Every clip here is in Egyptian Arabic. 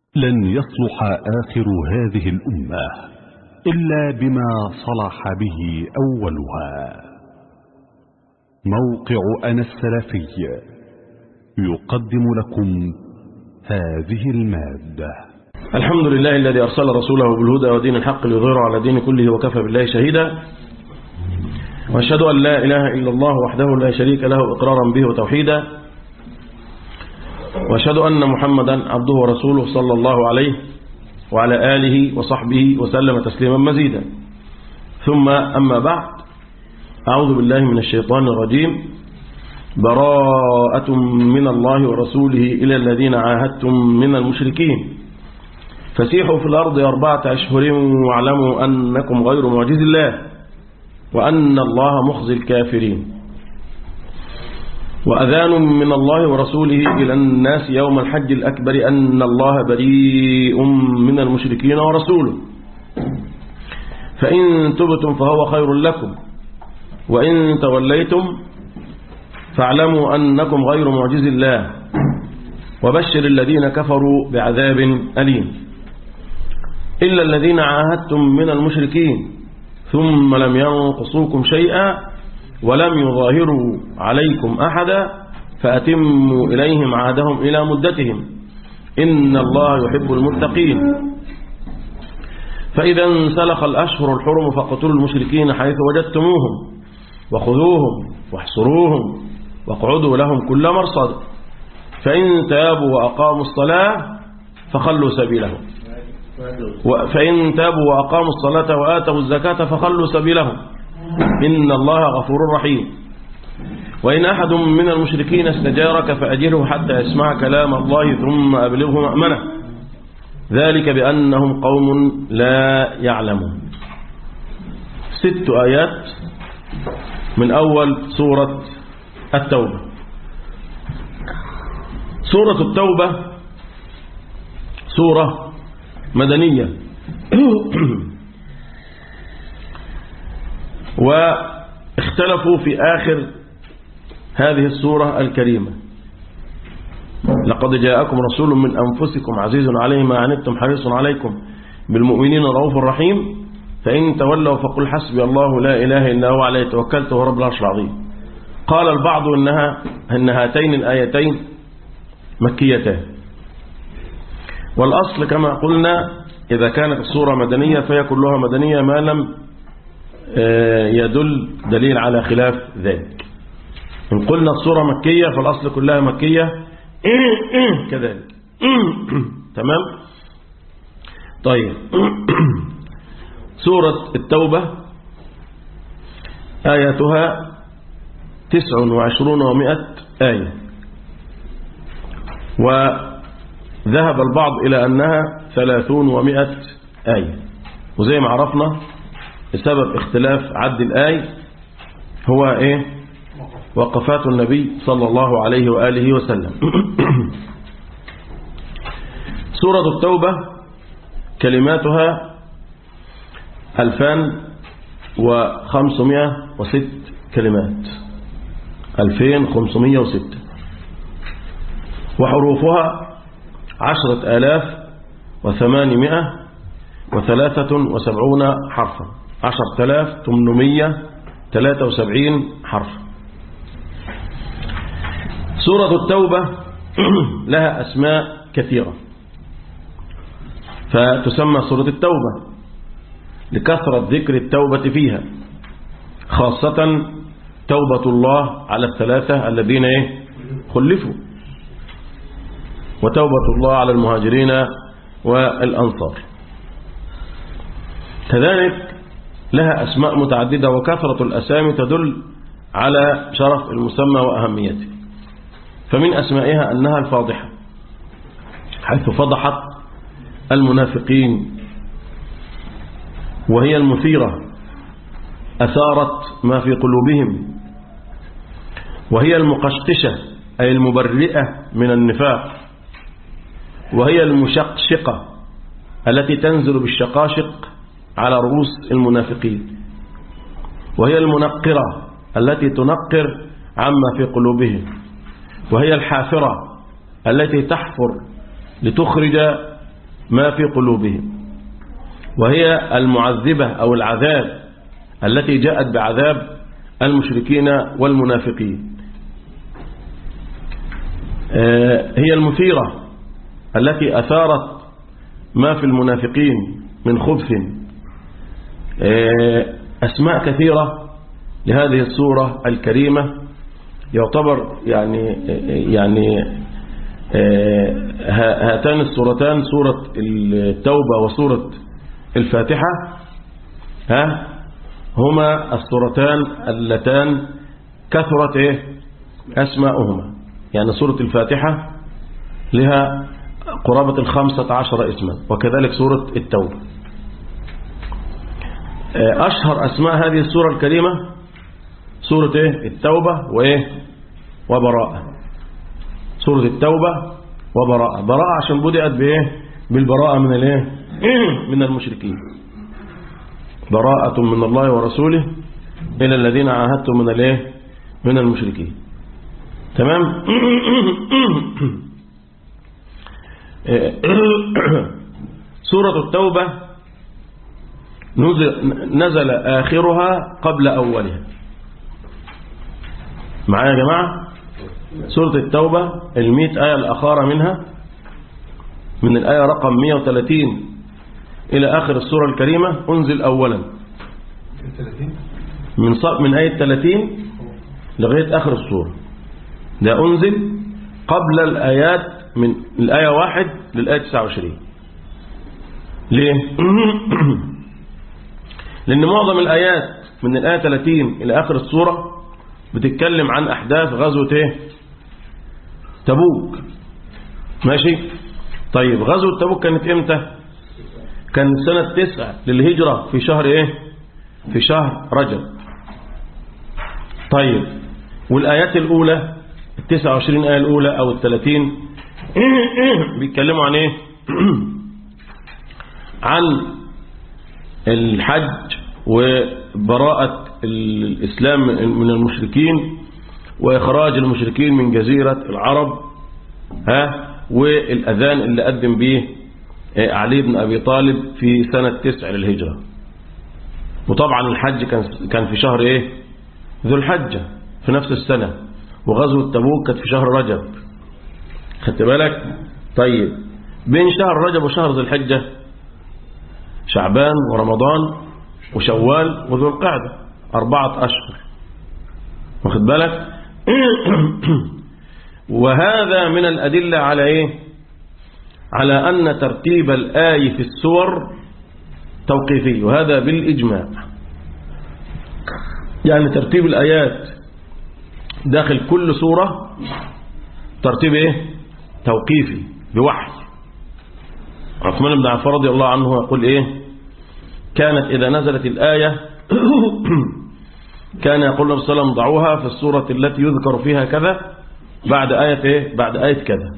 لن يصلح آخر هذه الأمة إلا بما صلح به أولها موقع أنا السلفي يقدم لكم هذه المادة الحمد لله الذي أرسل رسوله بالهدى ودين الحق ليظهره على دين كله وكفى بالله شهيدا وأشهد أن لا إله إلا الله وحده لا شريك له إقرارا به وتوحيدا وأشهد أن محمدا عبده ورسوله صلى الله عليه وعلى آله وصحبه وسلم تسليما مزيدا ثم أما بعد أعوذ بالله من الشيطان الرجيم براءة من الله ورسوله إلى الذين عاهدتم من المشركين فسيحوا في الأرض أربعة أشهر واعلموا أنكم غير معجز الله وأن الله مخزي الكافرين وأذان من الله ورسوله إلى الناس يوم الحج الأكبر أن الله بريء من المشركين ورسوله فإن تبتم فهو خير لكم وإن توليتم فاعلموا أنكم غير معجز الله وبشر الذين كفروا بعذاب أليم إلا الذين عاهدتم من المشركين ثم لم ينقصوكم شيئا ولم يظاهروا عليكم أحدا فأتموا إليهم عادهم إلى مدتهم إن الله يحب المتقين فإذا انسلخ الأشهر الحرم فاقتلوا المشركين حيث وجدتموهم وخذوهم واحصروهم واقعدوا لهم كل مرصد فإن تابوا وأقاموا الصلاة فخلوا سبيلهم فإن تابوا وأقاموا الصلاة وآتوا الزكاة فخلوا سبيلهم إن الله غفور رحيم وإن أحد من المشركين استجارك فأجره حتى يسمع كلام الله ثم أبلغه مأمنه ذلك بأنهم قوم لا يعلمون ست آيات من أول سورة التوبة سورة التوبة سورة مدنية واختلفوا في آخر هذه السورة الكريمة لقد جاءكم رسول من أنفسكم عزيز عليه ما عنتم حريص عليكم بالمؤمنين رؤوف رحيم فإن تولوا فقل حسبي الله لا إله إلا هو عليه توكلت ورب العرش العظيم قال البعض إنها إن هاتين الآيتين مكيتان والأصل كما قلنا إذا كانت الصورة مدنية فهي كلها مدنية ما لم يدل دليل على خلاف ذلك إن قلنا الصورة مكية فالأصل كلها مكية كذلك تمام طيب سورة التوبة آياتها تسع وعشرون ومائة آية وذهب البعض إلى أنها ثلاثون ومائة آية وزي ما عرفنا بسبب اختلاف عد الآية هو إيه وقفات النبي صلى الله عليه وآله وسلم سورة التوبة كلماتها ألفان وخمسمائة وست كلمات ألفين خمسمائة وست وحروفها عشرة آلاف وثمانمائة وثلاثة وسبعون حرفا عشرة آلاف تمنمية ثلاثة وسبعين حرفا سورة التوبة لها أسماء كثيرة فتسمى سورة التوبة لكثرة ذكر التوبة فيها خاصة توبة الله على الثلاثة الذين خلفوا وتوبة الله على المهاجرين والأنصار كذلك لها أسماء متعددة وكثرة الأسامي تدل على شرف المسمى وأهميته فمن أسمائها أنها الفاضحة حيث فضحت المنافقين وهي المثيرة أثارت ما في قلوبهم وهي المقشقشة أي المبرئة من النفاق وهي المشقشقة التي تنزل بالشقاشق على رؤوس المنافقين وهي المنقرة التي تنقر عما في قلوبهم وهي الحافرة التي تحفر لتخرج ما في قلوبهم وهي المعذبة أو العذاب التي جاءت بعذاب المشركين والمنافقين هي المثيرة التي أثارت ما في المنافقين من خبث أسماء كثيرة لهذه السورة الكريمة يعتبر يعني يعني هاتان السورتان سورة التوبة وسورة الفاتحة ها هما السورتان اللتان كثرت ايه اسماؤهما يعني سورة الفاتحة لها قرابة الخمسة عشر اسما وكذلك سورة التوبة أشهر أسماء هذه السورة الكريمة سورة إيه؟ التوبة وإيه وبراءة سورة التوبة وبراءة براءة عشان بدأت بإيه بالبراءة من الإيه من المشركين براءة من الله ورسوله إلى الذين عاهدتم من الإيه من المشركين تمام سورة التوبة نزل آخرها قبل أولها معايا يا جماعة سورة التوبة المئة آية الأخارة منها من الآية رقم 130 إلى آخر السورة الكريمة أنزل أولا من من آية 30 لغاية آخر السورة ده أنزل قبل الآيات من الآية واحد للآية 29 ليه؟ لأن معظم الآيات من الآية 30 إلى آخر السورة بتتكلم عن أحداث غزوة إيه؟ تبوك ماشي طيب غزوة تبوك كانت إمتى كان سنة تسعة للهجرة في شهر إيه في شهر رجب طيب والآيات الأولى التسعة وعشرين آية الأولى أو الثلاثين بيتكلموا عن إيه عن الحج وبراءة الإسلام من المشركين وإخراج المشركين من جزيرة العرب ها والأذان اللي قدم به علي بن أبي طالب في سنة تسع للهجرة وطبعا الحج كان كان في شهر إيه ذو الحجة في نفس السنة وغزوة تبوك كانت في شهر رجب خدت بالك طيب بين شهر رجب وشهر ذو الحجة شعبان ورمضان وشوال وذو القعدة أربعة أشهر واخد بالك وهذا من الأدلة على إيه على أن ترتيب الآي في السور توقيفي وهذا بالإجماع يعني ترتيب الآيات داخل كل سورة ترتيب إيه توقيفي بوحي عثمان بن عفان رضي الله عنه يقول إيه كانت إذا نزلت الآية كان يقول النبي صلى الله عليه وسلم ضعوها في السورة التي يذكر فيها كذا بعد آية إيه؟ بعد آية كذا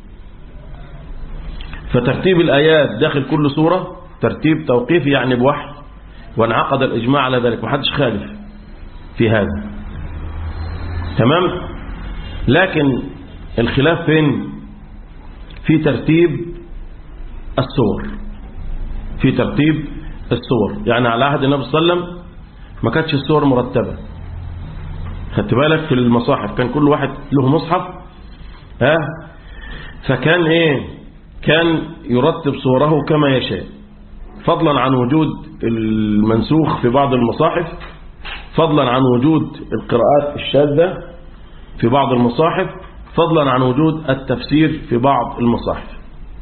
فترتيب الآيات داخل كل سورة ترتيب توقيفي يعني بوحي وانعقد الإجماع على ذلك محدش خالف في هذا تمام لكن الخلاف فين في ترتيب السور في ترتيب السور يعني على عهد النبي صلى الله عليه وسلم ما كانتش السور مرتبة خدت بالك في المصاحف كان كل واحد له مصحف ها فكان ايه كان يرتب صوره كما يشاء فضلا عن وجود المنسوخ في بعض المصاحف فضلا عن وجود القراءات الشاذة في بعض المصاحف فضلا عن وجود التفسير في بعض المصاحف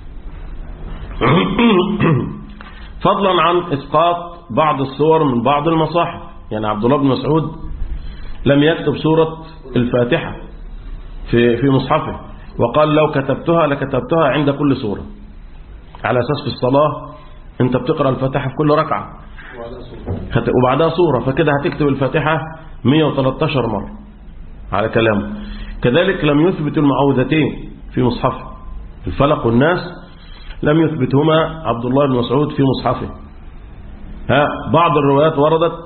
فضلا عن إسقاط بعض الصور من بعض المصاحف يعني عبد الله بن مسعود لم يكتب سورة الفاتحة في في مصحفه وقال لو كتبتها لكتبتها عند كل سورة على أساس في الصلاة أنت بتقرأ الفاتحة في كل ركعة وبعدها سورة فكده هتكتب الفاتحة 113 مرة على كلامه كذلك لم يثبت المعوذتين في مصحفه الفلق والناس لم يثبتهما عبد الله بن مسعود في مصحفه ها بعض الروايات وردت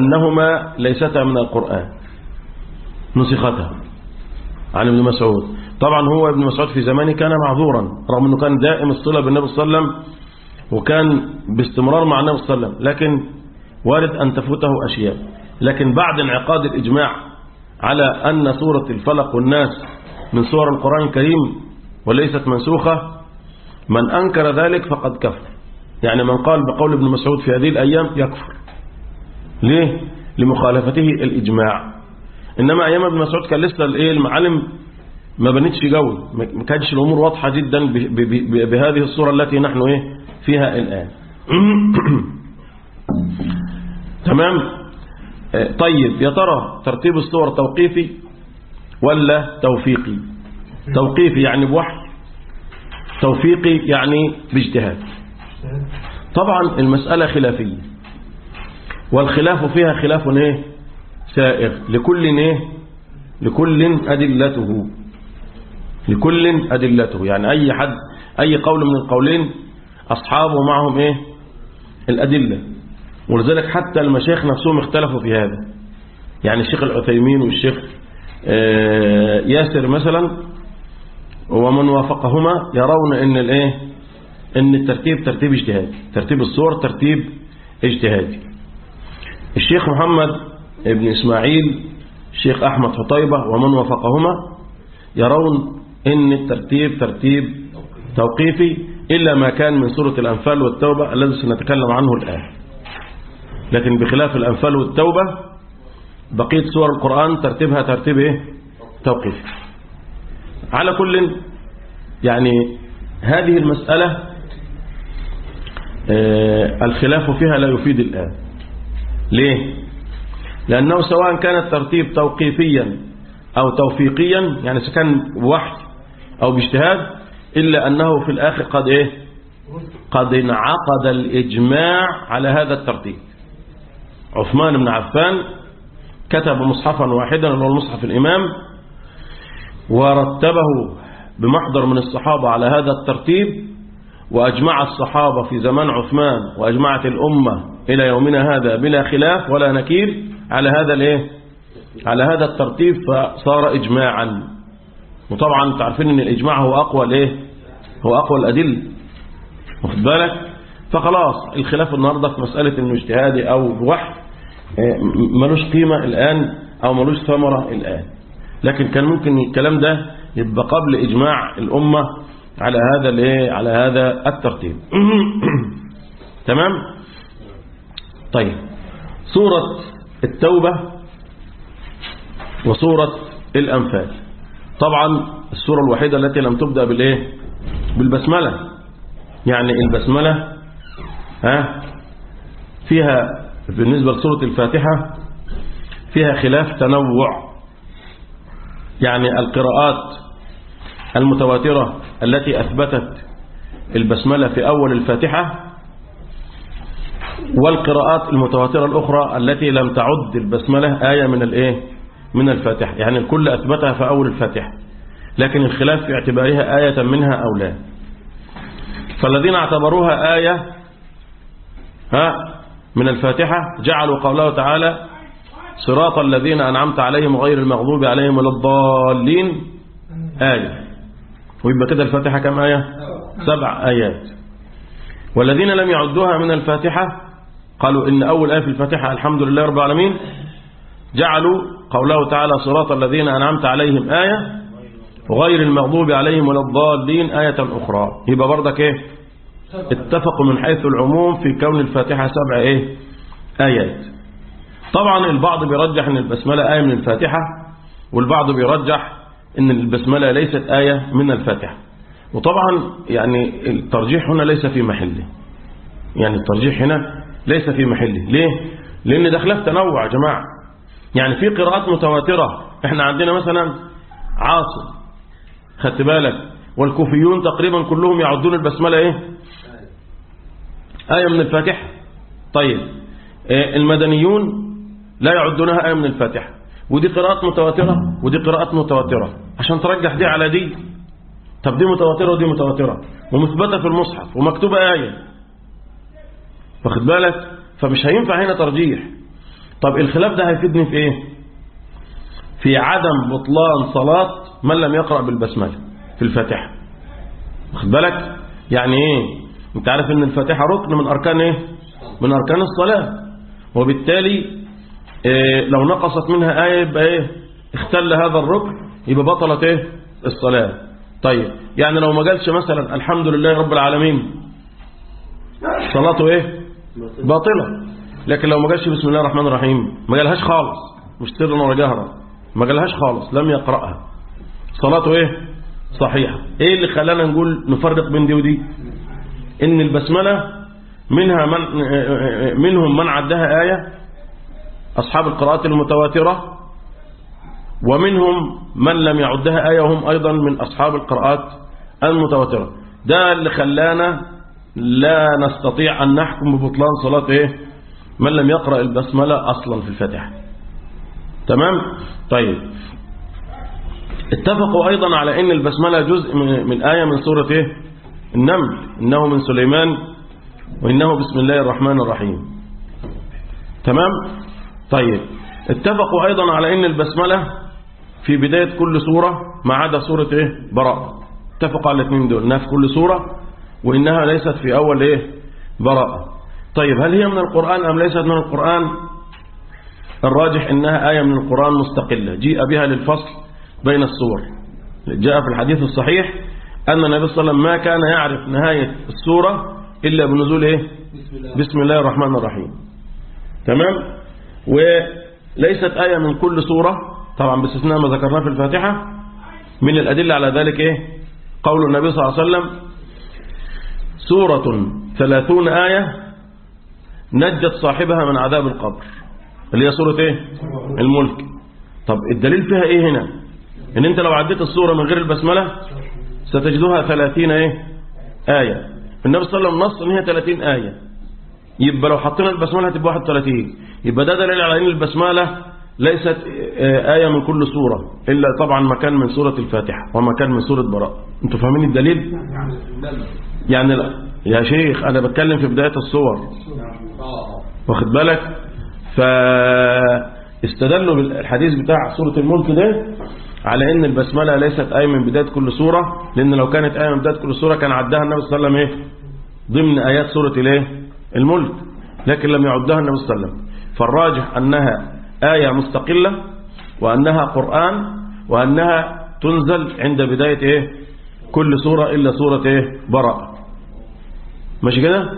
أنهما ليستا من القرآن نسختها عن ابن مسعود طبعا هو ابن مسعود في زمانه كان معذورا رغم أنه كان دائم الصلة بالنبي صلى الله عليه وسلم وكان باستمرار مع النبي صلى الله عليه وسلم لكن وارد أن تفوته أشياء لكن بعد انعقاد الإجماع على أن سورة الفلق والناس من سور القرآن الكريم وليست منسوخة من أنكر ذلك فقد كفر يعني من قال بقول ابن مسعود في هذه الأيام يكفر ليه؟ لمخالفته الإجماع إنما أيام ابن مسعود كان لسه الإيه المعالم ما بنتش جو ما كانتش الأمور واضحة جدا بهذه الصورة التي نحن إيه فيها الآن تمام طيب يا ترى ترتيب الصور توقيفي ولا توفيقي توقيفي يعني بوحي توفيقي يعني باجتهاد طبعا المسألة خلافية والخلاف فيها خلاف ايه سائغ لكل ايه لكل أدلته لكل أدلته يعني أي حد أي قول من القولين أصحابه معهم إيه الأدلة ولذلك حتى المشايخ نفسهم اختلفوا في هذا يعني الشيخ العثيمين والشيخ ياسر مثلا ومن وافقهما يرون ان الايه ان الترتيب ترتيب اجتهادي ترتيب الصور ترتيب اجتهادي الشيخ محمد ابن اسماعيل الشيخ احمد حطيبة ومن وافقهما يرون ان الترتيب ترتيب توقيفي الا ما كان من سورة الانفال والتوبة الذي سنتكلم عنه الان لكن بخلاف الانفال والتوبة بقية سور القرآن ترتيبها ترتيب ايه توقيفي على كل يعني هذه المسألة الخلاف فيها لا يفيد الآن ليه لأنه سواء كان الترتيب توقيفيا أو توفيقيا يعني كان بوحي أو باجتهاد إلا أنه في الآخر قد إيه قد انعقد الإجماع على هذا الترتيب عثمان بن عفان كتب مصحفا واحدا وهو المصحف الإمام ورتبه بمحضر من الصحابة على هذا الترتيب وأجمع الصحابة في زمان عثمان وأجمعت الأمة إلى يومنا هذا بلا خلاف ولا نكير على هذا الايه على هذا الترتيب فصار إجماعا وطبعا تعرفين ان الإجماع هو أقوى الايه هو أقوى الأدلة واخد بالك فخلاص الخلاف النهاردة في مسألة انه اجتهادي أو وحي ملوش قيمة الآن أو ملوش ثمرة الآن لكن كان ممكن الكلام ده يبقى قبل إجماع الأمة على هذا الايه على هذا الترتيب تمام طيب سورة التوبة وسورة الأنفال طبعا السورة الوحيدة التي لم تبدأ بالايه بالبسملة يعني البسملة ها فيها بالنسبة لسورة الفاتحة فيها خلاف تنوع يعني القراءات المتواترة التي أثبتت البسملة في أول الفاتحة والقراءات المتواترة الأخرى التي لم تعد البسملة آية من الإيه من الفاتحة يعني الكل أثبتها في أول الفاتحة لكن الخلاف في اعتبارها آية منها أو لا فالذين اعتبروها آية ها من الفاتحة جعلوا قوله تعالى صراط الذين أنعمت عليهم غير المغضوب عليهم ولا الضالين آية ويبقى كده الفاتحة كم آية سبع آيات والذين لم يعدوها من الفاتحة قالوا إن أول آية في الفاتحة الحمد لله رب العالمين جعلوا قوله تعالى صراط الذين أنعمت عليهم آية وغير المغضوب عليهم ولا الضالين آية أخرى يبقى برضك إيه اتفقوا من حيث العموم في كون الفاتحة سبع إيه آيات طبعا البعض بيرجح أن البسملة آية من الفاتحة والبعض بيرجح أن البسملة ليست آية من الفاتحة وطبعا يعني الترجيح هنا ليس في محله يعني الترجيح هنا ليس في محله ليه؟ لأن ده خلاف تنوع يا جماعة يعني في قراءات متواترة احنا عندنا مثلا عاصم خدت بالك والكوفيون تقريبا كلهم يعدون البسملة ايه آية من الفاتحة طيب المدنيون لا يعدونها آية من الفاتحة ودي قراءات متواترة ودي قراءات متواترة عشان ترجح دي على دي طب دي متواترة ودي متواترة ومثبتة في المصحف ومكتوبة آية واخد بالك فمش هينفع هنا ترجيح طب الخلاف ده هيفيدني في ايه في عدم بطلان صلاة من لم يقرأ بالبسملة في الفاتحة واخد بالك يعني ايه انت عارف ان الفاتحة ركن من اركان ايه من اركان الصلاة وبالتالي إيه لو نقصت منها آية يبقى ايه اختل هذا الركن يبقى بطلت ايه الصلاة طيب يعني لو ما قالش مثلا الحمد لله رب العالمين صلاته ايه باطلة لكن لو ما قالش بسم الله الرحمن الرحيم ما قالهاش خالص مش سرا ولا جهرا ما قالهاش خالص لم يقرأها صلاته ايه صحيحة ايه اللي خلانا نقول نفرق بين دي ودي ان البسملة منها من منهم من عدها آية أصحاب القراءات المتواترة ومنهم من لم يعدها آية وهم أيضا من أصحاب القراءات المتواترة ده اللي خلانا لا نستطيع أن نحكم ببطلان صلاة إيه من لم يقرأ البسملة أصلا في الفاتحة تمام طيب اتفقوا أيضا على أن البسملة جزء من, من آية من سورة إيه النمل إنه من سليمان وإنه بسم الله الرحمن الرحيم تمام طيب اتفقوا أيضا على أن البسملة في بداية كل سورة ما عدا سورة إيه براءة اتفقوا على الاثنين دول إنها في كل سورة وإنها ليست في أول إيه براءة طيب هل هي من القرآن أم ليست من القرآن الراجح إنها آية من القرآن مستقلة جيء بها للفصل بين السور جاء في الحديث الصحيح أن النبي صلى الله عليه وسلم ما كان يعرف نهاية السورة إلا بنزول إيه بسم الله الرحمن الرحيم تمام وليست آية من كل سورة طبعا باستثناء ما ذكرناه في الفاتحة من الأدلة على ذلك إيه قول النبي صلى الله عليه وسلم سورة ثلاثون آية نجت صاحبها من عذاب القبر اللي هي سورة إيه الملك طب الدليل فيها إيه هنا إن أنت لو عديت السورة من غير البسملة ستجدها ثلاثين إيه آية النبي صلى الله عليه وسلم نص إن هي ثلاثين آية يبقى لو حطينا البسملة هتبقى 31 يبقى ده دليل على ان البسملة ليست آية من كل سورة إلا طبعا مكان من سورة الفاتحة ومكان من سورة براء انتوا فاهمين الدليل يعني لا يا شيخ أنا بتكلم في بداية الصور واخد بالك فاستدلوا بالحديث بتاع سورة الملك ده على ان البسملة ليست آية من بداية كل سورة لأن لو كانت آية من بداية كل سورة كان عدها النبي صلى الله عليه وسلم ايه ضمن آيات سورة الايه الملك لكن لم يعدها النبي صلى الله عليه وسلم فالراجح أنها آية مستقلة وأنها قرآن وأنها تنزل عند بداية إيه كل سورة إلا سورة إيه براءة ماشي كده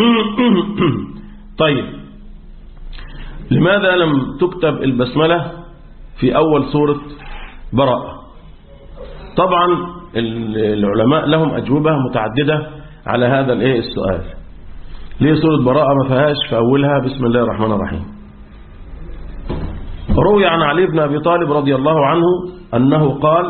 طيب لماذا لم تكتب البسملة في أول سورة براءة طبعا العلماء لهم أجوبة متعددة على هذا الإيه السؤال ليه سورة براءة ما فيهاش في أولها بسم الله الرحمن الرحيم روي عن علي بن أبي طالب رضي الله عنه أنه قال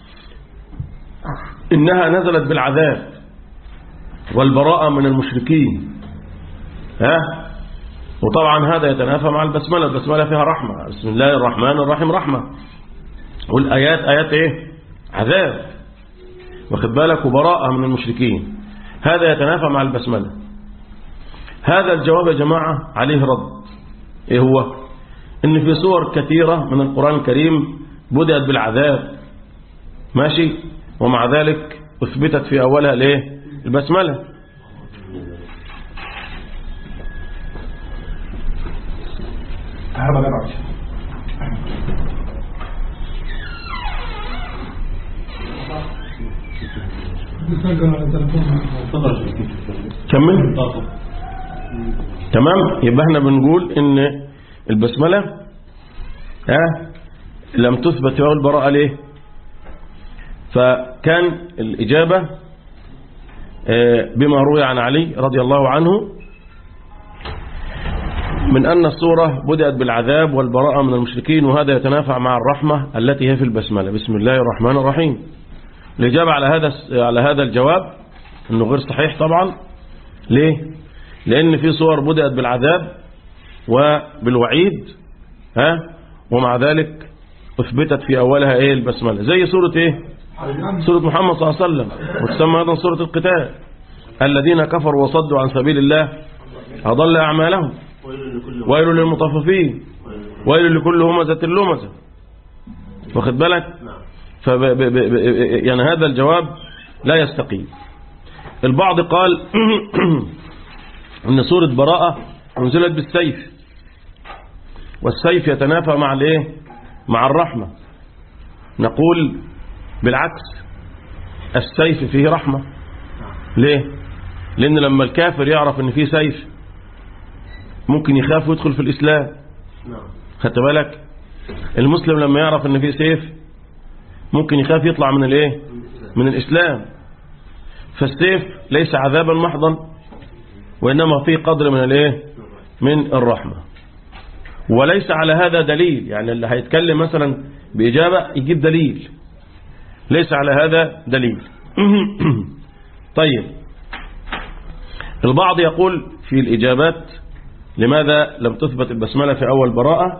إنها نزلت بالعذاب والبراءة من المشركين ها وطبعا هذا يتنافى مع البسملة البسملة فيها رحمة بسم الله الرحمن الرحيم رحمة والآيات آيات إيه عذاب واخد بالك وبراءة من المشركين هذا يتنافى مع البسملة هذا الجواب يا جماعة عليه رد ايه هو ان في صور كثيرة من القرآن الكريم بدأت بالعذاب ماشي ومع ذلك اثبتت في اولها الايه البسملة كمل تمام يبقى احنا بنقول ان البسملة ها لم تثبت في البراءة ليه فكان الإجابة بما روي عن علي رضي الله عنه من أن السورة بدأت بالعذاب والبراءة من المشركين وهذا يتنافع مع الرحمة التي هي في البسملة بسم الله الرحمن الرحيم الإجابة على هذا على هذا الجواب أنه غير صحيح طبعا ليه لأن في صور بدأت بالعذاب وبالوعيد ها ومع ذلك أثبتت في أولها إيه البسملة زي سورة إيه سورة محمد صلى الله عليه وسلم وتسمى أيضا سورة القتال الذين كفروا وصدوا عن سبيل الله أضل أعمالهم ويل للمطففين ويل لكل همزة لمزة واخد بالك فب ب ب ب يعني هذا الجواب لا يستقيم البعض قال ان سورة براءة انزلت بالسيف والسيف يتنافى مع الايه مع الرحمة نقول بالعكس السيف فيه رحمة ليه لان لما الكافر يعرف ان فيه سيف ممكن يخاف ويدخل في الاسلام خدت بالك المسلم لما يعرف ان فيه سيف ممكن يخاف يطلع من الايه من الاسلام فالسيف ليس عذابا محضا وانما فيه قدر من الايه من الرحمه وليس على هذا دليل يعني اللي هيتكلم مثلا باجابه يجيب دليل ليس على هذا دليل طيب البعض يقول في الاجابات لماذا لم تثبت البسمله في اول براءه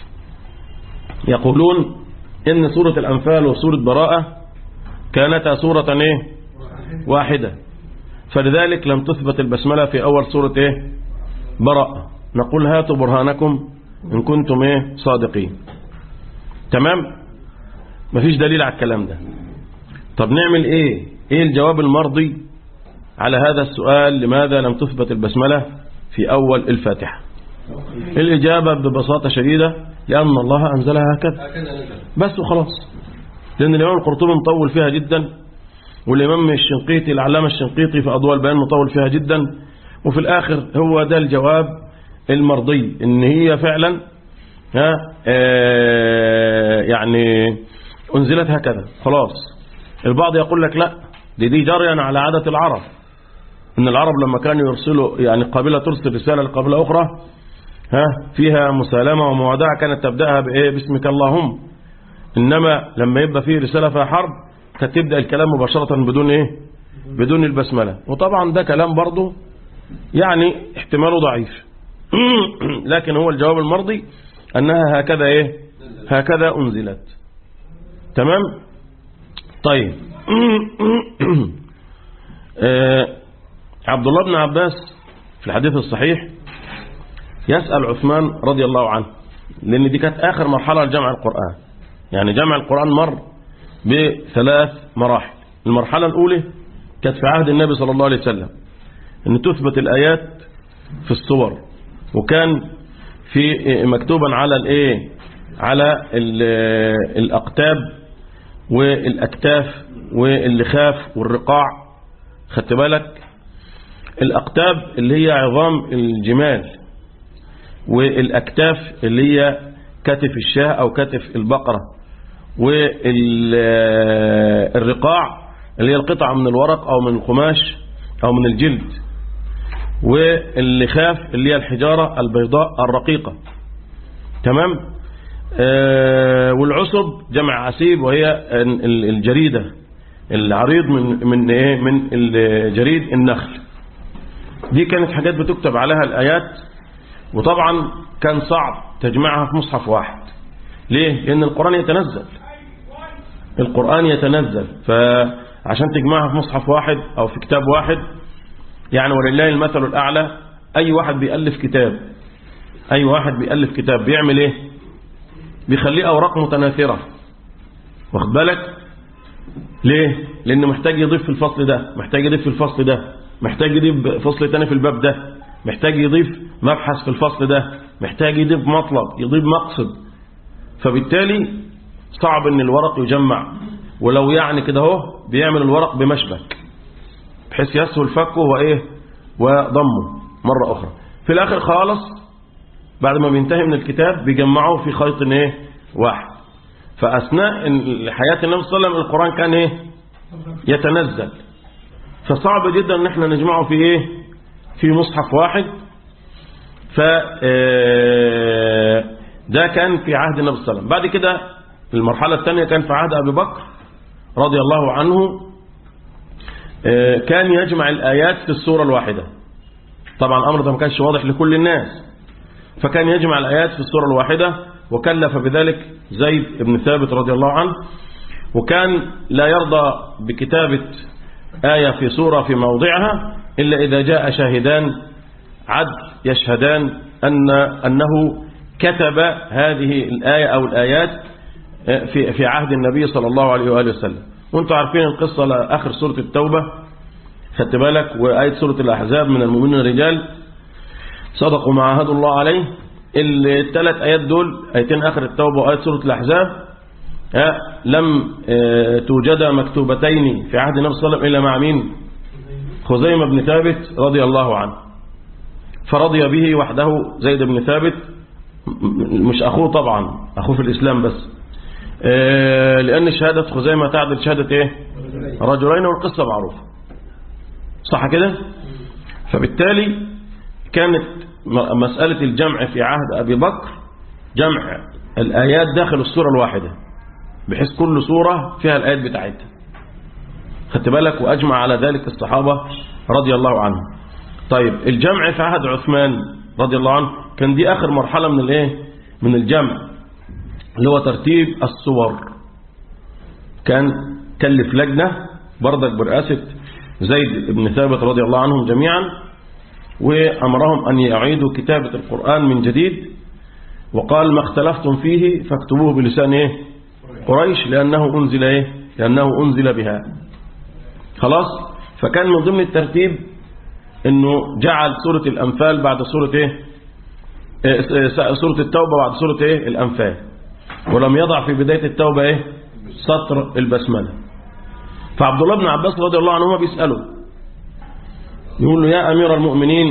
يقولون إن سورة الأنفال وسورة براءة كانتا سورة إيه؟ واحدة فلذلك لم تثبت البسملة في أول سورة إيه؟ براءة نقول هاتوا برهانكم إن كنتم إيه؟ صادقين تمام مفيش دليل على الكلام ده طب نعمل إيه إيه الجواب المرضي على هذا السؤال لماذا لم تثبت البسملة في أول الفاتحة الإجابة ببساطة شديدة لأن الله أنزلها هكذا بس وخلاص لأن الإمام القرطبي مطول فيها جدا والإمام الشنقيطي العلامة الشنقيطي في أضواء البيان مطول فيها جدا وفي الآخر هو ده الجواب المرضي إن هي فعلا ها آه يعني أنزلت هكذا خلاص البعض يقول لك لا دي دي جريا على عادة العرب إن العرب لما كانوا يرسلوا يعني قابلة ترسل رسالة لقابلة أخرى ها فيها مسالمة وموادعة كانت تبدأها بإيه باسمك اللهم إنما لما يبقى فيه رسالة فيها حرب كانت تبدأ الكلام مباشرة بدون إيه بدون البسملة وطبعا ده كلام برضه يعني احتماله ضعيف لكن هو الجواب المرضي أنها هكذا إيه هكذا أنزلت تمام طيب آه عبد الله بن عباس في الحديث الصحيح يسأل عثمان رضي الله عنه لأن دي كانت آخر مرحلة لجمع القرآن يعني جمع القرآن مر بثلاث مراحل المرحلة الأولى كانت في عهد النبي صلى الله عليه وسلم أن تثبت الآيات في الصور وكان في مكتوبا على الايه على الأقتاب والأكتاف واللخاف والرقاع خدت بالك الأقتاب اللي هي عظام الجمال والأكتاف اللي هي كتف الشاه أو كتف البقرة والرقاع اللي هي القطعة من الورق أو من القماش أو من الجلد واللخاف اللي هي الحجارة البيضاء الرقيقة تمام آه والعصب جمع عسيب وهي الجريدة العريض من من ايه من الجريد النخل دي كانت حاجات بتكتب عليها الآيات وطبعا كان صعب تجمعها في مصحف واحد ليه لأن القرآن يتنزل القرآن يتنزل فعشان تجمعها في مصحف واحد أو في كتاب واحد يعني ولله المثل الأعلى أي واحد بيألف كتاب أي واحد بيألف كتاب بيعمل إيه بيخليه أوراق متناثرة واخد بالك ليه لأنه محتاج يضيف في الفصل ده محتاج يضيف في الفصل ده محتاج يضيف فصل تاني في الباب ده محتاج يضيف مبحث في الفصل ده محتاج يضيف مطلب يضيف مقصد فبالتالي صعب ان الورق يجمع ولو يعني كده اهو بيعمل الورق بمشبك بحيث يسهل فكه وايه وضمه مرة اخرى في الاخر خالص بعد ما بينتهي من الكتاب بيجمعه في خيط ايه واحد فاثناء حياة النبي صلى الله عليه وسلم القرآن كان ايه يتنزل فصعب جدا ان احنا نجمعه في ايه في مصحف واحد ف ده كان في عهد النبي صلى الله عليه وسلم بعد كده المرحلة الثانية كان في عهد أبي بكر رضي الله عنه كان يجمع الآيات في السورة الواحدة طبعا الأمر ده ما كانش واضح لكل الناس فكان يجمع الآيات في السورة الواحدة وكلف بذلك زيد بن ثابت رضي الله عنه وكان لا يرضى بكتابة آية في سورة في موضعها إلا إذا جاء شاهدان عدل يشهدان أن أنه كتب هذه الآية أو الآيات في في عهد النبي صلى الله عليه وآله وسلم وانتم عارفين القصة لآخر سورة التوبة خدت بالك وآية سورة الأحزاب من المؤمنين الرجال صدقوا ما عاهدوا الله عليه الثلاث آيات دول آيتين آخر التوبة وآية سورة الأحزاب لم توجد مكتوبتين في عهد النبي صلى الله عليه وسلم إلا مع مين خزيمة بن ثابت رضي الله عنه فرضي به وحده زيد بن ثابت مش أخوه طبعا أخوه في الإسلام بس لأن شهادة خزيمة تعدل شهادة إيه رجلين والقصة معروفة صح كده فبالتالي كانت مسألة الجمع في عهد أبي بكر جمع الآيات داخل السورة الواحدة بحيث كل سورة فيها الآيات بتاعتها خدت بالك وأجمع على ذلك الصحابة رضي الله عنهم طيب الجمع في عهد عثمان رضي الله عنه كان دي آخر مرحلة من الايه من الجمع اللي هو ترتيب الصور كان كلف لجنة بردك برئاسة زيد بن ثابت رضي الله عنهم جميعا وأمرهم أن يعيدوا كتابة القرآن من جديد وقال ما اختلفتم فيه فاكتبوه بلسان ايه قريش لأنه أنزل ايه لأنه أنزل بها خلاص فكان من ضمن الترتيب انه جعل سورة الأنفال بعد سورة ايه سورة التوبة بعد سورة ايه الأنفال ولم يضع في بداية التوبة ايه سطر البسملة فعبد الله بن عباس رضي الله عنهما بيسأله يقول له يا أمير المؤمنين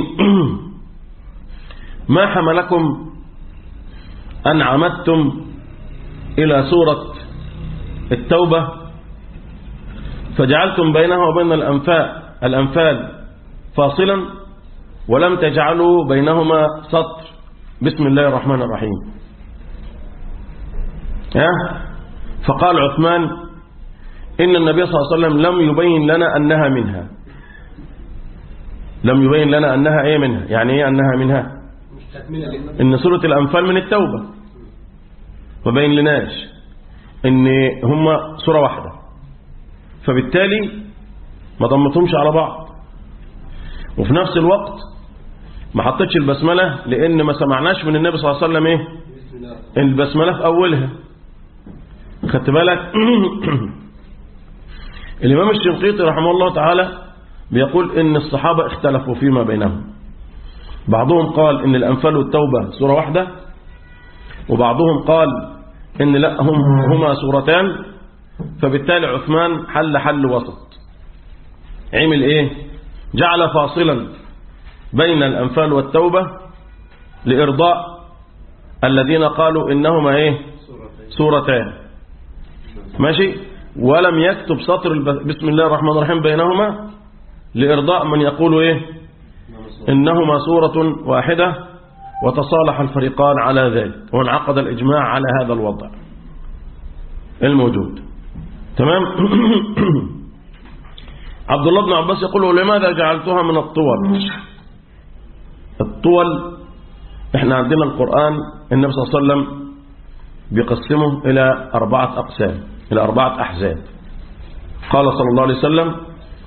ما حملكم أن عمدتم إلى سورة التوبة فجعلتم بينها وبين الأنفال, الأنفال فاصلا ولم تجعلوا بينهما سطر بسم الله الرحمن الرحيم فقال عثمان إن النبي صلى الله عليه وسلم لم يبين لنا أنها منها لم يبين لنا أنها إيه منها يعني إيه أنها منها إن سورة الأنفال من التوبة ما بين لناش إن هم سورة واحدة فبالتالي ما ضمتهمش على بعض وفي نفس الوقت ما حطيتش البسملة لأن ما سمعناش من النبي صلى الله عليه وسلم إيه البسملة في أولها خدت بالك الإمام الشنقيطي رحمه الله تعالى بيقول إن الصحابة اختلفوا فيما بينهم بعضهم قال إن الأنفال والتوبة سورة واحدة وبعضهم قال إن لا هم هما سورتان فبالتالي عثمان حل حل وسط عمل إيه جعل فاصلا بين الأنفال والتوبة لإرضاء الذين قالوا إنهما إيه سورتان ماشي ولم يكتب سطر بسم الله الرحمن الرحيم بينهما لإرضاء من يقول إيه إنهما سورة واحدة وتصالح الفريقان على ذلك وانعقد الإجماع على هذا الوضع الموجود تمام عبد الله بن عباس يقول لماذا جعلتها من الطول الطول احنا عندنا القرآن النبي صلى الله عليه وسلم بيقسمه إلى أربعة أقسام إلى أربعة أحزاب قال صلى الله عليه وسلم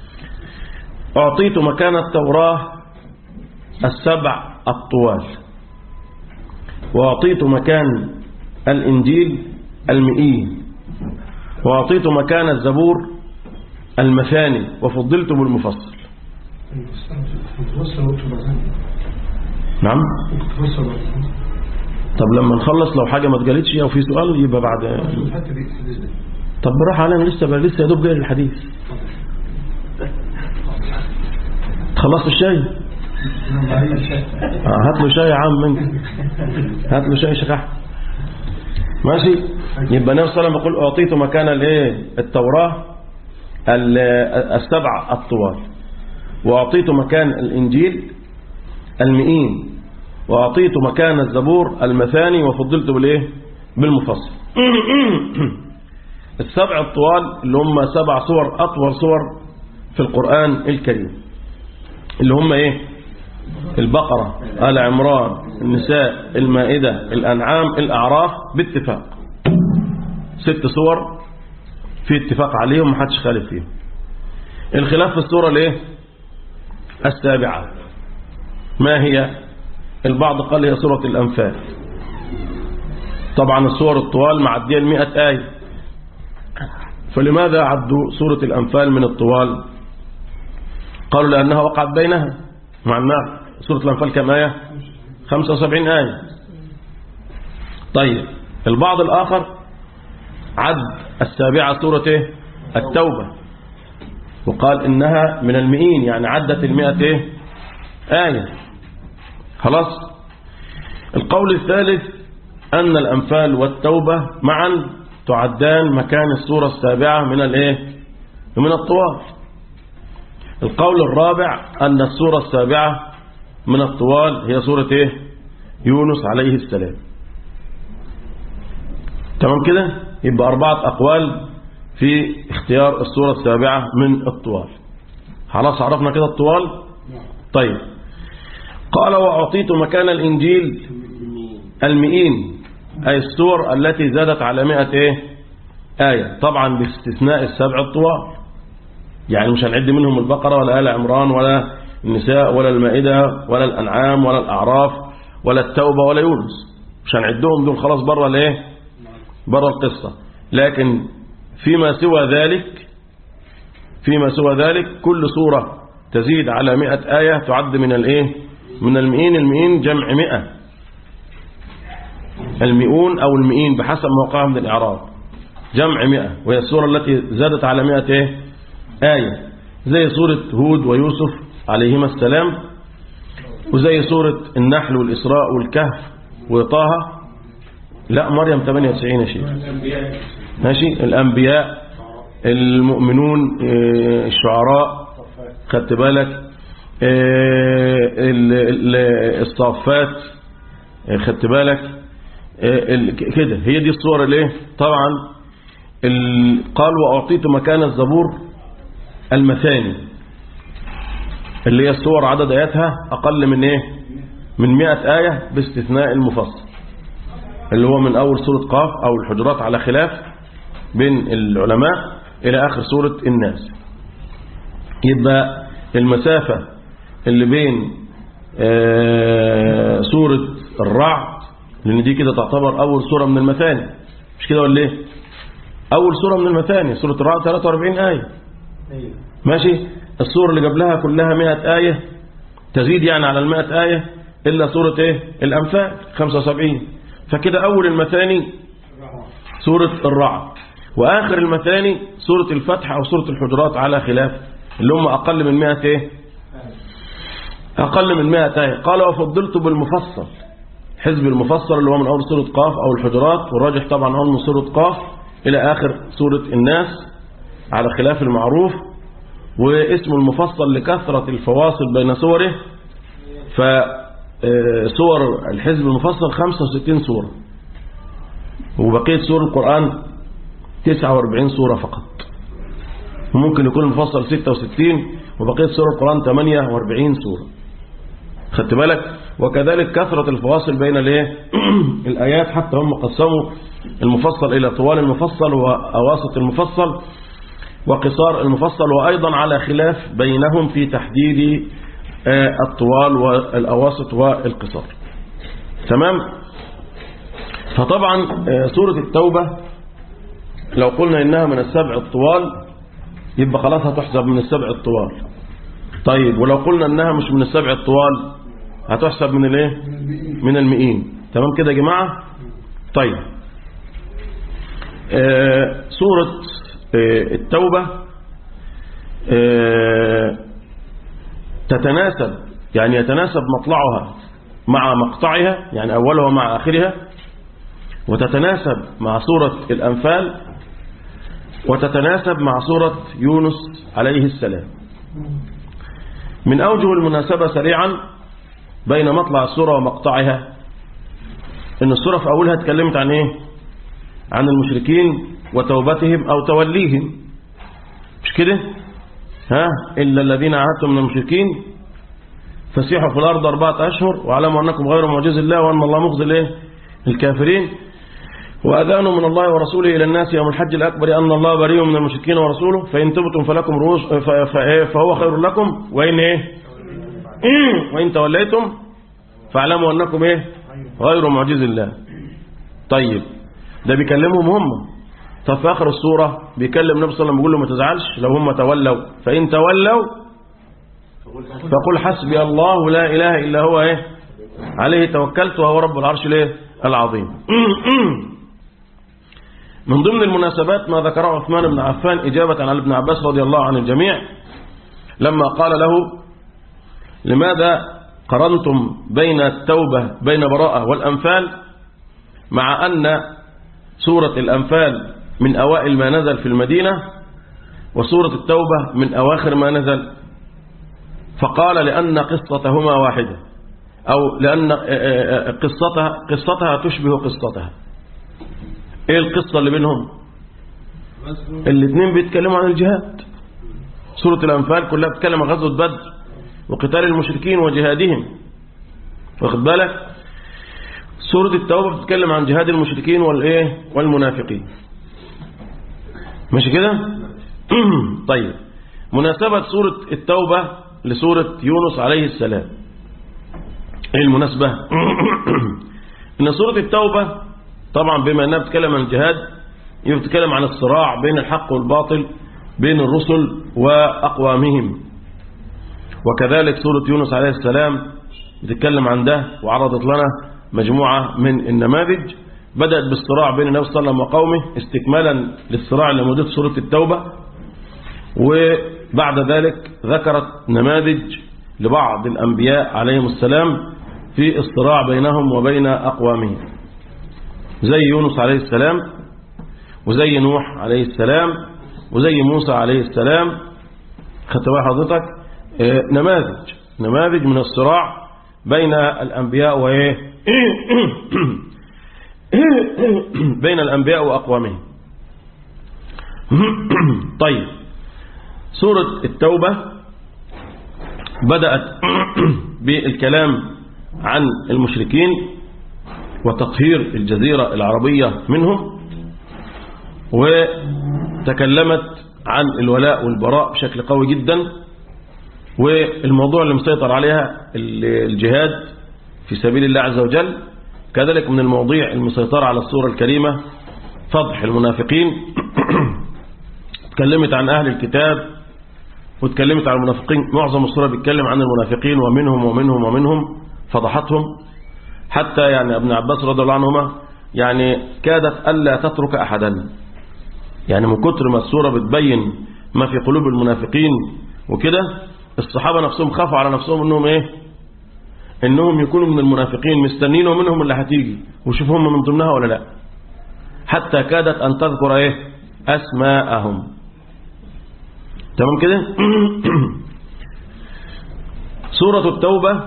أعطيت مكان التوراة السبع الطوال وأعطيت مكان الإنجيل المئين وأعطيت مكان الزبور المثاني وفضلت بالمفصل نعم طب لما نخلص لو حاجة ما اتقالتش او في سؤال يبقى بعد طب براح علينا لسه بقى لسه يا دوب جاي الحديث خلصت الشاي آه هات له شاي يا عم منك هات له شاي شيخ احمد ماشي يبقى النبي صلى الله عليه وسلم يقول اعطيت مكان الايه التوراه السبع الطوال واعطيت مكان الانجيل المئين وأعطيت مكان الزبور المثاني وفضلت بالإيه بالمفصل السبع الطوال اللي هم سبع صور أطول صور في القرآن الكريم اللي هم إيه البقرة آل عمران النساء المائدة الأنعام الأعراف باتفاق ست صور في اتفاق عليهم محدش خالف فيهم الخلاف في الصورة الايه السابعة ما هي البعض قال هي سورة الأنفال طبعا السور الطوال معدية المئة آية فلماذا عدوا سورة الأنفال من الطوال قالوا لأنها وقعت بينها مع أنها سورة الأنفال كم آية 75 آية طيب البعض الآخر عد السابعة سورة إيه؟ التوبة وقال إنها من المئين يعني عدت المئة إيه؟ آية خلاص القول الثالث أن الأنفال والتوبة معا تعدان مكان السورة السابعة من الإيه؟ من الطوال القول الرابع أن السورة السابعة من الطوال هي سورة إيه؟ يونس عليه السلام تمام كده يبقى أربعة أقوال في اختيار السورة السابعة من الطوال خلاص عرفنا كده الطوال طيب قال وأعطيت مكان الإنجيل المئين أي السور التي زادت على مئة إيه؟ آية طبعا باستثناء السبع الطوال يعني مش هنعد منهم البقرة ولا آل عمران ولا النساء ولا المائدة ولا الأنعام ولا الأعراف ولا التوبة ولا يونس مش هنعدهم دول خلاص بره الايه بره القصة لكن فيما سوى ذلك فيما سوى ذلك كل سورة تزيد على مئة آية تعد من الايه من المئين المئين جمع مئة المئون أو المئين بحسب موقعها من الإعراب جمع مئة وهي السورة التي زادت على مئة إيه؟ آية زي سورة هود ويوسف عليهما السلام وزي سورة النحل والإسراء والكهف وطه لا مريم 98 يا شيخ ماشي الأنبياء المؤمنون آه، الشعراء خدت بالك آه، ال- ال- الصافات آه، خدت بالك آه، ال- كده هي دي الصور الايه طبعا ال- قال وأعطيت مكان الزبور المثاني اللي هي الصور عدد آياتها أقل من إيه من مئة آية باستثناء المفصل اللي هو من أول سورة قاف أو الحجرات على خلاف بين العلماء إلى آخر سورة الناس يبقى المسافة اللي بين آه، سورة الرعد لأن دي كده تعتبر أول سورة من المثاني مش كده ولا إيه أول سورة من المثاني سورة الرعد 43 آية ماشي السورة اللي قبلها كلها 100 آية تزيد يعني على المائة آية إلا سورة إيه الأنفال 75 فكده أول المثاني سورة الرعد وآخر المثاني سورة الفتح أو سورة الحجرات على خلاف اللي هم أقل من 100 إيه أقل من 100 آية قال وفضلت بالمفصل حزب المفصل اللي هو من أول سورة قاف أو الحجرات والراجح طبعا هو من سورة قاف إلى آخر سورة الناس على خلاف المعروف واسم المفصل لكثرة الفواصل بين سوره فسور الحزب المفصل 65 سورة وبقية سور القرآن 49 سورة فقط وممكن يكون المفصل 66 وبقية سور القرآن 48 سورة خدت بالك وكذلك كثرة الفواصل بين الايه الآيات حتى هم قسموا المفصل إلى طوال المفصل وأواسط المفصل وقصار المفصل وأيضا على خلاف بينهم في تحديد آه، الطوال والأواسط والقصار تمام فطبعا آه، سورة التوبة لو قلنا إنها من السبع الطوال يبقى خلاص هتحسب من السبع الطوال طيب ولو قلنا إنها مش من السبع الطوال هتحسب من الايه من المئين تمام كده يا جماعة طيب آه سورة آه التوبة آه تتناسب يعني يتناسب مطلعها مع مقطعها يعني أولها مع آخرها وتتناسب مع سورة الأنفال وتتناسب مع سورة يونس عليه السلام من أوجه المناسبة سريعا بين مطلع السورة ومقطعها إن السورة في أولها اتكلمت عن إيه عن المشركين وتوبتهم أو توليهم مش كده ها إلا الذين عاهدتم من المشركين فسيحوا في الأرض أربعة أشهر واعلموا أنكم غير معجز الله وأن الله مخزي الإيه الكافرين وأذان من الله ورسوله إلى الناس يوم الحج الأكبر أن الله بريء من المشركين ورسوله فإن تبتم فلكم رؤوس فهو خير لكم وإن إيه وإن توليتم فاعلموا أنكم إيه غير معجز الله طيب ده بيكلمهم هم طب في آخر السورة بيكلم النبي صلى الله عليه وسلم بيقول له ما تزعلش لو هم تولوا فإن تولوا فقل حسبي الله لا إله إلا هو إيه عليه توكلت وهو رب العرش الايه العظيم من ضمن المناسبات ما ذكره عثمان بن عفان إجابة عن ابن عباس رضي الله عن الجميع لما قال له لماذا قرنتم بين التوبة بين براءة والأنفال مع أن سورة الأنفال من أوائل ما نزل في المدينة وسورة التوبة من أواخر ما نزل فقال لأن قصتهما واحدة أو لأن قصتها, قصتها تشبه قصتها إيه القصة اللي بينهم الاثنين بيتكلموا عن الجهاد سورة الأنفال كلها بتتكلم عن غزوة بدر وقتال المشركين وجهادهم واخد بالك سورة التوبة بتتكلم عن جهاد المشركين والإيه والمنافقين ماشي كده طيب مناسبة سورة التوبة لسورة يونس عليه السلام ايه المناسبة ان سورة التوبة طبعا بما انها بتتكلم عن الجهاد يبقى بتتكلم عن الصراع بين الحق والباطل بين الرسل واقوامهم وكذلك سورة يونس عليه السلام بتتكلم عن ده وعرضت لنا مجموعة من النماذج بدأت بالصراع بين النبي صلى الله عليه وسلم وقومه استكمالا للصراع اللي موجود في سورة التوبة وبعد ذلك ذكرت نماذج لبعض الأنبياء عليهم السلام في الصراع بينهم وبين أقوامهم زي يونس عليه السلام وزي نوح عليه السلام وزي موسى عليه السلام خدت بقى حضرتك نماذج نماذج من الصراع بين الأنبياء وإيه بين الأنبياء وأقوامهم طيب سورة التوبة بدأت بالكلام عن المشركين وتطهير الجزيرة العربية منهم وتكلمت عن الولاء والبراء بشكل قوي جدا والموضوع اللي مسيطر عليها الجهاد في سبيل الله عز وجل كذلك من المواضيع المسيطرة على الصورة الكريمة فضح المنافقين تكلمت عن أهل الكتاب وتكلمت عن المنافقين معظم الصورة بيتكلم عن المنافقين ومنهم ومنهم ومنهم فضحتهم حتى يعني ابن عباس رضي الله عنهما يعني كادت ألا تترك أحدا يعني من كتر ما الصورة بتبين ما في قلوب المنافقين وكده الصحابة نفسهم خافوا على نفسهم انهم ايه انهم يكونوا من المنافقين مستنين ومنهم اللي هتيجي وشوف هم من ضمنها ولا لا حتى كادت ان تذكر ايه اسماءهم تمام كده سورة التوبة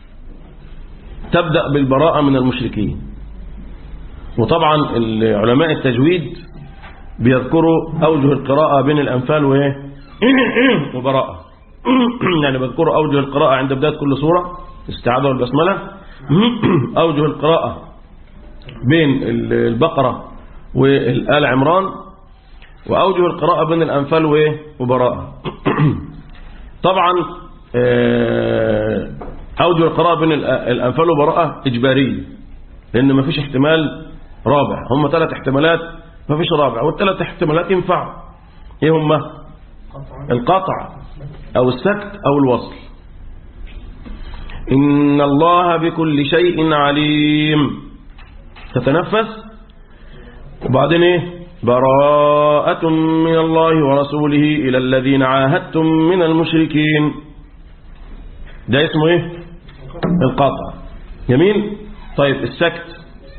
تبدأ بالبراءة من المشركين وطبعا علماء التجويد بيذكروا أوجه القراءة بين الأنفال وإيه وبراءة يعني بيذكروا أوجه القراءة عند بداية كل سورة استعاذة والبسملة أوجه القراءة بين البقرة والآل عمران وأوجه القراءة بين الأنفال وإيه وبراءة طبعا أوجه القراءة بين الأنفال وبراءة إجبارية لأن مفيش احتمال رابع هم ثلاث احتمالات مفيش رابع والثلاث احتمالات ينفعوا ايه هم القطع أو السكت أو الوصل إن الله بكل شيء عليم تتنفس وبعدين ايه براءة من الله ورسوله إلى الذين عاهدتم من المشركين ده اسمه ايه القطع جميل طيب السكت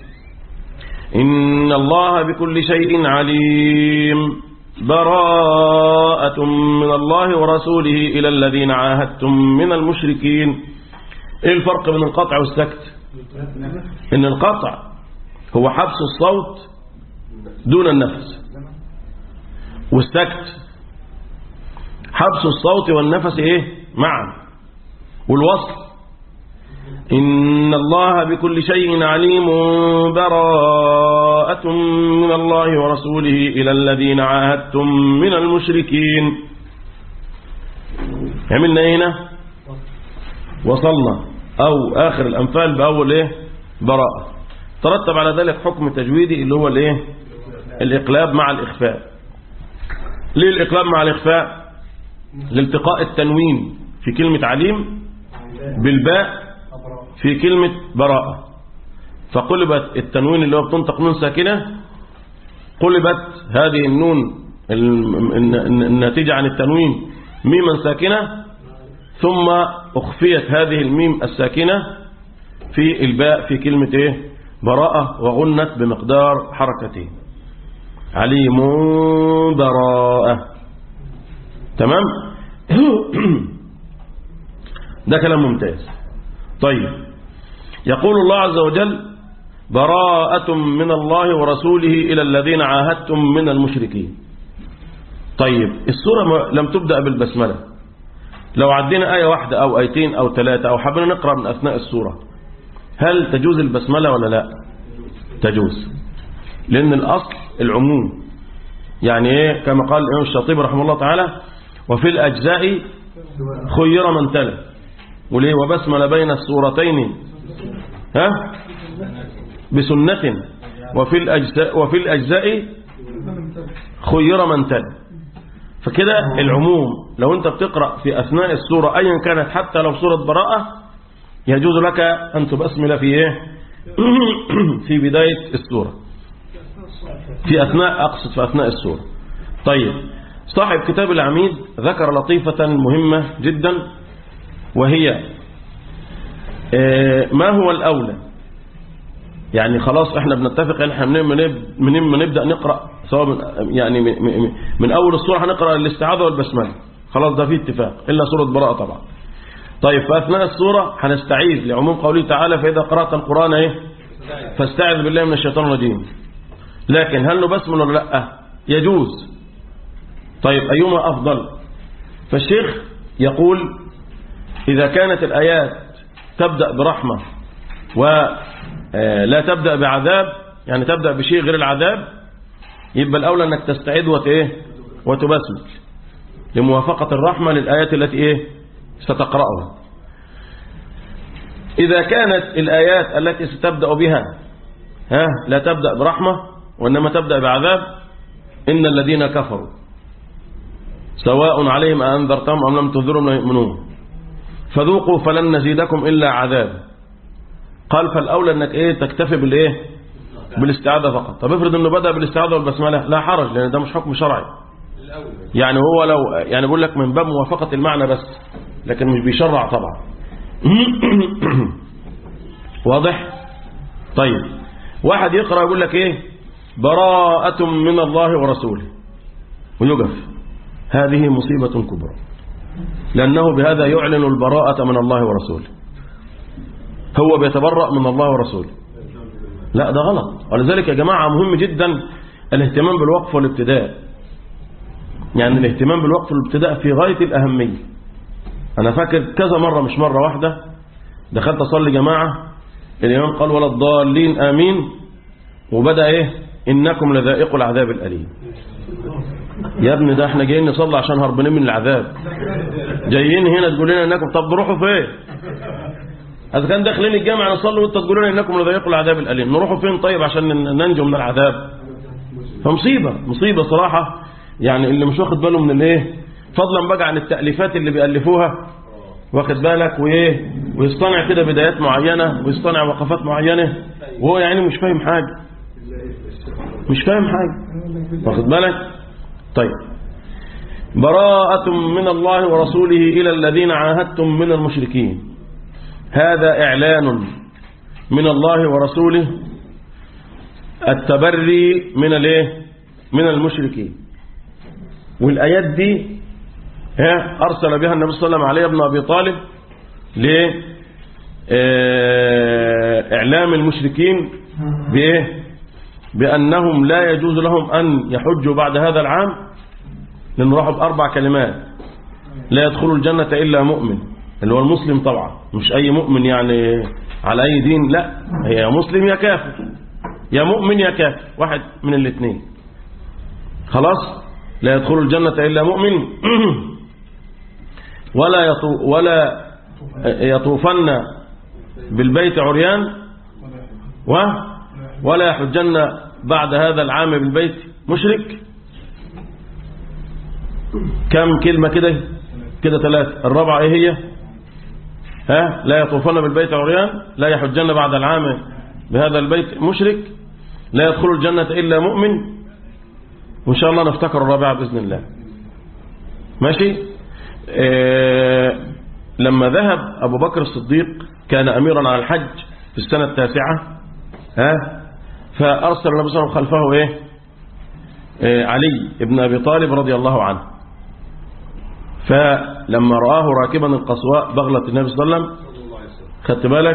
إن الله بكل شيء عليم براءة من الله ورسوله إلى الذين عاهدتم من المشركين ايه الفرق بين القطع والسكت ان القطع هو حبس الصوت دون النفس والسكت حبس الصوت والنفس ايه معا والوصل إن الله بكل شيء عليم براءة من الله ورسوله إلى الذين عاهدتم من المشركين عملنا ايه هنا وصلنا أو آخر الأنفال بأول إيه براءة ترتب على ذلك حكم تجويدي اللي هو الايه الإقلاب مع الإخفاء ليه الإقلاب مع الإخفاء لالتقاء التنوين في كلمة عليم بالباء في كلمة براءة فقلبت التنوين اللي هو بتنطق نون ساكنة قلبت هذه النون الناتجة عن التنوين ميما ساكنة ثم أخفيت هذه الميم الساكنة في الباء في كلمة إيه براءة وغنت بمقدار حركتين عليم براءة تمام ده كلام ممتاز طيب يقول الله عز وجل براءة من الله ورسوله إلى الذين عاهدتم من المشركين طيب السورة لم تبدأ بالبسملة لو عدينا آية واحدة أو آيتين أو ثلاثة أو حبينا نقرأ من أثناء السورة هل تجوز البسملة ولا لا تجوز لأن الأصل العموم يعني إيه كما قال الإمام الشاطبي رحمه الله تعالى وفي الأجزاء خير من تلا وليه وبسمل بين السورتين ها بسنة وفي الأجزاء, وفي الأجزاء خير من تلا فكده العموم لو انت بتقرأ في أثناء السورة أيا كانت حتى لو سورة براءة يجوز لك أن تبسمل في إيه في بداية السورة في أثناء أقصد في أثناء السورة طيب صاحب كتاب العميد ذكر لطيفة مهمة جدا وهي ما هو الأولى يعني خلاص احنا بنتفق ان احنا من ما نبدأ نقرأ سواء من يعني من, من أول السورة هنقرأ الاستعاذة والبسملة خلاص ده فيه اتفاق إلا سورة براءة طبعا طيب في أثناء السورة هنستعيذ لعموم قوله تعالى فإذا قرأت القرآن ايه فاستعذ بالله من الشيطان الرجيم لكن هل نبسمل ولا لا يجوز طيب أيهما أفضل فالشيخ يقول إذا كانت الآيات تبدأ برحمة ولا تبدأ بعذاب يعني تبدأ بشيء غير العذاب يبقى الأولى أنك تستعيد وتإيه وتبسمل لموافقة الرحمة للآيات التي إيه ستقرأها إذا كانت الآيات التي ستبدأ بها ها لا تبدأ برحمة وإنما تبدأ بعذاب إن الذين كفروا سواء عليهم أنذرتهم أم لم تنذرهم لا يؤمنون فذوقوا فلن نزيدكم إلا عذاب قال فالأولى أنك إيه تكتفي بالإيه بالاستعاذة فقط طب افرض أنه بدأ بالاستعاذة والبسملة لا حرج لأن ده مش حكم شرعي يعني هو لو يعني بقول لك من باب موافقة المعنى بس لكن مش بيشرع طبعا واضح طيب واحد يقرأ يقول لك ايه براءة من الله ورسوله ويقف هذه مصيبة كبرى لأنه بهذا يعلن البراءة من الله ورسوله هو بيتبرأ من الله ورسوله لا ده غلط ولذلك يا جماعة مهم جدا الاهتمام بالوقف والابتداء يعني الاهتمام بالوقف والابتداء في غاية الأهمية أنا فاكر كذا مرة مش مرة واحدة دخلت أصلي جماعة الإمام قال ولا الضالين آمين وبدأ إيه إنكم لذائق العذاب الأليم يا ابني ده احنا جايين نصلي عشان هربانين من العذاب جايين هنا تقول لنا انكم طب نروحوا فين اذا كان داخلين الجامع نصلي وانت تقول لنا انكم لذائق العذاب الاليم نروحوا فين طيب عشان ننجو من العذاب فمصيبه مصيبه صراحه يعني اللي مش واخد باله من الايه فضلا بقى عن التاليفات اللي بيالفوها واخد بالك وايه ويصطنع كده بدايات معينه ويصطنع وقفات معينه وهو يعني مش فاهم حاجه مش فاهم حاجه واخد بالك طيب براءة من الله ورسوله إلى الذين عاهدتم من المشركين هذا إعلان من الله ورسوله التبري من الايه من المشركين والآيات دي أرسل بها النبي صلى الله عليه وسلم علي بن أبي طالب لإعلام المشركين بإيه بأنهم لا يجوز لهم أن يحجوا بعد هذا العام لأنه راحوا بأربع كلمات لا يدخل الجنة إلا مؤمن اللي هو المسلم طبعا مش أي مؤمن يعني على أي دين لا هي يا مسلم يا كافر يا مؤمن يا كافر واحد من الاثنين خلاص لا يدخل الجنة إلا مؤمن ولا يطو ولا يطوفن بالبيت عريان و ولا يحجن بعد هذا العام بالبيت مشرك كم كلمة كده كده ثلاثة الرابعة ايه هي ها لا يطوفن بالبيت عريان لا يحجن بعد العام بهذا البيت مشرك لا يدخل الجنة إلا مؤمن وإن شاء الله نفتكر الرابعة بإذن الله ماشي آه لما ذهب أبو بكر الصديق كان أميرا على الحج في السنة التاسعة ها فأرسل النبي صلى الله عليه وسلم خلفه إيه آه علي ابن أبي طالب رضي الله عنه فلما رآه راكبا القصواء بغلة النبي صلى الله عليه وسلم خدت بالك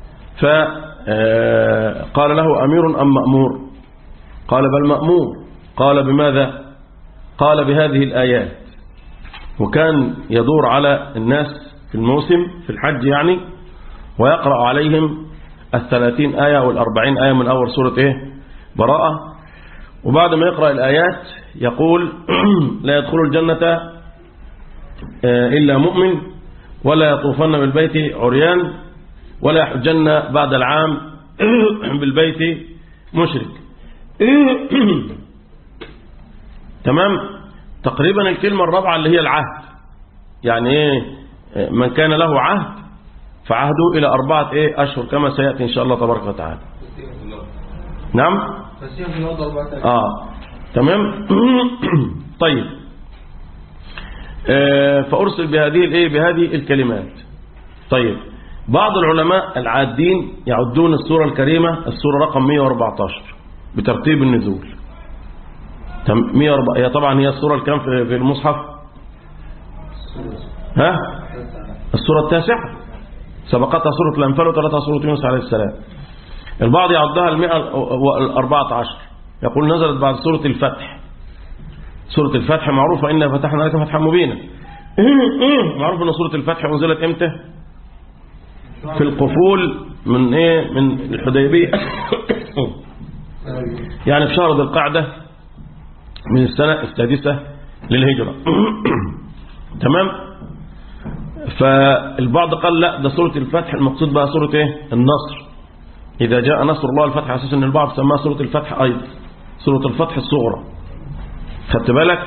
فقال له أمير أم مأمور قال بل مأمور قال بماذا قال بهذه الآيات وكان يدور على الناس في الموسم في الحج يعني ويقرأ عليهم الثلاثين آية والأربعين آية من أول سورة إيه براءة وبعد ما يقرأ الآيات يقول لا يدخل الجنة إلا مؤمن ولا يطوفن بالبيت عريان ولا يحجن بعد العام بالبيت مشرك تمام تقريبا الكلمة الرابعة اللي هي العهد يعني ايه من كان له عهد فعهده إلى أربعة ايه أشهر كما سيأتي إن شاء الله تبارك وتعالى نعم آه تمام طيب آه فأرسل بهذه الايه بهذه الكلمات طيب بعض العلماء العادين يعدون السورة الكريمة السورة رقم 114 بترتيب النزول 104 هي طبعا هي السورة الكام في المصحف ها السورة التاسعة سبقتها سورة الأنفال وثلاثها سورة يونس عليه السلام البعض يعدها المئة والأربعة عشر يقول نزلت بعد سورة الفتح سورة الفتح معروفة إنا فتحنا لك فتحا مبينا معروف أن سورة الفتح أنزلت إمتى في القفول من إيه من الحديبية يعني في شهر ذي القعدة من السنة السادسة للهجرة تمام فالبعض قال لا ده سورة الفتح المقصود بها سورة ايه النصر إذا جاء نصر الله الفتح أساس أن البعض سماها سورة الفتح أيضا سورة الفتح الصغرى خدت بالك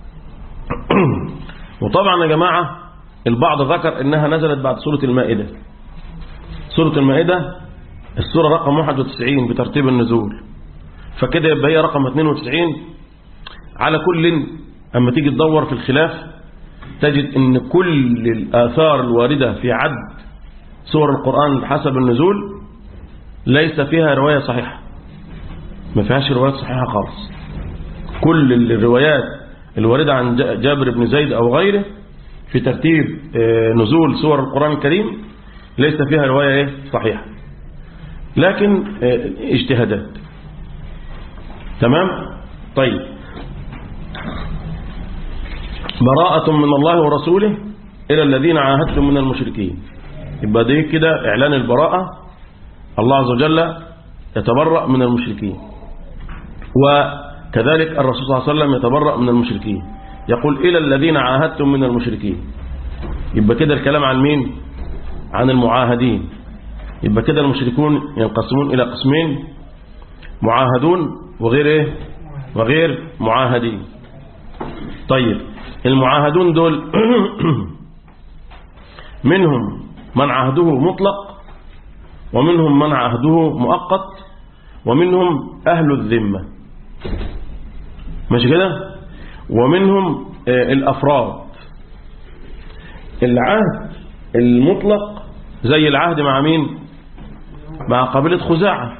وطبعا يا جماعة البعض ذكر أنها نزلت بعد سورة المائدة سورة المائدة السورة رقم 91 بترتيب النزول فكده يبقى هي رقم 92 على كل أما تيجي تدور في الخلاف تجد ان كل الآثار الواردة في عد سور القرآن حسب النزول ليس فيها رواية صحيحة ما فيهاش روايات صحيحة خالص كل الروايات الواردة عن جابر بن زيد أو غيره في ترتيب نزول سور القرآن الكريم ليس فيها رواية صحيحة لكن اجتهادات تمام طيب براءة من الله ورسوله إلى الذين عاهدتم من المشركين يبقى دي كده إعلان البراءة الله عز وجل يتبرأ من المشركين وكذلك الرسول صلى الله عليه وسلم يتبرأ من المشركين يقول إلى الذين عاهدتم من المشركين يبقى كده الكلام عن مين عن المعاهدين يبقى كده المشركون ينقسمون إلى قسمين معاهدون وغير إيه وغير معاهدين طيب المعاهدون دول منهم من عهده مطلق ومنهم من عهده مؤقت ومنهم أهل الذمة ماشي كده ومنهم الأفراد العهد المطلق زي العهد مع مين مع قبيلة خزاعة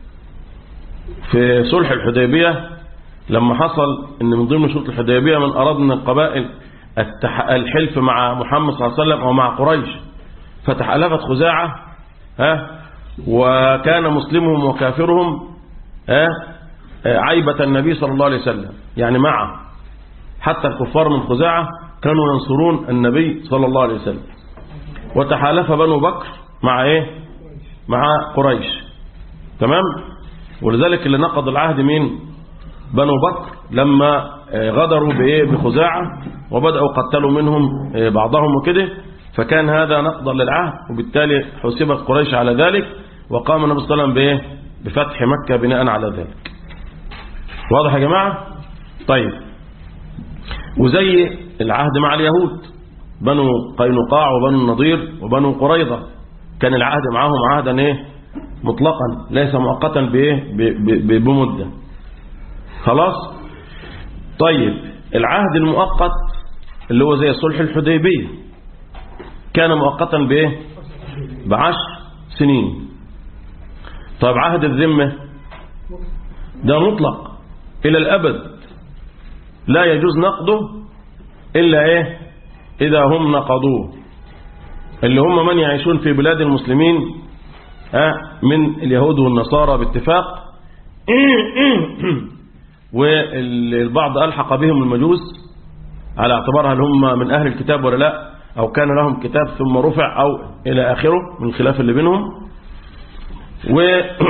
في صلح الحديبية لما حصل ان من ضمن شروط الحديبية من اراد من القبائل الحلف مع محمد صلى الله عليه وسلم او مع قريش فتحالفت خزاعة ها وكان مسلمهم وكافرهم ها عيبة النبي صلى الله عليه وسلم يعني معه حتى الكفار من خزاعة كانوا ينصرون النبي صلى الله عليه وسلم وتحالف بنو بكر مع ايه مع قريش تمام ولذلك اللي نقض العهد مين بنو بكر لما غدروا بايه بخزاعة وبدأوا قتلوا منهم بعضهم وكده فكان هذا نقضا للعهد وبالتالي حسبت قريش على ذلك وقام النبي صلى الله عليه وسلم بايه بفتح مكة بناء على ذلك واضح يا جماعة طيب وزي العهد مع اليهود بنو قينقاع وبنو النضير وبنو قريظة كان العهد معهم عهدا ايه مطلقا ليس مؤقتا بايه ب- ب- بمدة خلاص طيب العهد المؤقت اللي هو زي صلح الحديبية كان مؤقتا بايه بعشر سنين طيب عهد الذمة ده مطلق إلى الأبد لا يجوز نقضه إلا إيه إذا هم نقضوه اللي هم من يعيشون في بلاد المسلمين آه، من اليهود والنصارى باتفاق والبعض ألحق بهم المجوس على اعتبار هل هم من أهل الكتاب ولا لا أو كان لهم كتاب ثم رفع أو إلى آخره من الخلاف اللي بينهم و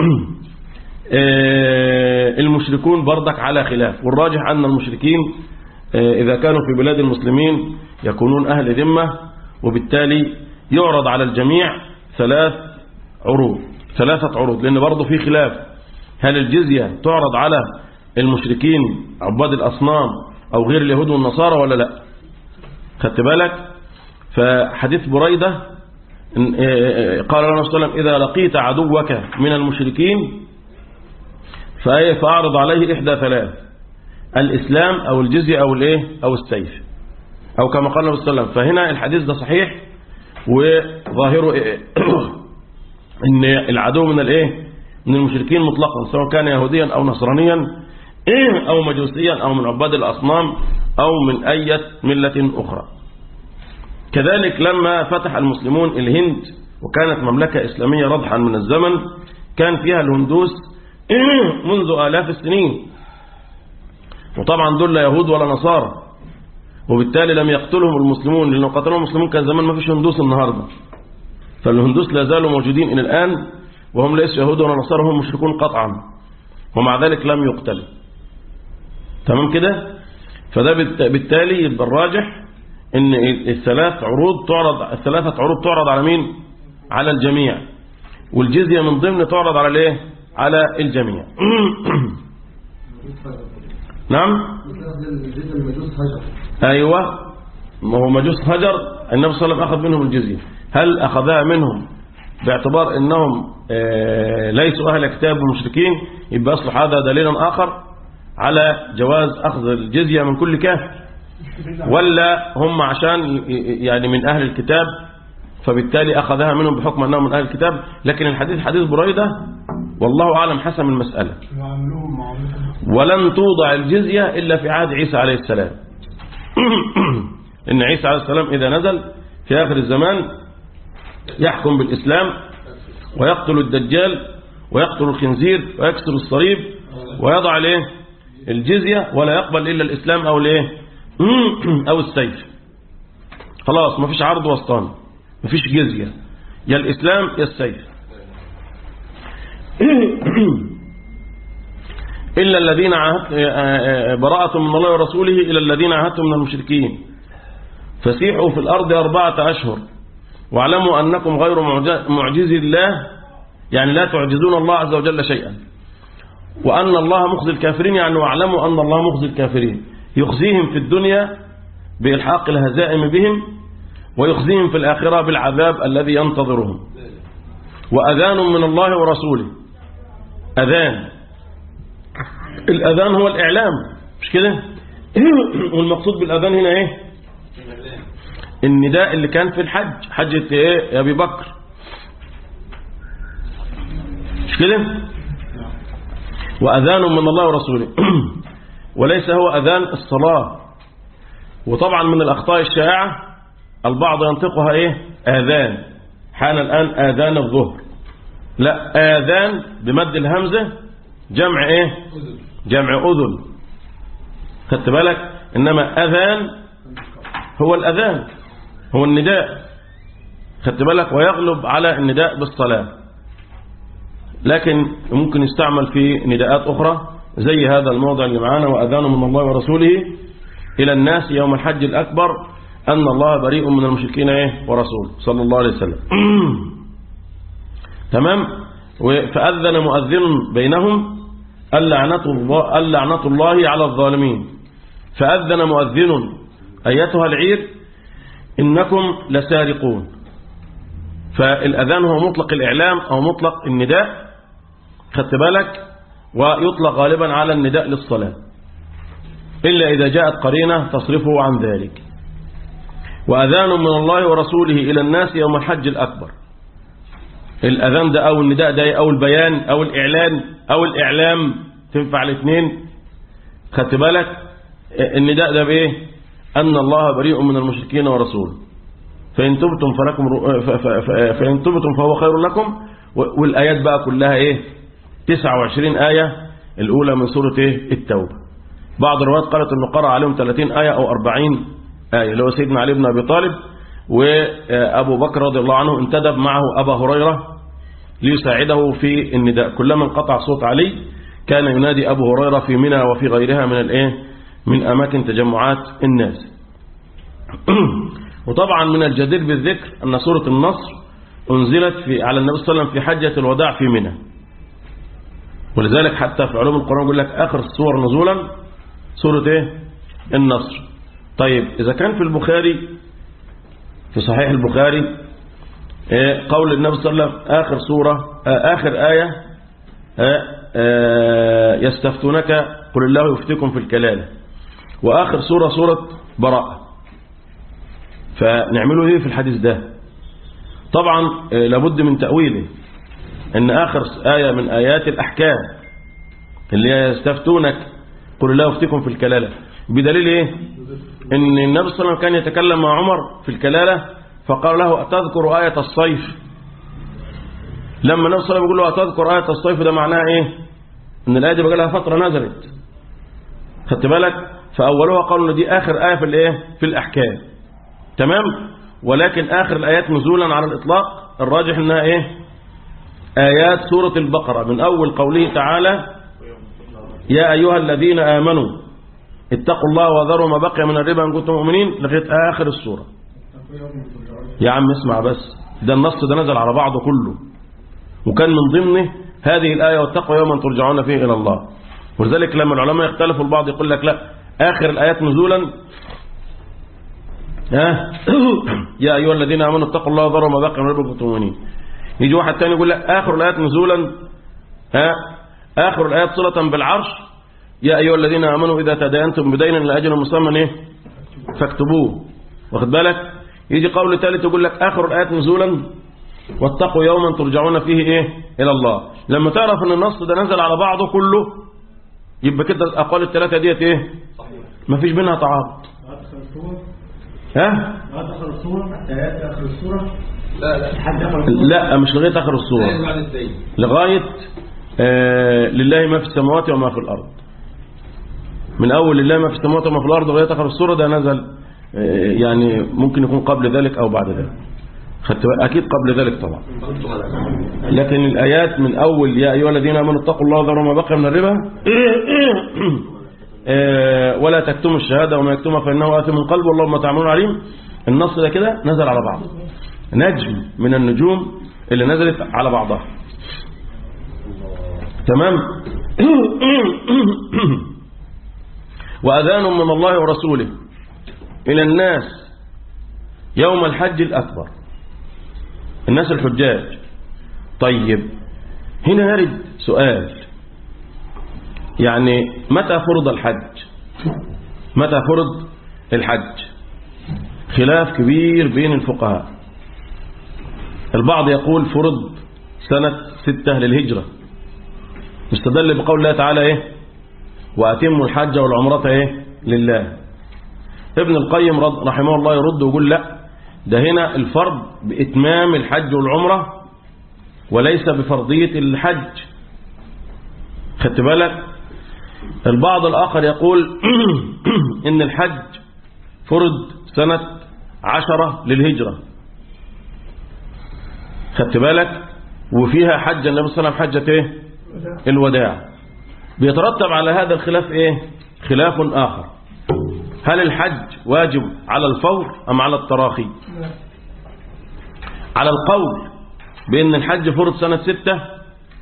آه، المشركون بردك على خلاف والراجح أن المشركين آه، إذا كانوا في بلاد المسلمين يكونون أهل ذمة وبالتالي يعرض على الجميع ثلاث عروض ثلاثة عروض لأن برضه في خلاف هل الجزية تعرض على المشركين عباد الأصنام أو غير اليهود والنصارى ولا لا خدت بالك فحديث بريدة إن- آه، آه، قال الله صلى الله عليه وسلم إذا لقيت عدوك من المشركين فأي فأعرض عليه إحدى ثلاث الإسلام أو الجزية أو الإيه أو السيف أو كما قال النبي صلى الله عليه وسلم فهنا الحديث ده صحيح وظاهره إيه؟ إن العدو من الإيه من المشركين مطلقا سواء كان يهوديا أو نصرانيا أو مجوسيا أو من عباد الأصنام أو من أي ملة أخرى كذلك لما فتح المسلمون الهند وكانت مملكة إسلامية رضحا من الزمن كان فيها الهندوس منذ آلاف السنين وطبعا دول لا يهود ولا نصارى وبالتالي لم يقتلهم المسلمون لأنه قتلهم المسلمون كان زمان ما فيش هندوس النهاردة فالهندوس لا زالوا موجودين إلى الآن وهم ليسوا يهود ولا نصارى هم مشركون قطعا ومع ذلك لم يقتلوا تمام كده فده بالت- بالتالي يبقى الراجح ان الثلاث عروض تعرض الثلاثة عروض تعرض على مين على الجميع والجزية من ضمن تعرض على الايه على الجميع نعم الجزء المجوس هجر ايوه ما هو مجوس هجر النبي صلى الله عليه وسلم اخذ منهم الجزية هل اخذها منهم باعتبار انهم آه، ليسوا اهل كتاب ومشركين يبقى اصلح هذا دليلا اخر على جواز اخذ الجزية من كل كافر ولا هم عشان ي- ي- يعني من أهل الكتاب فبالتالي أخذها منهم بحكم أنهم من أهل الكتاب لكن الحديث حديث بريدة والله أعلم حسم المسألة وعملوهم معاملة ولن توضع الجزية إلا في عهد عيسى عليه السلام إن عيسى عليه السلام إذا نزل في آخر الزمان يحكم بالإسلام ويقتل الدجال ويقتل الخنزير ويكسر الصليب ويضع عليه الجزية ولا يقبل إلا الإسلام أو الايه أو السيف خلاص ما فيش عرض وسطان ما فيش جزية يا الإسلام يا السيف إلا الذين عهد براءة من الله ورسوله إلى الذين عاهدتم من المشركين فسيحوا في الأرض أربعة أشهر واعلموا أنكم غير معج- معجز الله يعني لا تعجزون الله عز وجل شيئا وأن الله مخزي الكافرين يعني واعلموا أن الله مخزي الكافرين يخزيهم في الدنيا بإلحاق الهزائم بهم ويخزيهم في الآخرة بالعذاب الذي ينتظرهم وأذان من الله ورسوله أذان الأذان هو الإعلام مش كده والمقصود بالأذان هنا إيه النداء اللي كان في الحج حجة إيه يا أبي بكر مش كده وأذان من الله ورسوله وليس هو أذان الصلاة وطبعا من الأخطاء الشائعة البعض ينطقها إيه آذان حان الآن آذان الظهر لا آذان بمد الهمزة جمع إيه جمع أذن خدت بالك إنما أذان هو الأذان هو النداء خدت بالك ويغلب على النداء بالصلاة لكن ممكن يستعمل في نداءات أخرى زي هذا الموضع اللي معانا وأذان من الله ورسوله إلى الناس يوم الحج الأكبر أن الله بريء من المشركين إيه ورسوله صلى الله عليه وسلم تمام و- فأذن مؤذن بينهم اللعنة الله, اللعنة الله على الظالمين فأذن مؤذن أيتها العير إنكم لسارقون فالأذان هو مطلق الإعلام أو مطلق النداء خدت بالك ويطلق غالبا على النداء للصلاة إلا إذا جاءت قرينة تصرفه عن ذلك وأذان من الله ورسوله إلى الناس يوم الحج الأكبر الأذان ده أو النداء ده أو البيان أو الإعلان أو الإعلام تنفع الاثنين خدت بالك النداء ده بإيه أن الله بريء من المشركين ورسوله فإن تبتم فلكم رو- ف- ف- ف- فإن تبتم فهو خير لكم و- والآيات بقى كلها إيه 29 آية الأولى من سورة إيه التوبة بعض الروايات قالت أنه قرأ عليهم 30 آية أو 40 آية اللي هو سيدنا علي بن أبي طالب وأبو بكر رضي الله عنه انتدب معه أبا هريرة ليساعده في النداء كلما انقطع صوت علي كان ينادي أبو هريرة في منى وفي غيرها من الإيه من أماكن تجمعات الناس وطبعا من الجدير بالذكر أن سورة النصر أنزلت في على النبي صلى الله عليه وسلم في حجة الوداع في منى ولذلك حتى في علوم القرآن يقول لك آخر السور نزولا سورة إيه النصر طيب إذا كان في البخاري في صحيح البخاري إيه قول النبي صلى الله عليه وسلم آخر سورة آه آخر آية آه آه يستفتونك قل الله يفتيكم في الكلالة وآخر سورة سورة براءة فنعمله ايه في الحديث ده طبعا آه، لابد من تأويله ان اخر آية من ايات الاحكام اللي هي يستفتونك قل الله يفتيكم في الكلالة بدليل ايه ان النبي صلى الله عليه وسلم كان يتكلم مع عمر في الكلالة فقال له أتذكر آية الصيف لما النبي صلى الله عليه وسلم يقول له أتذكر آية الصيف ده معناها ايه ان الآية دي بقى لها فترة نزلت خدت بالك فأولها قالوا ان دي آخر آية في الايه في الأحكام تمام ولكن آخر الآيات نزولا على الإطلاق الراجح انها ايه آيات سورة البقرة من أول قوله تعالى يا أيها الذين آمنوا اتقوا الله وذروا ما بقي من الربا إن كنتم مؤمنين لغاية آخر السورة يا عم اسمع بس ده النص ده نزل على بعضه كله وكان من ضمنه هذه الآية واتقوا يوما ترجعون فيه إلى الله ولذلك لما العلماء يختلفوا البعض يقول لك لا آخر الآيات نزولا ها يا أيها الذين آمنوا اتقوا الله وذروا ما بقي من الربا إن كنتم مؤمنين يجي واحد تاني يقول لك آخر الآيات نزولا ها آخر الآيات صلة بالعرش يا أيها الذين آمنوا إذا تداينتم بدين إلى أجل مسمى إيه فاكتبوه واخد بالك يجي قول ثالث يقول لك آخر الآيات نزولا واتقوا يوما ترجعون فيه إيه إلى الله لما تعرف أن النص ده نزل على بعضه كله يبقى كده الأقوال الثلاثة ديت إيه ما فيش بينها تعارض أدخل الصورة ها أدخل الصورة حتى يأتي آخر الصورة لا لا حد دخل لا مش لغاية آخر الصورة بعد الدين لغاية آه لله ما في السماوات وما في الأرض من أول لله ما في السماوات وما في الأرض لغاية آخر السورة ده نزل آه يعني ممكن يكون قبل ذلك أو بعد ذلك خدت بالك؟ أكيد قبل ذلك طبعا لكن الآيات من أول يا أيها الذين آمنوا اتقوا الله وذروا ما بقي من الربا آه، ولا تكتموا الشهادة وما يكتمها فإنه آثم قلب والله ما تعملون عليم النص ده كده نزل على بعضه نجم من النجوم اللي نزلت على بعضها تمام وأذان من الله ورسوله إلى الناس يوم الحج الأكبر الناس الحجاج طيب هنا يرد سؤال يعني متى فرض الحج متى فرض الحج خلاف كبير بين الفقهاء البعض يقول فرض سنة ستة للهجرة مستدل بقول الله تعالى ايه وأتموا الحج والعمرة ايه لله ابن القيم رض- رحمه الله يرد ويقول لا ده هنا الفرض بإتمام الحج والعمرة وليس بفرضية الحج خدت بالك البعض الآخر يقول إن الحج فرض سنة عشرة للهجرة خدت بالك وفيها حج النبي صلى الله عليه وسلم حجة ايه الوداع بيترتب على هذا الخلاف ايه خلاف آخر هل الحج واجب على الفور أم على التراخي على القول بأن الحج فرض سنة ستة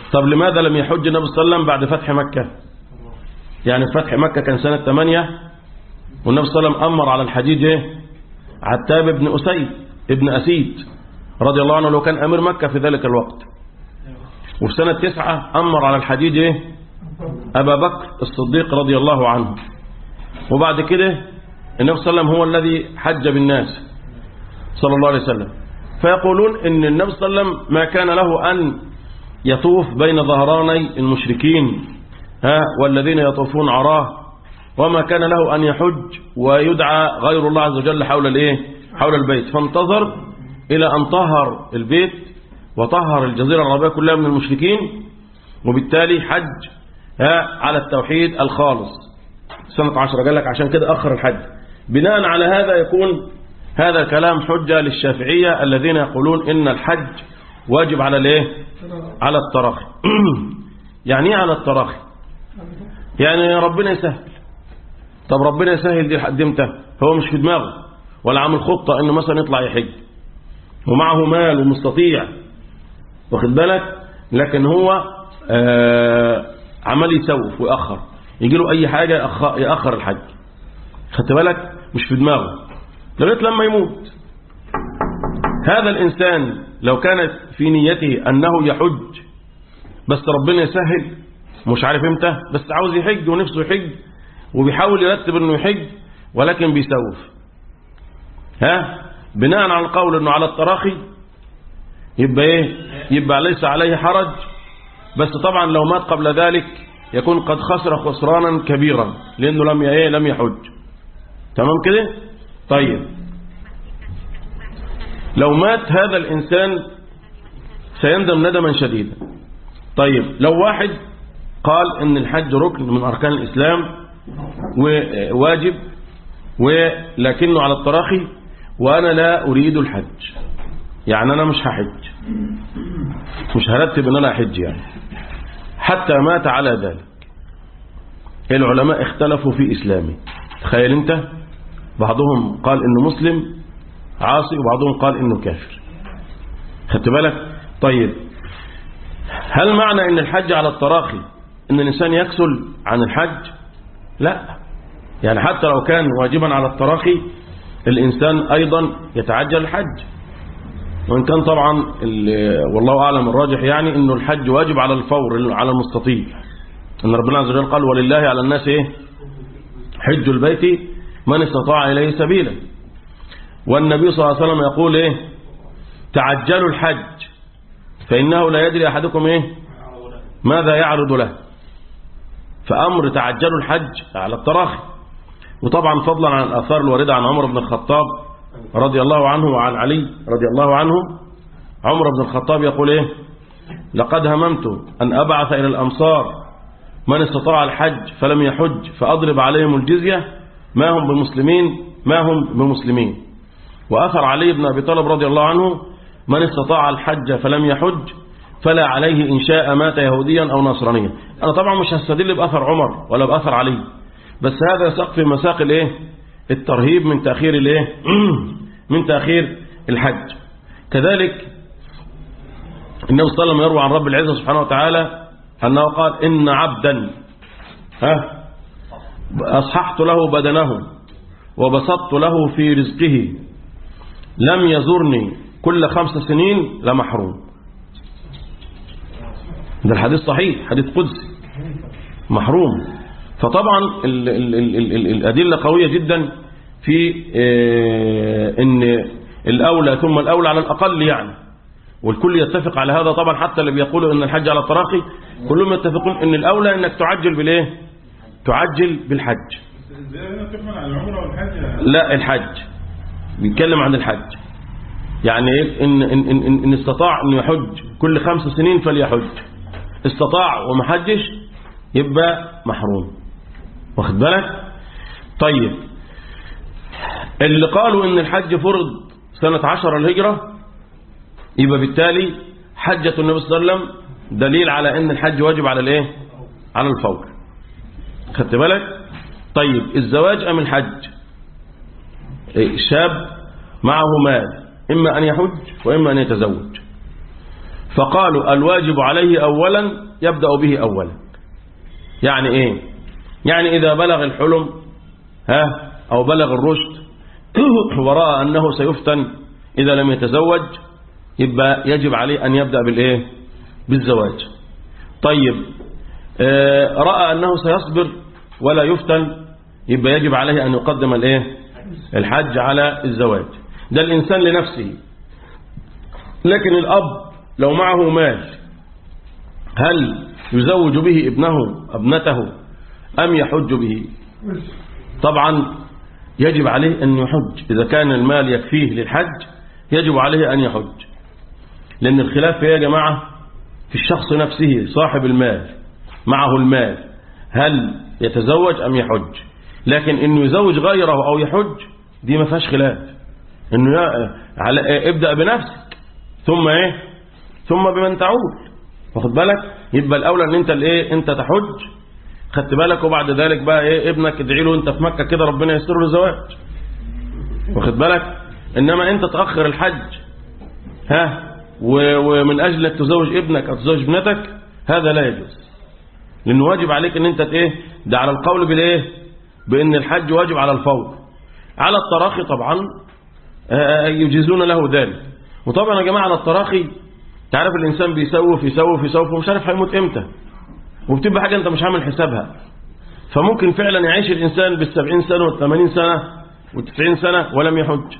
طب لماذا لم يحج النبي صلى الله عليه وسلم بعد فتح مكة يعني فتح مكة كان سنة 8 والنبي صلى الله عليه وسلم أمر على الحجيج ايه عتاب بن أسيد ابن أسيد رضي الله عنه لو كان أمير مكة في ذلك الوقت وفي سنة تسعة أمر على الحجيج ايه أبا بكر الصديق رضي الله عنه وبعد كده النبي صلى الله عليه وسلم هو الذي حج بالناس صلى الله عليه وسلم فيقولون ان النبي صلى الله عليه وسلم ما كان له أن يطوف بين ظهراني المشركين ها والذين يطوفون عراه وما كان له أن يحج ويدعى غير الله عز وجل حول الايه حول البيت فانتظر إلى أن طهر البيت وطهر الجزيرة العربية كلها من المشركين وبالتالي حج ها على التوحيد الخالص سنة عشرة قال لك عشان كده أخر الحج بناء على هذا يكون هذا كلام حجة للشافعية الذين يقولون إن الحج واجب على الايه على التراخي يعني ايه على التراخي يعني ربنا يسهل طب ربنا يسهل دي لحد امتى هو مش في دماغه ولا عامل خطة انه مثلا يطلع يحج ومعه مال ومستطيع واخد بالك لكن هو آه عمال يسوف ويأخر يجي له اي حاجة يأخر, يأخر الحج خدت بالك مش في دماغه لغايه لما يموت هذا الإنسان لو كانت في نيته أنه يحج بس ربنا يسهل مش عارف امتى بس عاوز يحج ونفسه يحج وبيحاول يرتب انه يحج ولكن بيسوف ها بناء على القول انه على التراخي يبقى ايه يبقى ليس عليه حرج بس طبعا لو مات قبل ذلك يكون قد خسر خسرانا كبيرا لانه لم ايه لم يحج تمام كده طيب لو مات هذا الإنسان سيندم ندما شديدا طيب لو واحد قال ان الحج ركن من أركان الإسلام وواجب ولكنه على التراخي وأنا لا أريد الحج يعني أنا مش هحج مش هرتب ان أنا أحج يعني حتى مات على ذلك العلماء اختلفوا في إسلامه تخيل انت بعضهم قال انه مسلم عاصي وبعضهم قال انه كافر خدت بالك طيب هل معنى ان الحج على التراخي ان الانسان يكسل عن الحج لا يعني حتى لو كان واجبا على التراخي الانسان ايضا يتعجل الحج وان كان طبعا والله اعلم الراجح يعني انه الحج واجب على الفور على المستطيع ان ربنا عز وجل قال ولله على الناس ايه حج البيت من استطاع اليه سبيلا والنبي صلى الله عليه وسلم يقول ايه تعجلوا الحج فإنه لا يدري أحدكم ايه ماذا يعرض له فأمر تعجلوا الحج على التراخي وطبعا فضلا عن الآثار الواردة عن عمر بن الخطاب رضي الله عنه وعن علي رضي الله عنه عمر بن الخطاب يقول ايه لقد هممت أن أبعث إلى الأمصار من استطاع الحج فلم يحج فأضرب عليهم الجزية ما هم بمسلمين ما هم بمسلمين وأثر علي بن أبي طالب رضي الله عنه من استطاع الحج فلم يحج فلا عليه إن شاء مات يهوديا أو نصرانيا أنا طبعا مش هستدل بأثر عمر ولا بأثر علي بس هذا يساق في مساق الايه الترهيب من تأخير الايه من تأخير الحج كذلك النبي صلى الله عليه وسلم يروى عن رب العزة سبحانه وتعالى أنه قال إن عبدا ها أصححت له بدنه وبسطت له في رزقه لم يزرني كل خمس سنين لمحروم ده الحديث صحيح حديث قدسي محروم فطبعا ال ال ال ال ال الأدلة قوية جدا في اه ان الأولى ثم الأولى على الأقل يعني والكل يتفق على هذا طبعا حتى اللي بيقولوا ان الحج على التراخي كلهم يتفقون ان الأولى انك تعجل بالايه تعجل بالحج لا الحج بيتكلم عن الحج يعني إيه إن, إن, إن, إن استطاع أن يحج كل خمس سنين فليحج استطاع وما حجش يبقى محروم واخد بالك طيب اللي قالوا ان الحج فرض سنة عشر الهجرة يبقى بالتالي حجة النبي صلى الله عليه وسلم دليل على ان الحج واجب على الايه على الفور خدت بالك طيب الزواج ام الحج شاب معه مال إما أن يحج وإما أن يتزوج فقالوا الواجب عليه أولا يبدأ به أولا يعني إيه يعني إذا بلغ الحلم ها أو بلغ الرشد ورأى أنه سيفتن إذا لم يتزوج يبقى يجب عليه أن يبدأ بالإيه بالزواج طيب آه، رأى أنه سيصبر ولا يفتن يبقى يجب عليه أن يقدم الإيه الحج على الزواج ده الإنسان لنفسه لكن الأب لو معه مال هل يزوج به ابنه ابنته أم يحج به طبعا يجب عليه أن يحج إذا كان المال يكفيه للحج يجب عليه أن يحج لأن الخلاف يا جماعة في الشخص نفسه صاحب المال معه المال هل يتزوج أم يحج لكن إنه يزوج غيره أو يحج دي ما فيهاش خلاف إنه يا- على إيه؟ ابدأ بنفسك ثم إيه ثم بمن تعود واخد بالك يبقى الأولى إن أنت الإيه أنت تحج خدت بالك وبعد ذلك بقى إيه ابنك ادعي له أنت في مكة كده ربنا يسر له الزواج واخد بالك إنما أنت تأخر الحج ها و- ومن أجل أنك تزوج ابنك أو تزوج ابنتك هذا لا يجوز لأنه واجب عليك أن أنت ايه ده على القول بالإيه بأن الحج واجب على الفور على التراخي طبعا آه، يجيزون له ذلك وطبعا يا جماعة على التراخي تعرف الإنسان بيسوف يسوف يسوف ومش عارف هيموت إمتى وبتبقى حاجة أنت مش عامل حسابها فممكن فعلا يعيش الإنسان بالسبعين سنة والثمانين سنة والتسعين سنة ولم يحج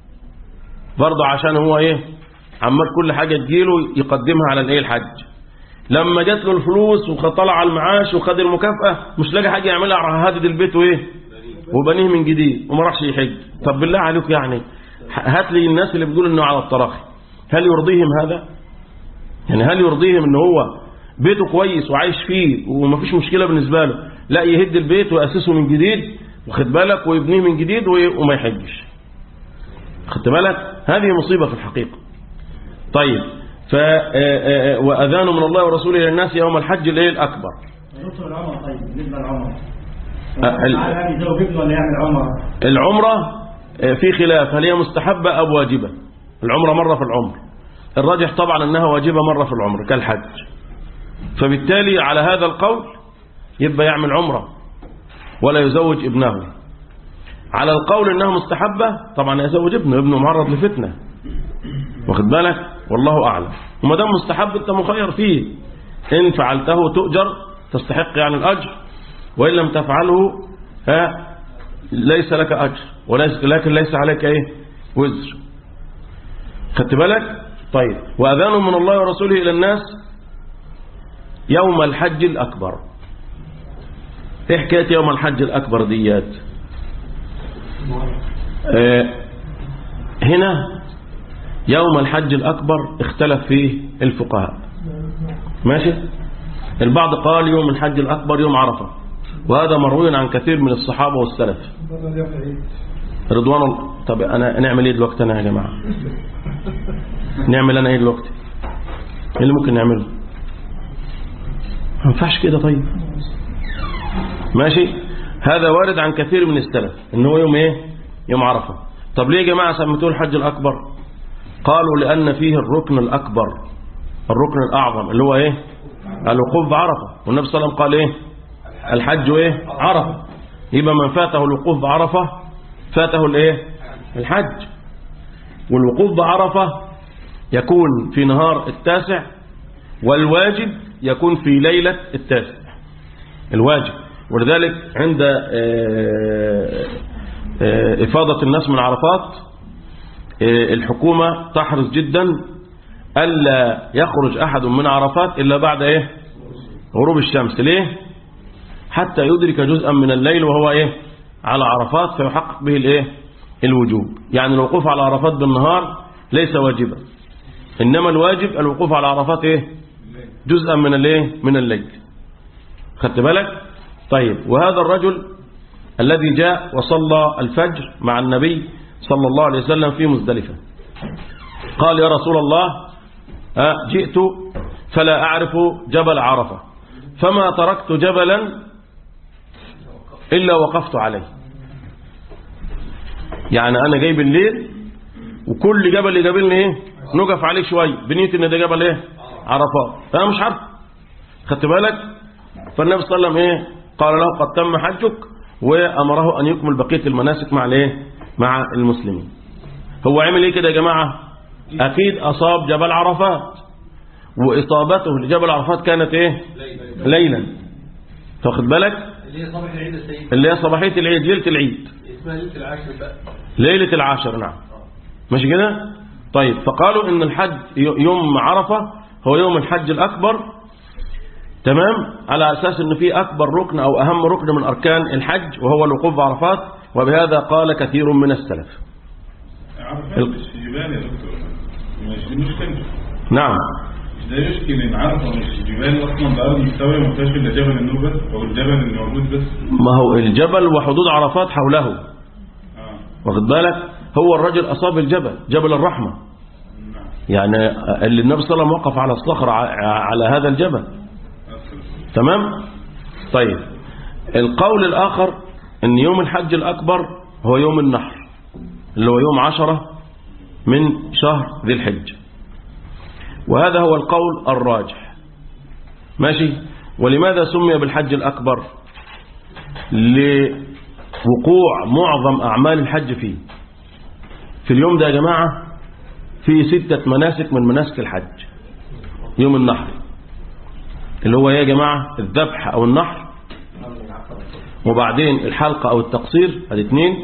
برضه عشان هو ايه عمال كل حاجة تجيله يقدمها على الايه الحج لما جات له الفلوس وطلع على المعاش وخد المكافأة مش لاقي حاجة يعملها راح هادد البيت وايه وبنيه من جديد وما راحش يحج طب بالله عليك يعني هات لي الناس اللي بيقولوا انه على التراخي هل يرضيهم هذا يعني هل يرضيهم ان هو بيته كويس وعايش فيه ومفيش مشكلة بالنسبة له لا يهد البيت ويأسسه من جديد واخد بالك ويبنيه من جديد وي- وما يحجش خدت بالك هذه مصيبة في الحقيقة طيب ف آه، آه، وأذان من الله ورسوله إلى الناس يوم الحج الايه الأكبر دكتور العمر طيب بالنسبه للعمر أه، ال- هل يزوج ابنه ولا يعمل عمره؟ العمرة آه، في خلاف هل هي مستحبة أو واجبة العمرة مرة في العمر الراجح طبعا أنها واجبة مرة في العمر كالحج فبالتالي على هذا القول يبقى يعمل عمرة ولا يزوج ابنه على القول أنها مستحبة طبعا يزوج ابنه ابنه معرض لفتنة واخد بالك والله أعلم وما دام مستحب أنت مخير فيه إن فعلته تؤجر تستحق يعني الأجر وإن لم تفعله ها ليس لك أجر وليس لكن ليس عليك إيه وزر خدت بالك طيب وأذان من الله ورسوله إلى الناس يوم الحج الأكبر إيه حكاية يوم الحج الأكبر ديات آه هنا يوم الحج الأكبر اختلف فيه الفقهاء ماشي البعض قال يوم الحج الأكبر يوم عرفة وهذا مروي عن كثير من الصحابة والسلف رضوان الله طب أنا نعمل إيه دلوقتي أنا يا جماعة نعمل أنا إيه دلوقتي إيه اللي ممكن نعمله ما ينفعش كده طيب ماشي هذا وارد عن كثير من السلف ان هو يوم ايه يوم عرفة طب ليه يا جماعة سميتوه الحج الأكبر قالوا لأن فيه الركن الأكبر الركن الأعظم اللي هو ايه الوقوف بعرفة والنبي صلى الله عليه وسلم قال ايه الحج ايه عرفة يبقى من فاته الوقوف بعرفة فاته الايه الحج والوقوف بعرفة يكون في نهار التاسع والواجب يكون في ليلة التاسع الواجب ولذلك عند آه، آه، إفاضة الناس من عرفات آه، الحكومة تحرص جدا ألا يخرج أحد من عرفات إلا بعد إيه غروب الشمس ليه حتى يدرك جزءا من الليل وهو إيه على عرفات فيحقق به الإيه الوجوب يعني الوقوف على عرفات بالنهار ليس واجبا إنما الواجب الوقوف على عرفات إيه جزءا من الايه من الليل خدت بالك طيب وهذا الرجل الذي جاء وصلى الفجر مع النبي صلى الله عليه وسلم في مزدلفة قال يا رسول الله آه، جئت فلا أعرف جبل عرفة فما تركت جبلا إلا وقفت عليه يعني أنا جاي بالليل وكل جبل يقابلني إيه نقف عليه شوية بنية إن ده جبل إيه عرفات فأنا مش عارف خدت بالك فالنبي صلى الله عليه وسلم إيه قال له قد تم حجك وأمره أن يكمل بقية المناسك مع الإيه مع المسلمين هو عمل إيه كده يا جماعة أكيد أصاب جبل عرفات وإصابته لجبل عرفات كانت إيه ليلا تاخد بالك اللي هي صباح العيد السيد اللي هي صباحية العيد ليلة العيد اسمها ليله العاشر بقى ليلة العاشر نعم ماشي كده طيب فقالوا ان الحج ي- يوم عرفة هو يوم الحج الأكبر تمام على أساس ان في أكبر ركن أو أهم ركن من أركان الحج وهو الوقوف بعرفات وبهذا قال كثير من السلف عرفات ال- مش جبال يا دكتور مش دي مشكلة نعم مش ده يشكل ان عرفة مش جبال اصلا بأرض مستوية ما فيهاش الا جبل النور بس او الجبل اللي موجود بس ما هو الجبل وحدود عرفات حوله اه واخد بالك هو الرجل أصاب الجبل جبل الرحمة نعم يعني اللي النبي صلى الله عليه وسلم وقف على الصخرة ع- على هذا الجبل أصل. تمام طيب القول الآخر ان يوم الحج الأكبر هو يوم النحر اللي هو يوم عشرة من شهر ذي الحج وهذا هو القول الراجح ماشي ولماذا سمي بالحج الأكبر لوقوع معظم أعمال الحج فيه في اليوم ده يا جماعة في ستة مناسك من مناسك الحج يوم النحر اللي هو إيه يا جماعة الذبح أو النحر وبعدين الحلقة أو التقصير ادي اثنين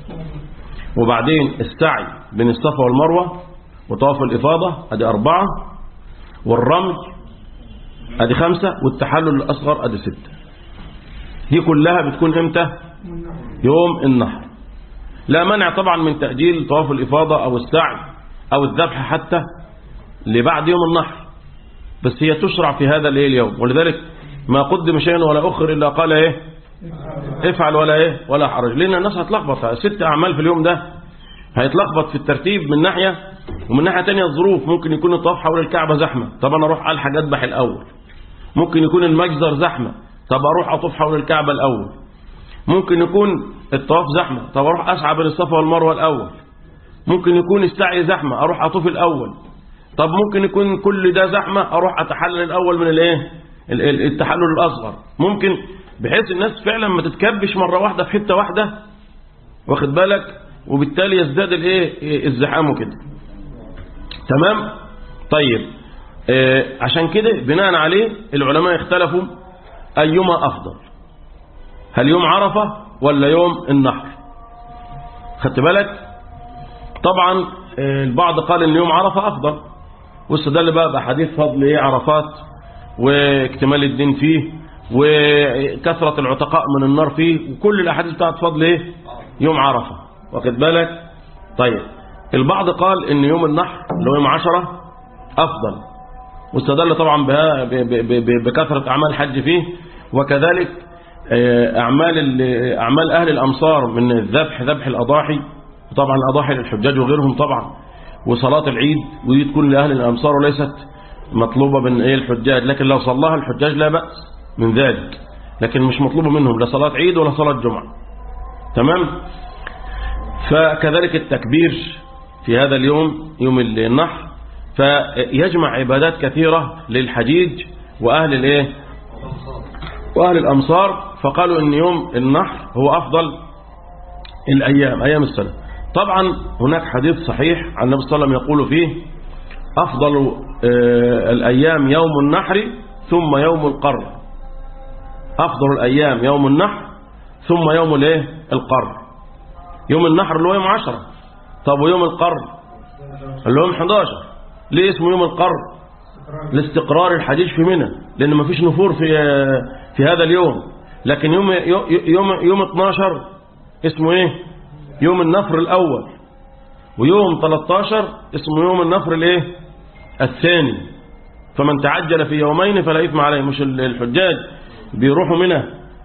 وبعدين السعي بين الصفا والمروة وطواف الإفاضة ادي أربعة والرمي ادي خمسة والتحلل الأصغر ادي ستة دي كلها بتكون امتى يوم النحر لا منع طبعا من تأجيل طواف الإفاضة أو السعي أو الذبح حتى لبعد يوم النحر بس هي تشرع في هذا الايه اليوم ولذلك ما قدم شيء ولا أخر إلا قال إيه افعل ولا إيه ولا حرج لأن الناس هتلخبط ست أعمال في اليوم ده هيتلخبط في الترتيب من ناحية ومن ناحية تانية الظروف ممكن يكون الطواف حول الكعبة زحمة طب أنا أروح ألحق أذبح الأول ممكن يكون المجزر زحمة طب أروح أطوف حول الكعبة الأول ممكن يكون الطواف زحمة طب أروح أسعى بين الصفا والمروة الأول ممكن يكون السعي زحمة أروح أطوف الأول طب ممكن يكون كل ده زحمة أروح أتحلل الأول من الإيه ال- ال- التحلل الأصغر ممكن بحيث الناس فعلا ما تتكبش مرة واحدة في حتة واحدة واخد بالك وبالتالي يزداد الايه الزحام وكده تمام طيب آه عشان كده بناء عليه العلماء اختلفوا أيما أفضل هل يوم عرفة ولا يوم النحر خدت بالك طبعا آه، البعض قال ان يوم عرفة أفضل واستدل بقى بحديث فضل ايه عرفات واكتمال الدين فيه وكثرة العتقاء من النار فيه وكل الأحاديث بتاعت فضل ايه يوم عرفة واخد بالك طيب البعض قال ان يوم النحر اللي هو يوم عشرة أفضل واستدل طبعا بها ب- ب- ب- بكثرة أعمال الحج فيه وكذلك آه، أعمال ال- أعمال أهل الأمصار من الذبح ذبح الأضاحي وطبعا الأضاحي للحجاج وغيرهم طبعا وصلاة العيد ودي تكون لأهل الأمصار وليست مطلوبة من إيه الحجاج لكن لو صلاها الحجاج لا بأس من ذلك لكن مش مطلوبة منهم لا صلاة عيد ولا صلاة جمعة تمام فكذلك التكبير في هذا اليوم يوم النحر فيجمع عبادات كثيرة للحجيج وأهل الإيه وأهل الأمصار فقالوا أن يوم النحر هو أفضل الأيام أيام السنة طبعا هناك حديث صحيح عن النبي صلى الله عليه وسلم يقول فيه أفضل آه، الأيام يوم النحر ثم يوم القر أفضل الأيام يوم النحر ثم يوم الايه القر يوم النحر اللي هو يوم عشرة طب ويوم القر اللي هو يوم 11 ليه اسمه يوم القر لاستقرار الحجيج في منى لأن ما فيش نفور في في هذا اليوم لكن يوم يوم يوم 12 اسمه ايه يوم النفر الأول ويوم 13 اسمه يوم النفر الايه الثاني فمن تعجل في يومين فلا إثم عليه مش الحجاج بيروحوا منى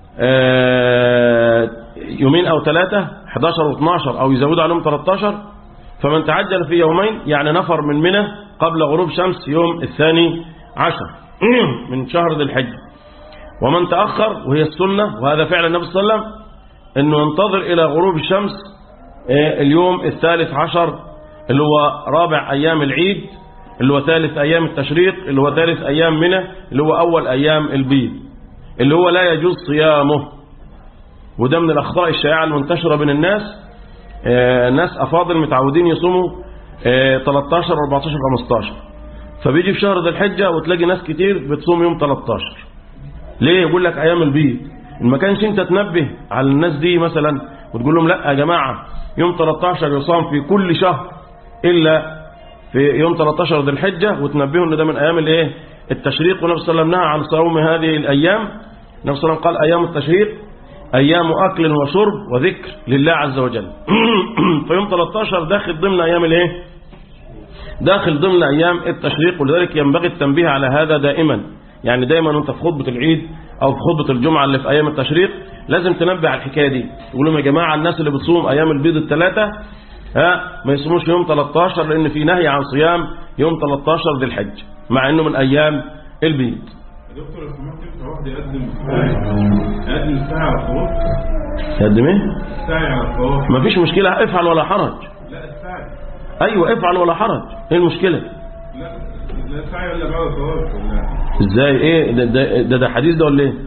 آه، يومين أو ثلاثة 11 و12 أو يزودوا عليهم 13 فمن تعجل في يومين يعني نفر من منى قبل غروب شمس يوم الثاني عشر من شهر ذي الحجة ومن تأخر وهي السنة وهذا فعل النبي صلى الله عليه وسلم أنه ينتظر إلى غروب الشمس آه، اليوم الثالث عشر اللي هو رابع أيام العيد اللي هو ثالث أيام التشريق اللي هو ثالث أيام منى اللي هو أول أيام البيض اللي هو لا يجوز صيامه وده من الأخطاء الشائعة المنتشرة بين الناس آه، ناس أفاضل متعودين يصوموا آه، 13 14 15 فبيجي في شهر ذي الحجة وتلاقي ناس كتير بتصوم يوم 13 ليه يقول لك أيام البيض إن ما كانش أنت تنبه على الناس دي مثلا وتقول لهم لا يا جماعة يوم 13 يصام في كل شهر إلا في يوم 13 ذي الحجة وتنبهوا ان ده من ايام الايه التشريق والنبي صلى الله عليه وسلم نهى عن صوم هذه الايام النبي صلى الله عليه وسلم قال ايام التشريق ايام اكل وشرب وذكر لله عز وجل فيوم 13 داخل ضمن ايام الايه داخل ضمن ايام التشريق ولذلك ينبغي التنبيه على هذا دائما يعني دايما وانت في خطبه العيد او في خطبه الجمعه اللي في ايام التشريق لازم تنبه على الحكايه دي تقول لهم يا جماعه الناس اللي بتصوم ايام البيض الثلاثه ها ما يصوموش يوم 13 لان في نهي عن صيام يوم 13 ذي الحج مع انه من ايام البيض يا دكتور لو سمحت انت واحد يقدم يقدم الساعة على الطواف تقدم ايه الساعة على الطواف ما فيش مشكله افعل ولا حرج لا الساعة ايوه افعل ولا حرج ايه المشكله لا لا الساعة ولا بعد الطواف ولا ازاي ايه ده ده, ده, ده حديث ده ولا ايه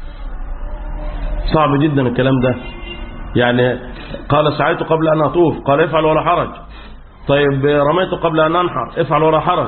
صعب جدا الكلام ده يعني قال سعيت قبل ان اطوف قال افعل ولا حرج طيب رميت قبل ان انحر افعل ولا حرج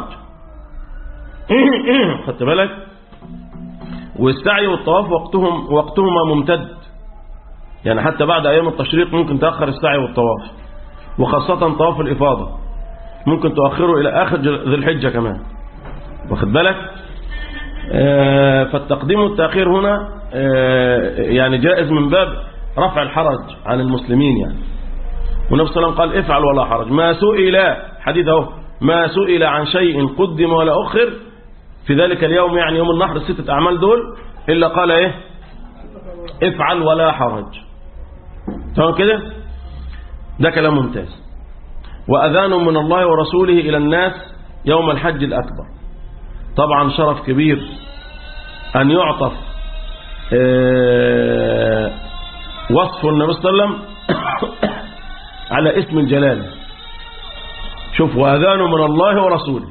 خدت بالك والسعي والطواف وقتهم وقتهما ممتد يعني حتى بعد ايام التشريق ممكن تاخر السعي والطواف وخاصه طواف الافاضه ممكن تؤخره الى اخر ذي الحجه كمان واخد بالك آه، فالتقديم والتأخير هنا آه، يعني جائز من باب رفع الحرج عن المسلمين يعني والنبي صلى الله عليه وسلم قال افعل ولا حرج ما سئل حديث اهو ما سئل عن شيء قدم ولا أخر في ذلك اليوم يعني يوم النحر الستة أعمال دول إلا قال إيه افعل ولا حرج تمام كده ده كلام ممتاز وأذان من الله ورسوله إلى الناس يوم الحج الأكبر طبعا شرف كبير أن يعطف آه، وصف النبي صلى الله عليه وسلم على اسم الجلال شوف وأذان من الله ورسوله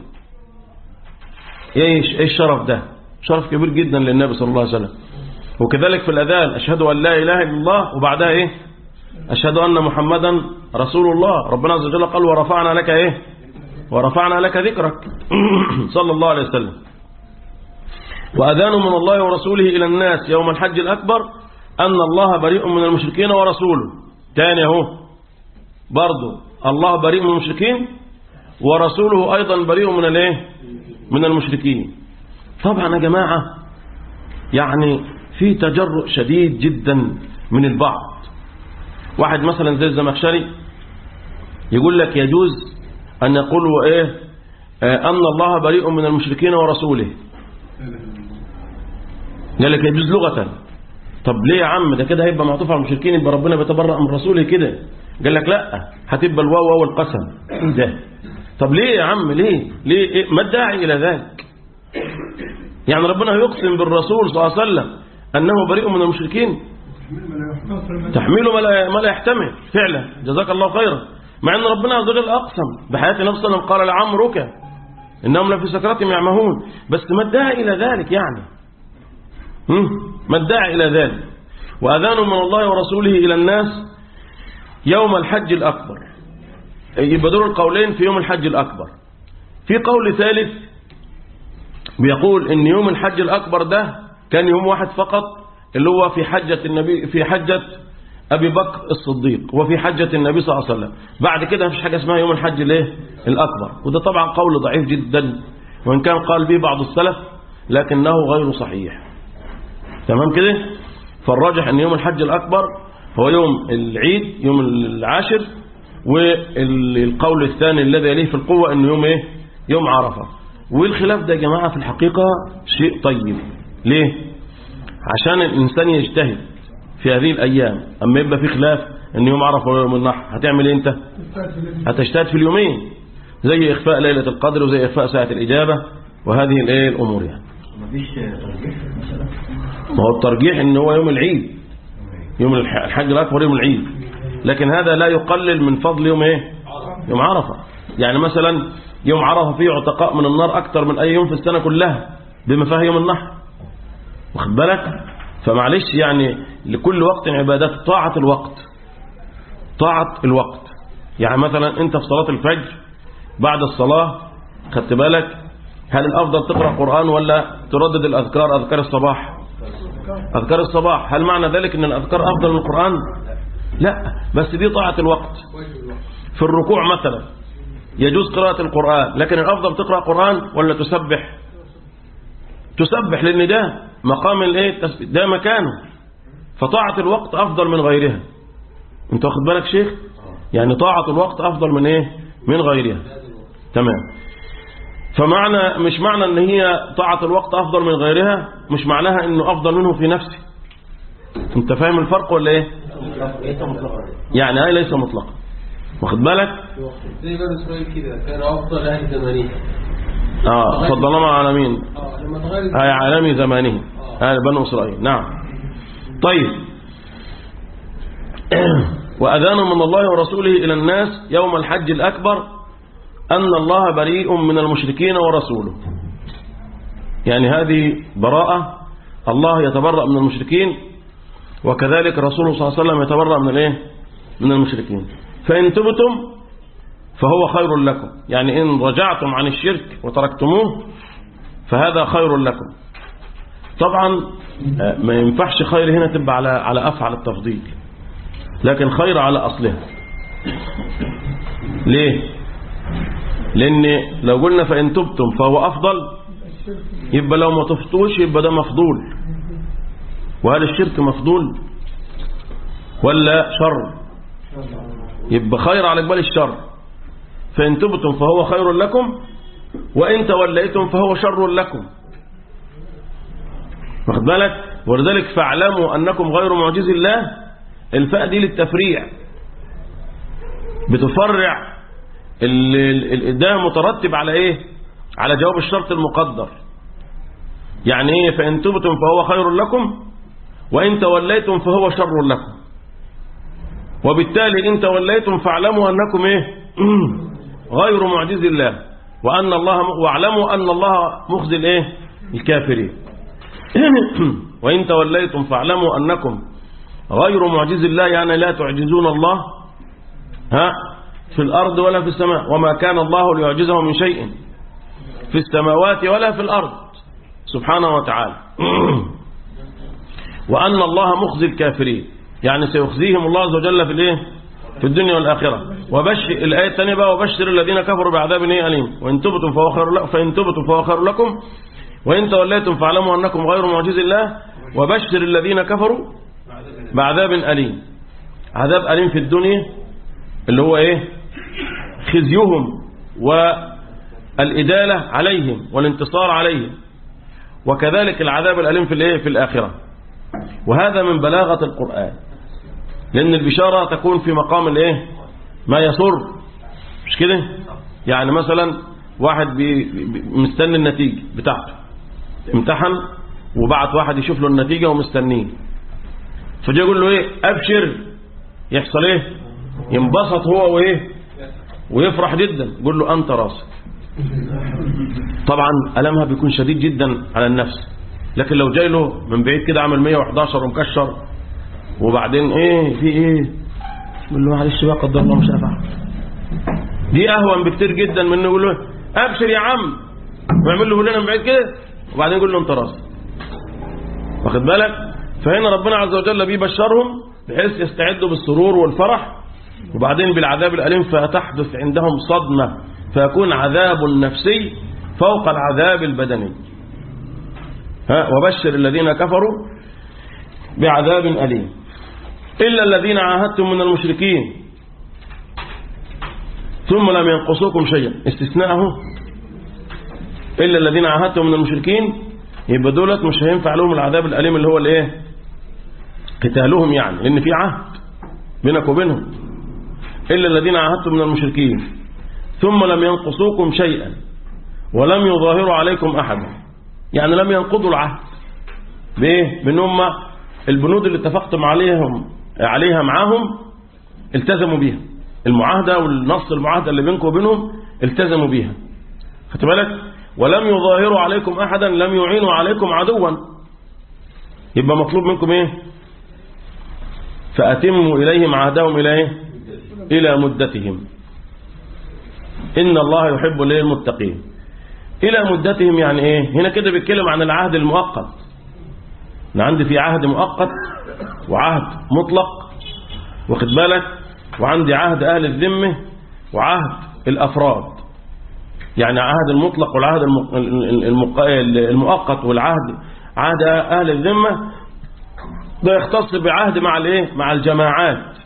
ايش ايش الشرف ده شرف كبير جدا للنبي صلى الله عليه وسلم وكذلك في الأذان أشهد أن لا إله إلا الله وبعدها إيه أشهد أن محمدا رسول الله ربنا عز وجل قال ورفعنا لك إيه ورفعنا لك ذكرك صلى الله عليه وسلم وأذان من الله ورسوله إلى الناس يوم الحج الأكبر أن الله بريء من المشركين ورسوله تاني اهو برضو الله بريء من المشركين ورسوله أيضا بريء من الايه من المشركين طبعا يا جماعة يعني في تجرؤ شديد جدا من البعض واحد مثلا زي الزمخشري يقول لك يجوز أن يقول إيه آه، أن الله بريء من المشركين ورسوله قال لك يجوز لغة طب ليه يا عم ده كده هيبقى معطوف على المشركين يبقى ربنا بيتبرأ من رسوله كده قال لك لا هتبقى الواو واو القسم ايه ده طب ليه يا عم ليه ليه إيه؟ ما الداعي الى ذلك يعني ربنا يقسم بالرسول صلى الله عليه وسلم انه بريء من المشركين تحميله ما لا, ما لا يحتمل فعلا جزاك الله خيرا مع ان ربنا عز وجل اقسم بحياه النبي صلى الله عليه وسلم قال لعمرك انهم لفي سكراتهم يعمهون بس ما الداعي الى ذلك يعني هم؟ ما الداعي إلى ذلك وأذان من الله ورسوله إلى الناس يوم الحج الأكبر يبقى دول القولين في يوم الحج الأكبر في قول ثالث بيقول إن يوم الحج الأكبر ده كان يوم واحد فقط اللي هو في حجة النبي في حجة أبي بكر الصديق وفي حجة النبي صلى الله عليه وسلم بعد كده مفيش حاجة اسمها يوم الحج الايه الأكبر وده طبعا قول ضعيف جدا وإن كان قال به بعض السلف لكنه غير صحيح تمام كده فالراجح ان يوم الحج الاكبر هو يوم العيد يوم العاشر والقول الثاني الذي يليه في القوة انه يوم ايه يوم عرفة والخلاف ده يا جماعة في الحقيقة شيء طيب ليه عشان الانسان يجتهد في هذه الايام اما يبقى في خلاف ان يوم عرفة ولا يوم النحر هتعمل ايه انت هتجتهد في اليومين زي اخفاء ليلة القدر وزي اخفاء ساعة الاجابة وهذه الايه الامور يعني مفيش ترجيح مثلا ما هو الترجيح ان هو يوم العيد يوم الح- الحج الاكبر يوم العيد لكن هذا لا يقلل من فضل يوم ايه يوم عرفه يعني مثلا يوم عرفه فيه عتقاء من النار أكثر من أي يوم في السنة كلها بما فيها يوم النحر واخد بالك فمعلش يعني لكل وقت عبادات طاعة الوقت طاعة الوقت يعني مثلا انت في صلاة الفجر بعد الصلاة خدت بالك هل الأفضل تقرأ قرآن ولا تردد الأذكار أذكار الصباح أذكار الصباح هل معنى ذلك أن الأذكار أفضل من القرآن لا بس دي طاعة الوقت في الركوع مثلا يجوز قراءة القرآن لكن الأفضل تقرأ قرآن ولا تسبح تسبح لأن ده مقام الايه ده مكانه فطاعة الوقت أفضل من غيرها انت واخد بالك شيخ يعني طاعة الوقت أفضل من ايه من غيرها تمام فمعنى مش معنى ان هي طاعة الوقت أفضل من غيرها مش معناها انه أفضل منه في نفسه انت فاهم الفرق ولا ايه يعني هاي ليس مطلقا واخد بالك زي بني اسرائيل كده كان افضل اهل زمانه اه فضلنا على مين اه لما تغير هاي عالمي زمانه آل بنو إسرائيل نعم طيب وأذان من الله ورسوله إلى الناس يوم الحج الأكبر أن الله بريء من المشركين ورسوله يعني هذه براءة الله يتبرأ من المشركين وكذلك رسوله صلى الله عليه وسلم يتبرأ من الايه من المشركين فإن تبتم فهو خير لكم يعني إن رجعتم عن الشرك وتركتموه فهذا خير لكم طبعا آه، ما ينفعش خير هنا تبقى على على أفعل التفضيل لكن خير على أصلها ليه لأن لو قلنا فإن تبتم فهو أفضل يبقى لو ما تفتوش يبقى ده مفضول وهل الشرك مفضول ولا شر يبقى خير على قبال الشر فإن تبتم فهو خير لكم وإن توليتم فهو شر لكم واخد بالك ولذلك فاعلموا أنكم غير معجز الله الفاء دي للتفريع بتفرع ال- ال- ال- ده مترتب على ايه على جواب الشرط المقدر يعني ايه فإن تبتم فهو خير لكم وإن توليتم فهو شر لكم وبالتالي إن توليتم فاعلموا أنكم إيه غير معجز الله وأن الله واعلموا أن الله مخزي الإيه الكافرين وإن توليتم فاعلموا أنكم غير معجز الله يعني لا تعجزون الله ها في الأرض ولا في السماء وما كان الله ليعجزه من شيء في السماوات ولا في الأرض سبحانه وتعالى وأن الله مخزي الكافرين يعني سيخزيهم الله عز وجل في الايه في الدنيا والآخرة وبشر الآية الثانية بقى وبشر الذين كفروا بعذاب ايه أليم وإن تبتم فهو خير لكم فإن تبتم فهو خير لكم وإن توليتم فاعلموا أنكم غير معجز الله وبشر الذين كفروا بعذاب أليم عذاب أليم في الدنيا اللي هو إيه خزيهم والإدالة عليهم والانتصار عليهم وكذلك العذاب الأليم في الإيه في الآخرة وهذا من بلاغة القرآن لأن البشارة تكون في مقام الإيه ما يسر مش كده يعني مثلا واحد بي بي- مستني النتيجة بتاعته امتحن وبعت واحد يشوف له النتيجة ومستنيه فجاء يقول له ايه ابشر يحصل ايه ينبسط هو وايه ويفرح جدا يقول له انت راسك طبعا ألمها بيكون شديد جدا على النفس لكن لو جاي له من بعيد كده عامل 111 ومكشر وبعدين ايه في ايه يقول له معلش بقى قدر الله مش نافع دي اهون بكتير جدا من انه يقول له ابشر يا عم ويعمل له هلنا من بعيد كده وبعدين يقول له انت راسك واخد بالك فهنا ربنا عز وجل بيبشرهم بحيث يستعدوا بالسرور والفرح وبعدين بالعذاب الأليم فتحدث عندهم صدمة فيكون عذاب نفسي فوق العذاب البدني ها وبشر الذين كفروا بعذاب أليم إلا الذين عاهدتم من المشركين ثم لم ينقصوكم شيئا استثناءه إلا الذين عاهدتم من المشركين يبقى دولت مش هينفع لهم العذاب الأليم اللي هو الايه قتالهم يعني لأن في عهد بينك وبينهم إلا الذين عاهدتم من المشركين ثم لم ينقصوكم شيئا ولم يظاهروا عليكم أحدا يعني لم ينقضوا العهد بإيه؟ بأن هم البنود اللي اتفقتم عليهم عليها معاهم التزموا بيها المعاهدة والنص المعاهدة اللي بينكم وبينهم التزموا بيها خدت بالك ولم يظاهروا عليكم أحدا لم يعينوا عليكم عدوا يبقى مطلوب منكم إيه فأتموا إليهم عهدهم إلى إيه إلى مدتهم إن الله يحب الايه المتقين إلى مدتهم يعني إيه هنا كده بيتكلم عن العهد المؤقت أنا عندي في عهد مؤقت وعهد مطلق واخد بالك وعندي عهد أهل الذمة وعهد الأفراد يعني عهد المطلق والعهد الم- الم- المؤقت والعهد عهد أهل الذمة ده يختص بعهد مع الايه مع الجماعات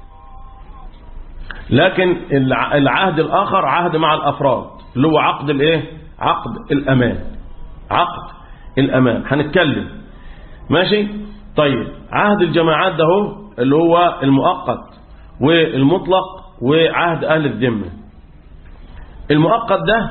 لكن الع- العهد الآخر عهد مع الأفراد اللي هو عقد الايه عقد الأمان عقد الأمان هنتكلم ماشي طيب عهد الجماعات ده هو اللي هو المؤقت والمطلق وعهد أهل الذمة المؤقت ده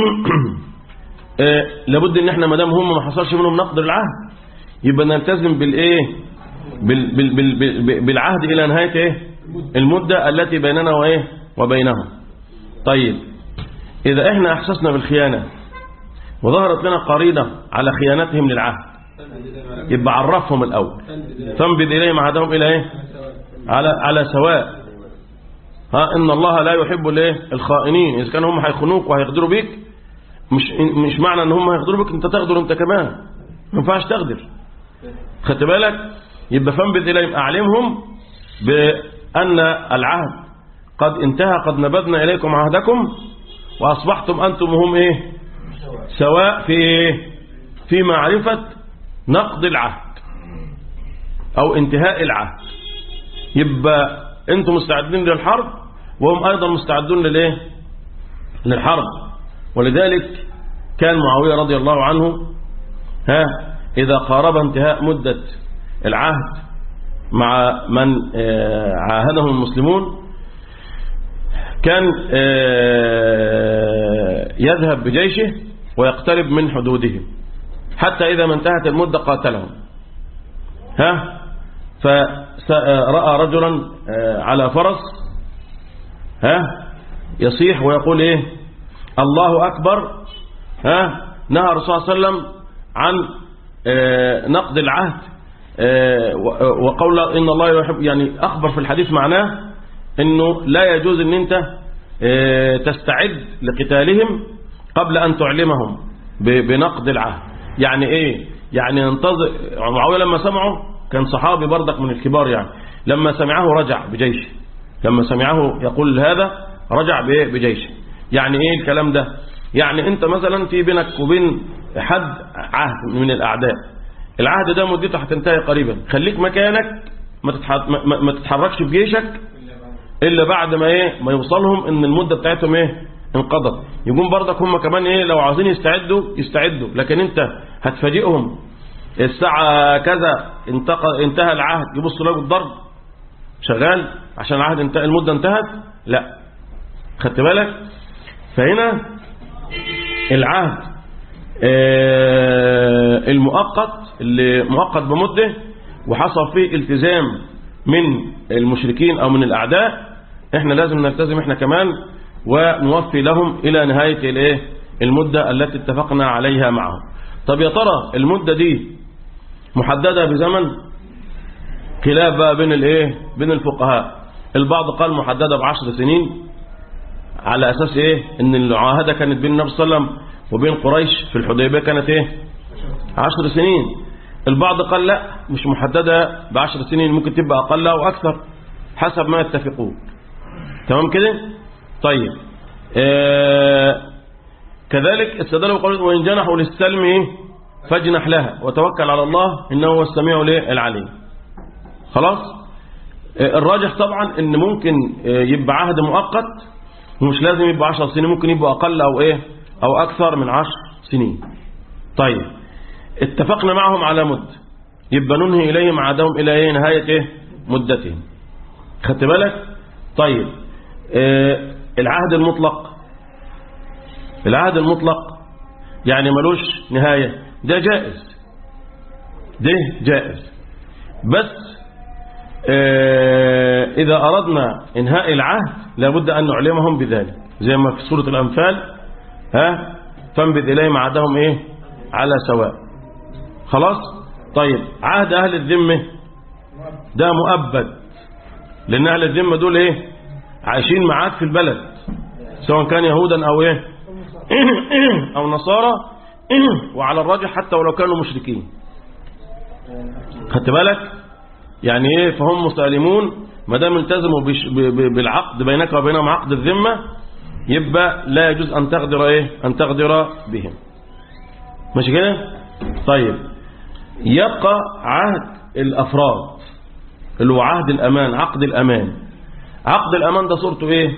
آه، لابد ان احنا ما دام هم ما حصلش منهم نقض العهد يبقى نلتزم بالايه بال بال بال بال بالعهد الى نهايه ايه المده التي بيننا وايه وبينهم طيب اذا احنا احسسنا بالخيانه وظهرت لنا قرينه على خيانتهم للعهد يبقى عرفهم الاول فانبذ اليهم عهدهم الى ايه على على سواء ها ان الله لا يحب الايه الخائنين اذا كانوا هم هيخونوك وهيغدروا بيك مش مش معنى ان هم هيغدروا بك انت تغدر انت كمان ما ينفعش تغدر خدت بالك يبقى فانبذ اليهم اعلمهم بان العهد قد انتهى قد نبذنا اليكم عهدكم واصبحتم انتم وهم ايه سواء في ايه في معرفه نقض العهد او انتهاء العهد يبقى انتم مستعدين للحرب وهم ايضا مستعدون للايه للحرب ولذلك كان معاوية رضي الله عنه ها إذا قارب انتهاء مدة العهد مع من آه، عاهدهم المسلمون كان آه، يذهب بجيشه ويقترب من حدودهم حتى إذا ما انتهت المدة قاتلهم ها فرأى رجلا آه، على فرس ها يصيح ويقول ايه الله أكبر ها نهى الرسول صلى الله عليه وسلم عن آه، نقض العهد آه، و- وقول إن الله يحب يعني أخبر في الحديث معناه أنه لا يجوز أن أنت آه، تستعد لقتالهم قبل أن تعلمهم ب- بنقض العهد يعني إيه يعني ينتظر معاوية لما سمعه كان صحابي بردك من الكبار يعني لما سمعه رجع بجيشه لما سمعه يقول هذا رجع بإيه؟ بجيشه يعني ايه الكلام ده يعني انت مثلا في بينك وبين حد عهد من الاعداء العهد ده مدته هتنتهي قريبا خليك مكانك ما تتح- ما- ما- ما تتحركش بجيشك الا بعد ما ايه ما يوصلهم ان المده بتاعتهم ايه انقضت يقوم برضك هم كمان ايه لو عاوزين يستعدوا يستعدوا لكن انت هتفاجئهم الساعه كذا انتق- انتهى العهد يبصوا لك الضرب شغال عشان العهد انتهى المده انتهت لا خدت بالك فهنا العهد آه، المؤقت اللي مؤقت بمده وحصل فيه التزام من المشركين او من الاعداء احنا لازم نلتزم احنا كمان ونوفي لهم الى نهايه الايه المده التي اتفقنا عليها معهم طب يا ترى المده دي محدده بزمن خلاف بقى بين الايه بين الفقهاء البعض قال محدده بعشر سنين على اساس ايه ان المعاهده كانت بين النبي صلى الله عليه وسلم وبين قريش في الحديبيه كانت ايه عشر سنين البعض قال لا مش محدده بعشر سنين ممكن تبقى اقل او اكثر حسب ما يتفقون تمام كده طيب آه كذلك استدلوا بقول وان جنحوا للسلم إيه؟ فاجنح لها وتوكل على الله انه هو السميع الإيه؟ العليم خلاص آه، الراجح طبعا ان ممكن آه، يبقى عهد مؤقت ومش لازم يبقى 10 سنين ممكن يبقى اقل او ايه او اكثر من 10 سنين طيب اتفقنا معهم على مد يبقى ننهي اليهم عادهم الى ايه نهايه ايه مدتهم خدت بالك طيب آه العهد المطلق العهد المطلق يعني ملوش نهايه ده جائز ده جائز بس آه، إذا أردنا إنهاء العهد لابد أن نعلمهم بذلك زي ما في سورة الأنفال ها فانبذ إليهم عهدهم إيه على سواء خلاص طيب عهد أهل الذمة ده مؤبد لأن أهل الذمة دول إيه عايشين معاك في البلد سواء كان يهودا أو إيه أو نصارى وعلى الراجح حتى ولو كانوا مشركين خدت بالك يعني ايه فهم مسالمون ما دام التزموا بش- ب- ب- بالعقد بينك وبينهم عقد الذمه يبقى لا يجوز ان تغدر ايه ان تغدر بهم ماشي كده طيب يبقى عهد الافراد اللي هو عهد الامان عقد الامان عقد الامان ده صورته ايه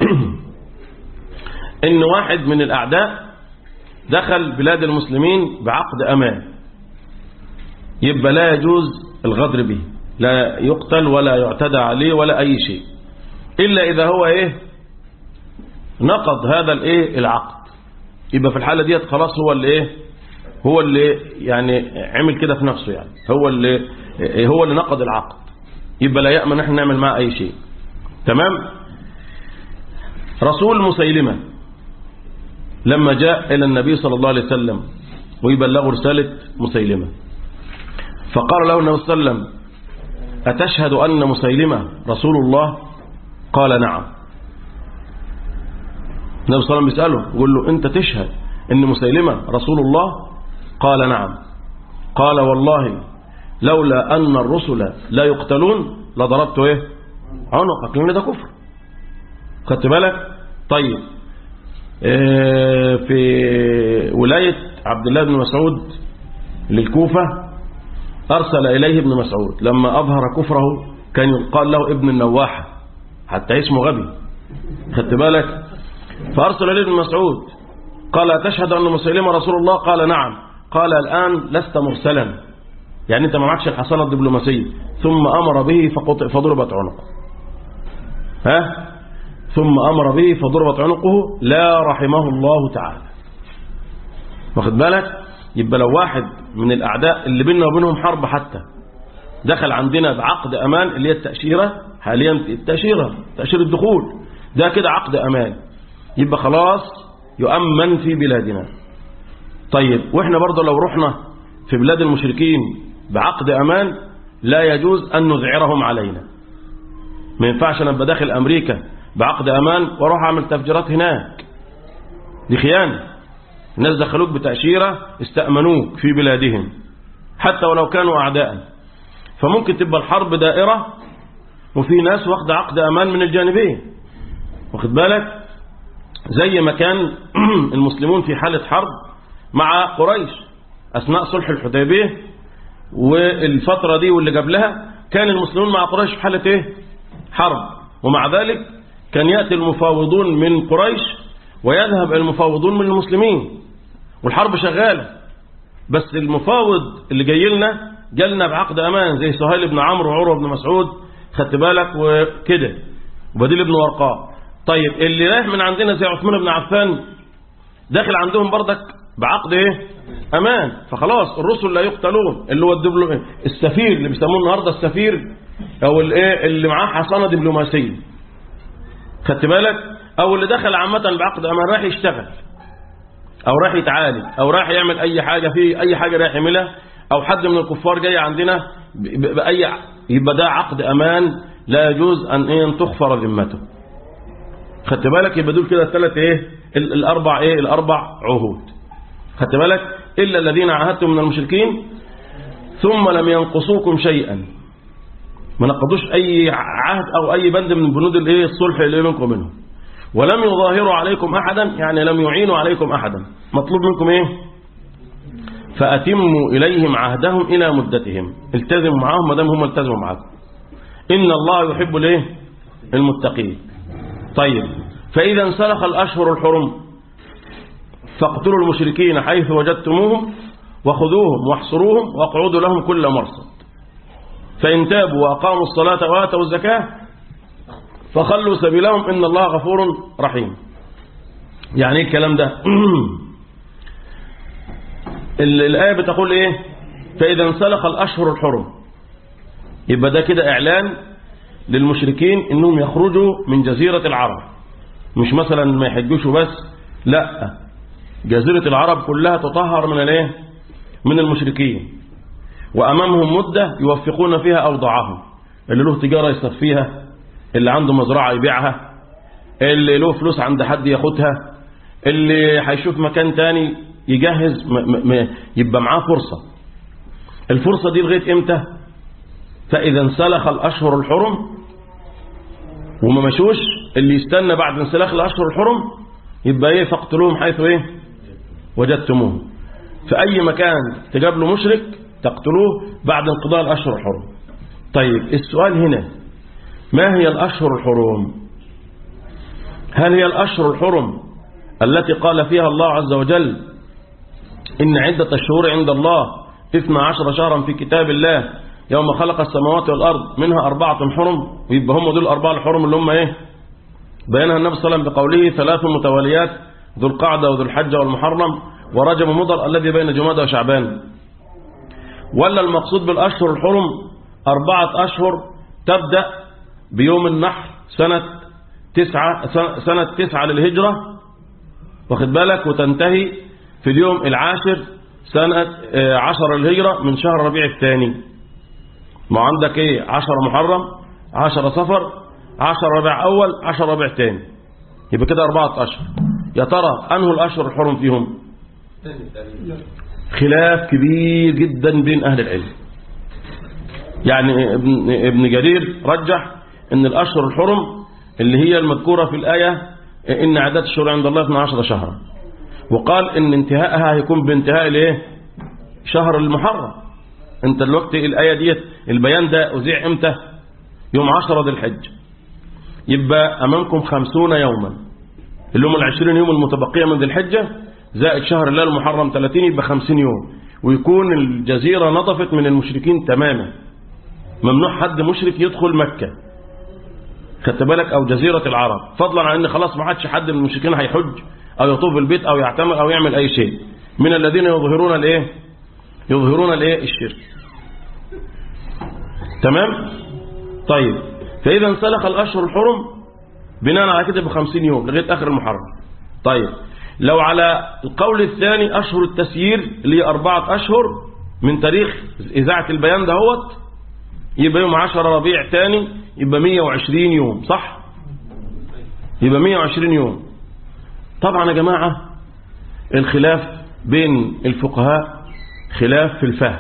ان واحد من الاعداء دخل بلاد المسلمين بعقد امان يبقى لا يجوز الغدر به لا يقتل ولا يعتدى عليه ولا أي شيء إلا إذا هو إيه نقض هذا الإيه العقد يبقى في الحالة ديت خلاص هو اللي إيه هو اللي يعني عمل كده في نفسه يعني هو اللي هو اللي نقض العقد يبقى لا يأمن احنا نعمل معاه أي شيء تمام رسول مسيلمة لما جاء إلى النبي صلى الله عليه وسلم ويبلغ رسالة مسيلمة فقال له النبي صلى الله عليه وسلم أتشهد أن مسيلمة رسول الله قال نعم النبي صلى الله عليه وسلم بيسأله يقول له أنت تشهد أن مسيلمة رسول الله قال نعم قال والله لولا أن الرسل لا يقتلون لضربت إيه عنقك لأن ده كفر خدت بالك طيب إيه في ولاية عبد الله بن مسعود للكوفة أرسل إليه ابن مسعود لما أظهر كفره كان يقال له ابن النواحة حتى اسمه غبي خدت بالك فأرسل إليه ابن مسعود قال تشهد أن مسيلمة رسول الله قال نعم قال الآن لست مرسلا يعني أنت ما معكش الحصانة الدبلوماسية ثم أمر به فقطع فضربت عنقه ها ثم أمر به فضربت عنقه لا رحمه الله تعالى واخد بالك يبقى لو واحد من الأعداء اللي بيننا وبينهم حرب حتى دخل عندنا بعقد أمان اللي هي التأشيرة حاليا التأشيرة تأشيرة الدخول ده كده عقد أمان يبقى خلاص يؤمن في بلادنا طيب وإحنا برضه لو رحنا في بلاد المشركين بعقد أمان لا يجوز أن نذعرهم علينا ما ينفعش أنا أبقى داخل أمريكا بعقد أمان وأروح أعمل تفجيرات هناك دي خيانة الناس دخلوك بتأشيرة استأمنوك في بلادهم حتى ولو كانوا أعداء فممكن تبقى الحرب دائرة وفي ناس واخد عقد أمان من الجانبين واخد بالك زي ما كان المسلمون في حالة حرب مع قريش أثناء صلح الحديبية والفترة دي واللي قبلها كان المسلمون مع قريش في حالة إيه؟ حرب ومع ذلك كان يأتي المفاوضون من قريش ويذهب المفاوضون من المسلمين والحرب شغالة بس المفاوض اللي جاي لنا جالنا بعقد أمان زي سهيل بن عمرو وعروة بن مسعود خدت بالك وكده وبديل بن ورقاء طيب اللي رايح من عندنا زي عثمان بن عفان داخل عندهم بردك بعقد ايه امان فخلاص الرسل لا يقتلون اللي هو الدبلو السفير اللي بيسموه النهارده السفير او الايه اللي معاه حصانه دبلوماسيه خدت بالك او اللي دخل عامه بعقد امان رايح يشتغل او رايح يتعالج او رايح يعمل اي حاجه في اي حاجه رايح يعملها او حد من الكفار جاي عندنا ب- ب- باي يبقى ده عقد امان لا يجوز ان ايه أن تغفر ذمته خدت بالك يبقى دول كده الثلاث ايه ال- الاربع ايه الاربع عهود خدت بالك الا الذين عاهدتم من المشركين ثم لم ينقصوكم شيئا ما نقضوش اي عهد او اي بند من بنود الايه الصلح اللي بينكم وبينهم ولم يظاهروا عليكم احدا يعني لم يعينوا عليكم احدا مطلوب منكم ايه فاتموا اليهم عهدهم الى مدتهم التزموا معاهم ما دام هم التزموا معاكم ان الله يحب الايه المتقين طيب فاذا انسلخ الاشهر الحرم فاقتلوا المشركين حيث وجدتموهم وخذوهم واحصروهم واقعدوا لهم كل مرصد فإن تابوا وأقاموا الصلاة وآتوا الزكاة فخلوا سبيلهم إن الله غفور رحيم يعني ايه الكلام ده ال- الآية بتقول إيه فإذا انسلخ الأشهر الحرم يبقى ده كده إعلان للمشركين إنهم يخرجوا من جزيرة العرب مش مثلا ما يحجوش بس لا جزيرة العرب كلها تطهر من الايه من المشركين وأمامهم مدة يوفقون فيها أوضاعهم اللي له تجارة يصفيها اللي عنده مزرعة يبيعها اللي له فلوس عند حد ياخدها اللي هيشوف مكان تاني يجهز م م يبقى معاه فرصة الفرصة دي لغاية امتى فإذا انسلخ الأشهر الحرم وما مشوش اللي يستنى بعد انسلاخ الأشهر الحرم يبقى ايه فاقتلوهم حيث ايه وجدتموه في أي مكان تقابلوا مشرك تقتلوه بعد انقضاء الأشهر الحرم طيب السؤال هنا ما هي الأشهر الحرم هل هي الأشهر الحرم التي قال فيها الله عز وجل إن عدة الشهور عند الله اثنى عشر شهرا في كتاب الله يوم خلق السماوات والأرض منها أربعة حرم ويبقى هم دول الأربعة الحرم اللي هم إيه بينها النبي صلى الله عليه وسلم بقوله ثلاث متواليات ذو القعدة وذو الحجة والمحرم ورجب مضر الذي بين جمادى وشعبان ولا المقصود بالأشهر الحرم أربعة أشهر تبدأ بيوم النحر سنة تسعة سنة تسعة للهجرة واخد بالك وتنتهي في اليوم العاشر سنة عشر للهجرة من شهر ربيع الثاني ما عندك ايه عشر محرم عشر صفر عشر ربيع أول عشر ربيع ثاني يبقى كده أربعة أشهر يا ترى أنه الأشهر الحرم فيهم خلاف كبير جدا بين أهل العلم يعني ابن, ابن جرير رجح ان الأشهر الحرم اللي هي المذكورة في الآية إن عدد الشهور عند الله 12 شهرا وقال إن انتهائها هيكون بانتهاء الايه شهر المحرم انت الوقت الآية ديت البيان ده أذيع امتى يوم 10 ذي الحج يبقى أمامكم خمسون يوما اللي هم العشرين يوم المتبقية من ذي الحجة زائد شهر الله المحرم 30 يبقى 50 يوم ويكون الجزيرة نطفت من المشركين تماما ممنوع حد مشرك يدخل مكة خدت بالك او جزيرة العرب فضلا عن ان خلاص ما حدش حد من المشركين هيحج او يطوف البيت او يعتمر او يعمل اي شيء من الذين يظهرون الايه يظهرون الايه الشرك تمام طيب فاذا انسلخ الاشهر الحرم بناء على كده ب 50 يوم لغايه اخر المحرم طيب لو على القول الثاني اشهر التسيير اللي هي اربعه اشهر من تاريخ اذاعه البيان دهوت يبقى يوم 10 ربيع ثاني يبقى 120 يوم صح يبقى 120 يوم طبعا يا جماعة الخلاف بين الفقهاء خلاف في الفهم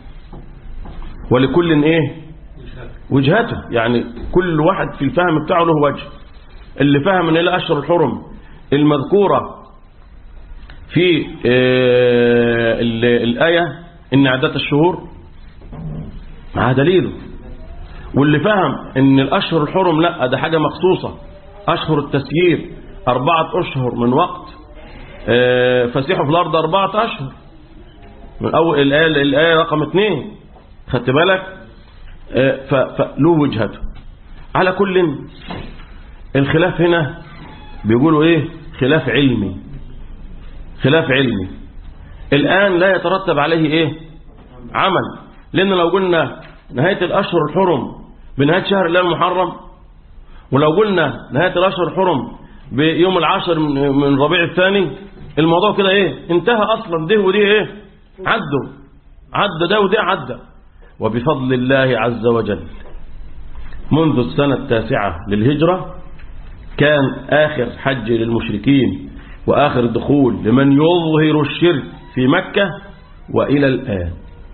ولكل ايه وجهته يعني كل واحد في الفهم بتاعه له وجه اللي فهم ان الاشهر الحرم المذكورة في آه الآية ان عدة الشهور مع دليله واللي فهم ان الاشهر الحرم لا ده حاجة مخصوصة اشهر التسيير اربعة اشهر من وقت فسيحوا في الارض اربعة اشهر من اول الآية, الآية رقم اثنين خدت بالك فله وجهته على كل الخلاف هنا بيقولوا ايه خلاف علمي خلاف علمي الآن لا يترتب عليه ايه عمل لأن لو قلنا نهاية الأشهر الحرم بنهاية شهر الله المحرم ولو قلنا نهاية الأشهر الحرم بيوم العاشر من ربيع الثاني الموضوع كده ايه انتهى أصلا ده ودي ايه عدوا عدى ده وده عدى وبفضل الله عز وجل منذ السنة التاسعة للهجرة كان آخر حج للمشركين وآخر دخول لمن يظهر الشرك في مكة وإلى الآن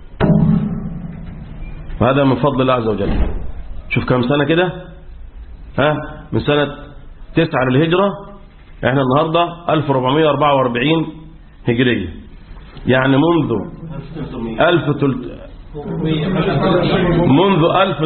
وهذا من فضل الله عز وجل شوف كم سنة كده ها من سنة تسعة للهجرة احنا النهاردة 1444 هجرية يعني منذ 1300 منذ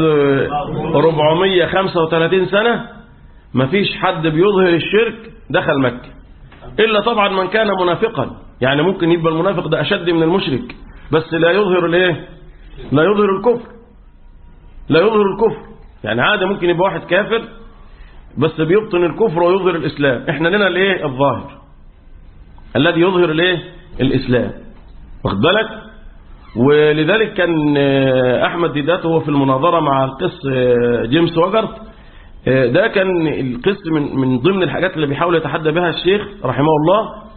1435 سنة ما فيش حد بيظهر الشرك دخل مكة إلا طبعا من كان منافقا يعني ممكن يبقى المنافق ده أشد من المشرك بس لا يظهر الايه لا يظهر الكفر لا يظهر الكفر يعني عادة ممكن يبقى واحد كافر بس بيبطن الكفر ويظهر الإسلام احنا لنا الايه الظاهر الذي يظهر الايه الإسلام واخد بالك ولذلك كان أحمد ديدات هو في المناظرة مع القس جيمس وجرت ده كان القس من من ضمن الحاجات اللي بيحاول يتحدى بها الشيخ رحمه الله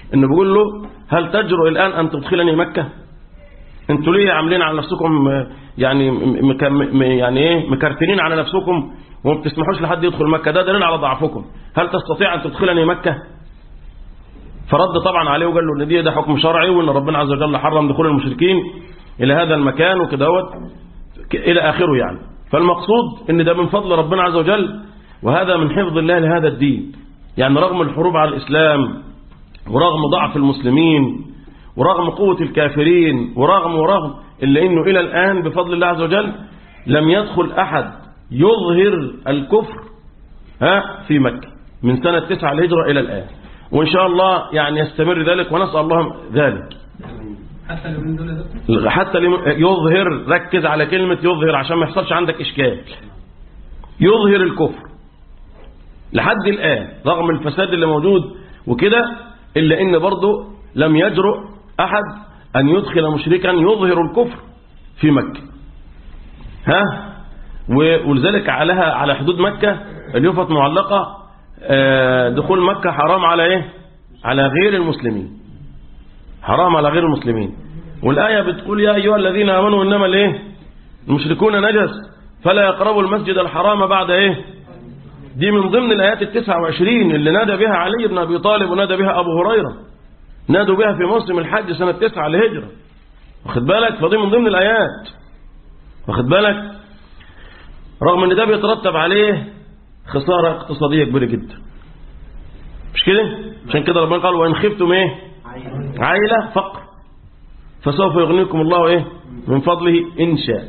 انه بيقول له هل تجرؤ الان ان تدخلني مكه انتوا ليه عاملين على نفسكم آه، يعني م- مك- م- يعني ايه مكرتنين على نفسكم وما بتسمحوش لحد يدخل مكه ده دليل على ضعفكم هل تستطيع ان تدخلني مكه فرد طبعا عليه وقال له ان دي ده حكم شرعي وان ربنا عز وجل حرم دخول المشركين الى هذا المكان وكدهوت ك- الى اخره يعني فالمقصود ان ده من فضل ربنا عز وجل وهذا من حفظ الله لهذا الدين يعني رغم الحروب على الاسلام ورغم ضعف المسلمين ورغم قوة الكافرين ورغم ورغم إلا إنه إلى الآن بفضل الله عز وجل لم يدخل أحد يظهر الكفر ها في مكة من سنة تسعة الهجرة إلى الآن وإن شاء الله يعني يستمر ذلك ونسأل الله ذلك حتى اليومين دول يا دكتور حتى لم- يظهر ركز على كلمة يظهر عشان ما يحصلش عندك إشكال يظهر الكفر لحد الآن رغم الفساد اللي موجود وكده إلا إن برضه لم يجرؤ أحد أن يدخل مشركا يظهر الكفر في مكة ها و- ولذلك عليها على حدود مكة اليوفط معلقة آه، دخول مكة حرام على إيه على غير المسلمين حرام على غير المسلمين والآية بتقول يا أيها الذين آمنوا إنما الإيه المشركون نجس فلا يقربوا المسجد الحرام بعد إيه دي من ضمن الآيات التسعة وعشرين اللي نادى بها علي بن أبي طالب ونادى بها أبو هريرة نادوا بها في موسم الحج سنة تسعة لهجرة واخد بالك فدي من ضمن الآيات واخد بالك رغم ان ده بيترتب عليه خسارة اقتصادية كبيرة جدا مش كده عشان كده ربنا قال وإن خفتم ايه عائلة فقر فسوف يغنيكم الله ايه من فضله إن شاء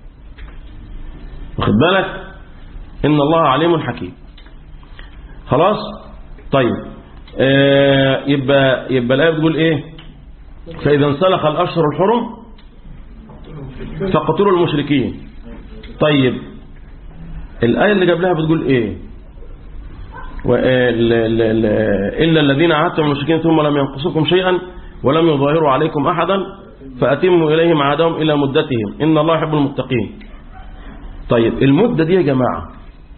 واخد بالك إن الله عليم حكيم خلاص طيب آه يبقى يبقى الآية بتقول ايه فإذا انسلخ الأشهر الحرم فقتلوا المشركين طيب الآية اللي قبلها بتقول ايه و- ال- ال- ال- إلا الذين عاهدتم من المشركين ثم لم ينقصوكم شيئا ولم يظاهروا عليكم أحدا فأتموا إليهم عهدهم إلى مدتهم إن الله يحب المتقين طيب المدة دي يا جماعة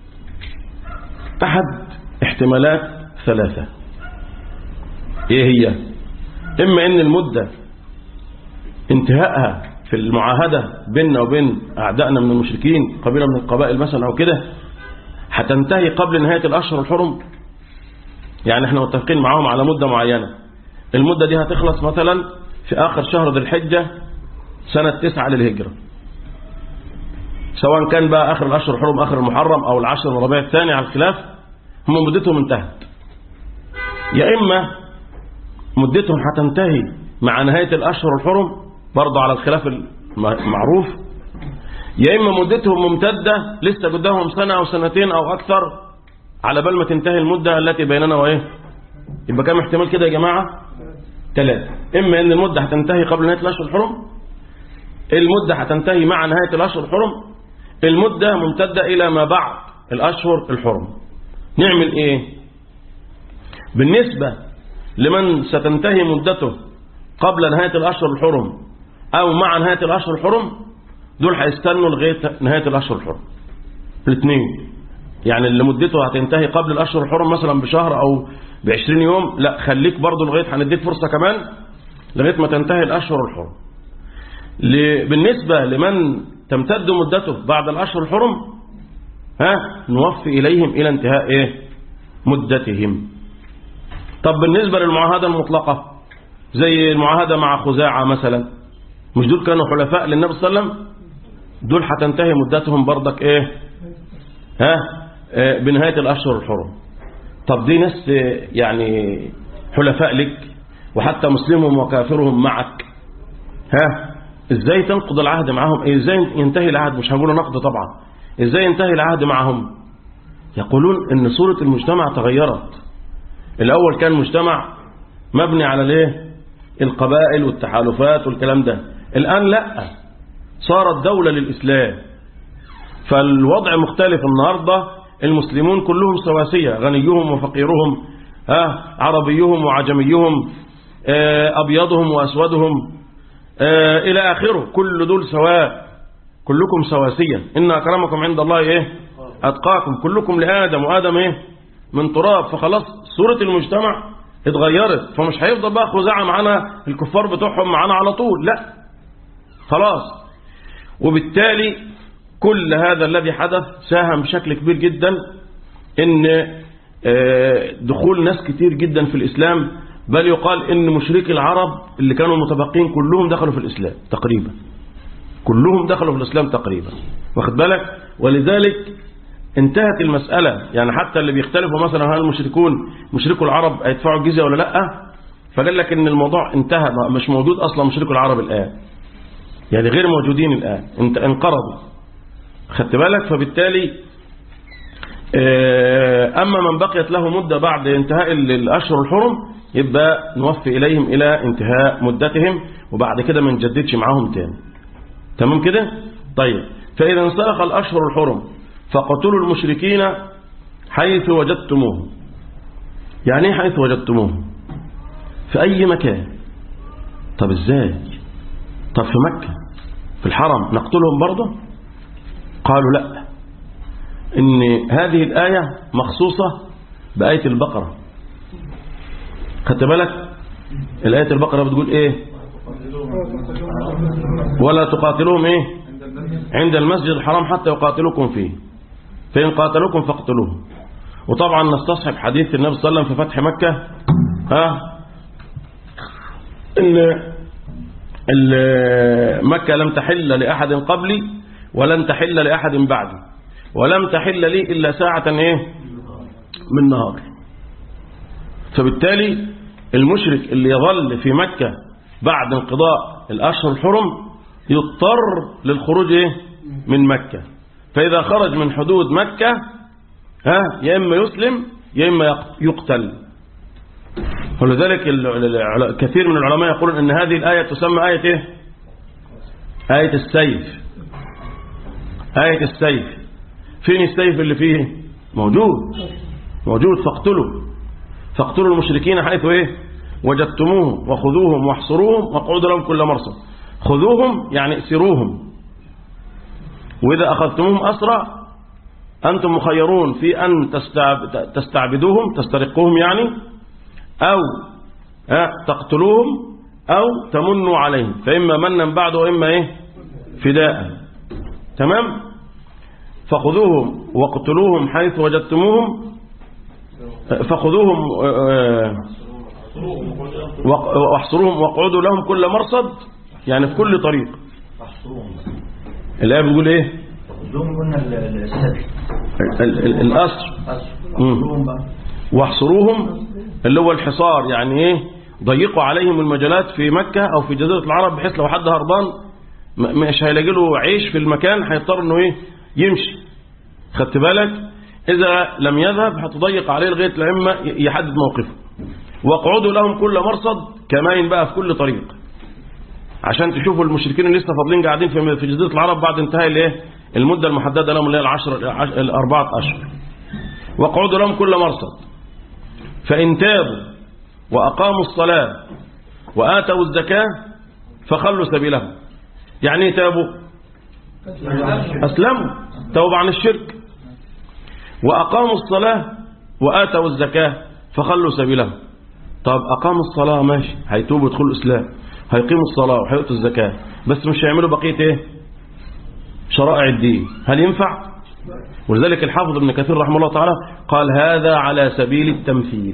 أحد احتمالات ثلاثة إيه هي إما إن المدة انتهائها في المعاهدة بيننا وبين أعدائنا من المشركين قبيلة من القبائل مثلا أو كده هتنتهي قبل نهاية الأشهر الحرم يعني احنا متفقين معاهم على مدة معينة المدة دي هتخلص مثلا في آخر شهر ذي الحجة سنة تسعة للهجرة سواء كان بقى آخر الأشهر الحرم آخر المحرم أو العشر من ربيع الثاني على الخلاف هم مدتهم انتهت يا إما مدتهم هتنتهي مع نهاية الأشهر الحرم برضه على الخلاف المعروف يا إما مدتهم ممتدة لسه قدامهم سنة أو سنتين أو أكثر على بال ما تنتهي المدة التي بيننا وإيه يبقى كم احتمال كده يا جماعة ثلاثة إما أن المدة هتنتهي قبل نهاية الأشهر الحرم المدة هتنتهي مع نهاية الأشهر الحرم المدة ممتدة إلى ما بعد الأشهر الحرم نعمل إيه بالنسبة لمن ستنتهي مدته قبل نهاية الأشهر الحرم أو مع نهاية الأشهر الحرم دول هيستنوا لغاية نهاية الأشهر الحرم الاثنين يعني اللي مدته هتنتهي قبل الأشهر الحرم مثلا بشهر أو بعشرين يوم لا خليك برضو لغاية هنديك فرصة كمان لغاية ما تنتهي الأشهر الحرم ل- بالنسبة لمن تمتد مدته بعد الأشهر الحرم ها نوفي إليهم إلى انتهاء إيه مدتهم طب بالنسبة للمعاهدة المطلقة زي المعاهدة مع خزاعة مثلا مش دول كانوا حلفاء للنبي صلى الله عليه وسلم دول هتنتهي مدتهم برضك ايه ها آه، بنهاية الأشهر الحرم طب دي ناس آه، يعني حلفاء لك وحتى مسلمهم وكافرهم معك ها ازاي تنقض العهد معهم إيه ازاي ينتهي العهد مش هنقول نقض طبعا ازاي ينتهي العهد معهم يقولون ان صورة المجتمع تغيرت الاول كان مجتمع مبني على الايه القبائل والتحالفات والكلام ده الان لا صارت دولة للاسلام فالوضع مختلف النهاردة المسلمون كلهم سواسية غنيهم وفقيرهم ها عربيهم وعجميهم آه، أبيضهم وأسودهم آه، إلى آخره كل دول سواء كلكم سواسية إن أكرمكم عند الله إيه أتقاكم كلكم لآدم وآدم إيه من تراب فخلاص صورة المجتمع اتغيرت فمش هيفضل بقى خزاعة معانا الكفار بتوعهم معانا على طول لا خلاص وبالتالي كل هذا الذي حدث ساهم بشكل كبير جدا ان آه، دخول ناس كتير جدا في الإسلام بل يقال ان مشركي العرب اللي كانوا متبقين كلهم دخلوا في الإسلام تقريبا كلهم دخلوا في الإسلام تقريبا واخد بالك ولذلك انتهت المسألة يعني حتى اللي بيختلفوا مثلا هل المشركون مشركوا العرب هيدفعوا الجزية ولا لا فقال لك ان الموضوع انتهى مش موجود اصلا مشركوا العرب الآن يعني غير موجودين الآن انت انقرضوا خدت بالك فبالتالي آه، أما من بقيت له مدة بعد انتهاء ال- الأشهر الحرم يبقى نوفي إليهم إلى انتهاء مدتهم وبعد كده ما نجددش معاهم تاني تمام كده طيب فإذا انسلخ الأشهر الحرم فقتلوا المشركين حيث وجدتموهم يعني ايه حيث وجدتموهم في أي مكان طب ازاي طب في مكة في الحرم نقتلهم برضه قالوا لا ان هذه الآية مخصوصة بآية البقرة خدت بالك الآية البقرة بتقول ايه ولا تقاتلوهم ايه عند المسجد الحرام حتى يقاتلوكم فيه فإن قاتلوكم فاقتلوهم وطبعا نستصحب حديث النبي صلى الله عليه وسلم في فتح مكة ها ان ال- مكة لم تحل لأحد قبلي ولن تحل لأحد بعدي ولم تحل لي إلا ساعة إيه من نهار فبالتالي المشرك اللي يظل في مكة بعد انقضاء الأشهر الحرم يضطر للخروج إيه من مكة فإذا خرج من حدود مكة ها يا إما يسلم يا إما يق- يقتل ولذلك ال- ال- كثير من العلماء يقولون أن هذه الآية تسمى آية إيه آية السيف آية السيف فين السيف اللي فيه موجود موجود فاقتلوا فاقتلوا المشركين حيث ايه وجدتموهم وخذوهم واحصروهم واقعدوا لهم كل مرصد خذوهم يعني اسروهم وإذا أخذتموهم أسرى أنتم مخيرون في أن تستعب- تستعبدوهم تسترقوهم يعني أو آه، تقتلوهم أو تمنوا عليهم فإما منا بعد وإما إيه فداء تمام فخذوهم واقتلوهم حيث وجدتموهم فخذوهم آه، وق- واحصروهم واقعدوا لهم كل مرصد يعني في كل طريق الآية بتقول ايه لهم قلنا ال- ال- السبي ال- ال- الأسر مم. لهم بقى واحصروهم اللي هو الحصار يعني ايه ضيقوا عليهم المجالات في مكة او في جزيرة العرب بحيث لو حد هربان م- مش هيلاقي له عيش في المكان هيضطر انه ايه يمشي خدت بالك اذا لم يذهب هتضيق عليه لغايه لما ي- يحدد موقفه واقعدوا لهم كل مرصد كماين بقى في كل طريق عشان تشوفوا المشركين اللي لسه فاضلين قاعدين في في جزيره العرب بعد انتهاء الايه المده المحدده لهم اللي هي العشر العش- الاربعه اشهر واقعدوا لهم كل مرصد فإن تابوا وأقاموا الصلاة وآتوا الزكاة فخلوا سبيلهم يعني ايه تابوا أسلموا توبوا عن الشرك وأقاموا الصلاة وآتوا الزكاة فخلوا سبيلهم طب أقاموا الصلاة ماشي هيتوبوا يدخلوا الإسلام هيقيموا الصلاة وهيؤتوا الزكاة بس مش هيعملوا بقية ايه شرائع الدين هل ينفع ولذلك الحافظ ابن كثير رحمه الله تعالى قال هذا على سبيل التمثيل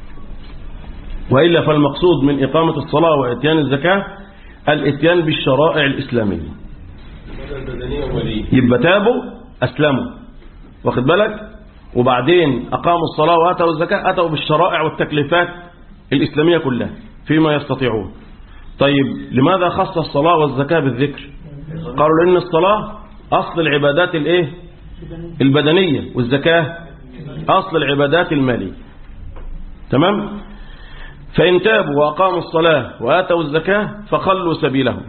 وإلا فالمقصود من إقامة الصلاة وإتيان الزكاة الإتيان بالشرائع الإسلامية البدنية وليه يبقى تابوا أسلموا واخد بالك وبعدين أقاموا الصلاة وآتوا الزكاة أتوا بالشرائع والتكليفات الإسلامية كلها فيما يستطيعون طيب لماذا خص الصلاة والزكاة بالذكر قالوا لأن الصلاة أصل العبادات الإيه البدنية والزكاة أصل العبادات المالية تمام فإن تابوا وأقاموا الصلاة وآتوا الزكاة فخلوا سبيلهم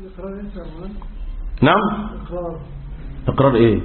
نعم إقرار إيه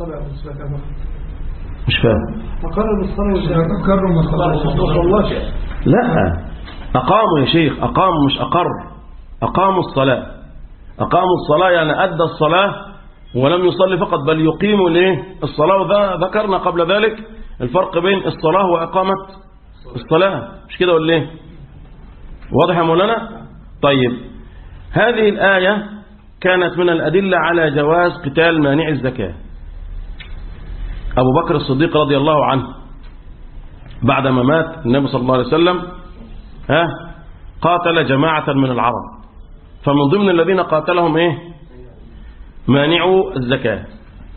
مش فاهم مقرر الصلاة والزكاة مقرر الصلاة والله لا أقاموا يا شيخ أقاموا مش أقر أقاموا الصلاة أقاموا الصلاة يعني أدى الصلاة ولم يصلي فقط بل يقيم ليه الصلاة وذا ذكرنا قبل ذلك الفرق بين الصلاة وإقامة الصلاة مش كده ولا ايه واضح يا مولانا طيب هذه الآية كانت من الأدلة على جواز قتال مانع الزكاة أبو بكر الصديق رضي الله عنه بعدما مات النبي صلى الله عليه وسلم ها قاتل جماعة من العرب فمن ضمن الذين قاتلهم ايه مانعوا الزكاة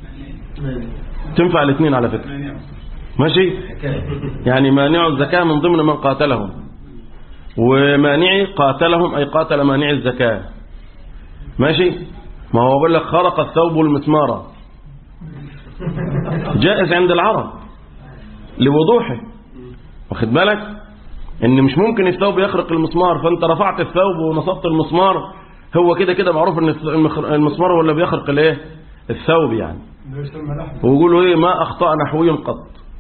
تنفع الاثنين على فكرة ماشي يعني مانعوا الزكاة من ضمن من قاتلهم ومانعي قاتلهم أي قاتل مانع الزكاة ماشي ما هو بقول لك خرق الثوب والمسمار جائز عند العرب لوضوحه واخد بالك ان مش ممكن الثوب يخرق المسمار فانت رفعت الثوب ونصبت المسمار هو كده كده معروف ان المسمار هو اللي بيخرق الايه الثوب يعني ويقولوا ايه ما اخطا نحوي قط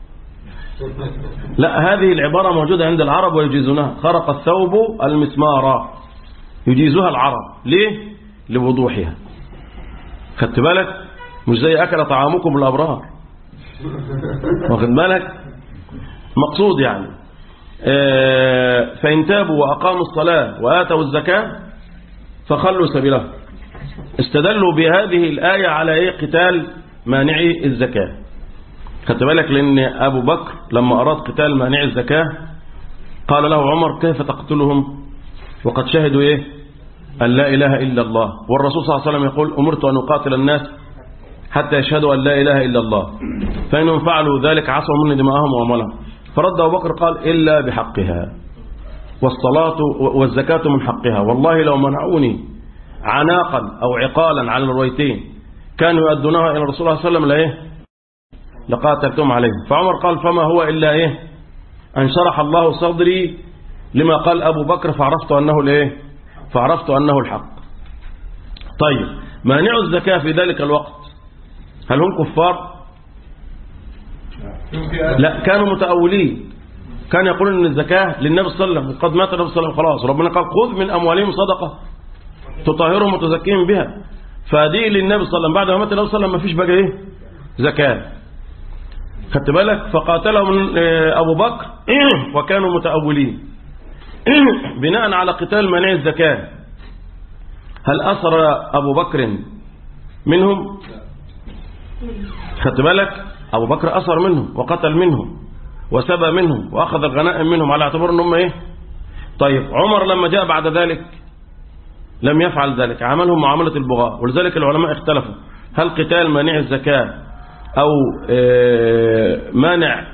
لا هذه العبارة موجودة عند العرب ويجيزونها خرق الثوب المسمار يجيزها العرب ليه لوضوحها خدت بالك مش زي أكل طعامكم الأبرار واخد بالك مقصود يعني آه، فإن تابوا وأقاموا الصلاة وآتوا الزكاة فخلوا سبيله استدلوا بهذه الآية على إيه قتال مانعي الزكاة خدت بالك لأن أبو بكر لما أراد قتال مانع الزكاة قال له عمر كيف تقتلهم وقد شهدوا إيه أن لا إله إلا الله والرسول صلى الله عليه وسلم يقول أمرت أن أقاتل الناس حتى يشهدوا أن لا إله إلا الله فإنهم فعلوا ذلك عصوا مني دماءهم وأموالهم فرد أبو بكر قال إلا بحقها والصلاة والزكاة من حقها والله لو منعوني عناقا أو عقالا على الرويتين كانوا يؤدونها إلى الرسول صلى الله عليه وسلم لإيه لقاتلتم عليه فعمر قال فما هو إلا إيه أن شرح الله صدري لما قال أبو بكر فعرفت أنه الإيه فعرفت أنه الحق طيب مانع الزكاة في ذلك الوقت هل هم كفار لا كانوا متأولين كان يقول ان الزكاة للنبي صلى الله عليه وسلم قد مات النبي صلى الله عليه وسلم خلاص ربنا قال خذ من أموالهم صدقة تطهرهم وتزكيهم بها فدي للنبي صلى الله عليه وسلم بعد ما مات النبي صلى الله عليه وسلم ما فيش بقى ايه زكاة خدت بالك فقاتلهم أبو بكر وكانوا متأولين بناء على قتال منع الزكاة هل أسر أبو بكر منهم خدت بالك أبو بكر أسر منهم وقتل منهم وسبى منهم وأخذ الغنائم منهم على اعتبار أنهم إيه طيب عمر لما جاء بعد ذلك لم يفعل ذلك عملهم معاملة البغاء ولذلك العلماء اختلفوا هل قتال مانع الزكاة أو مانع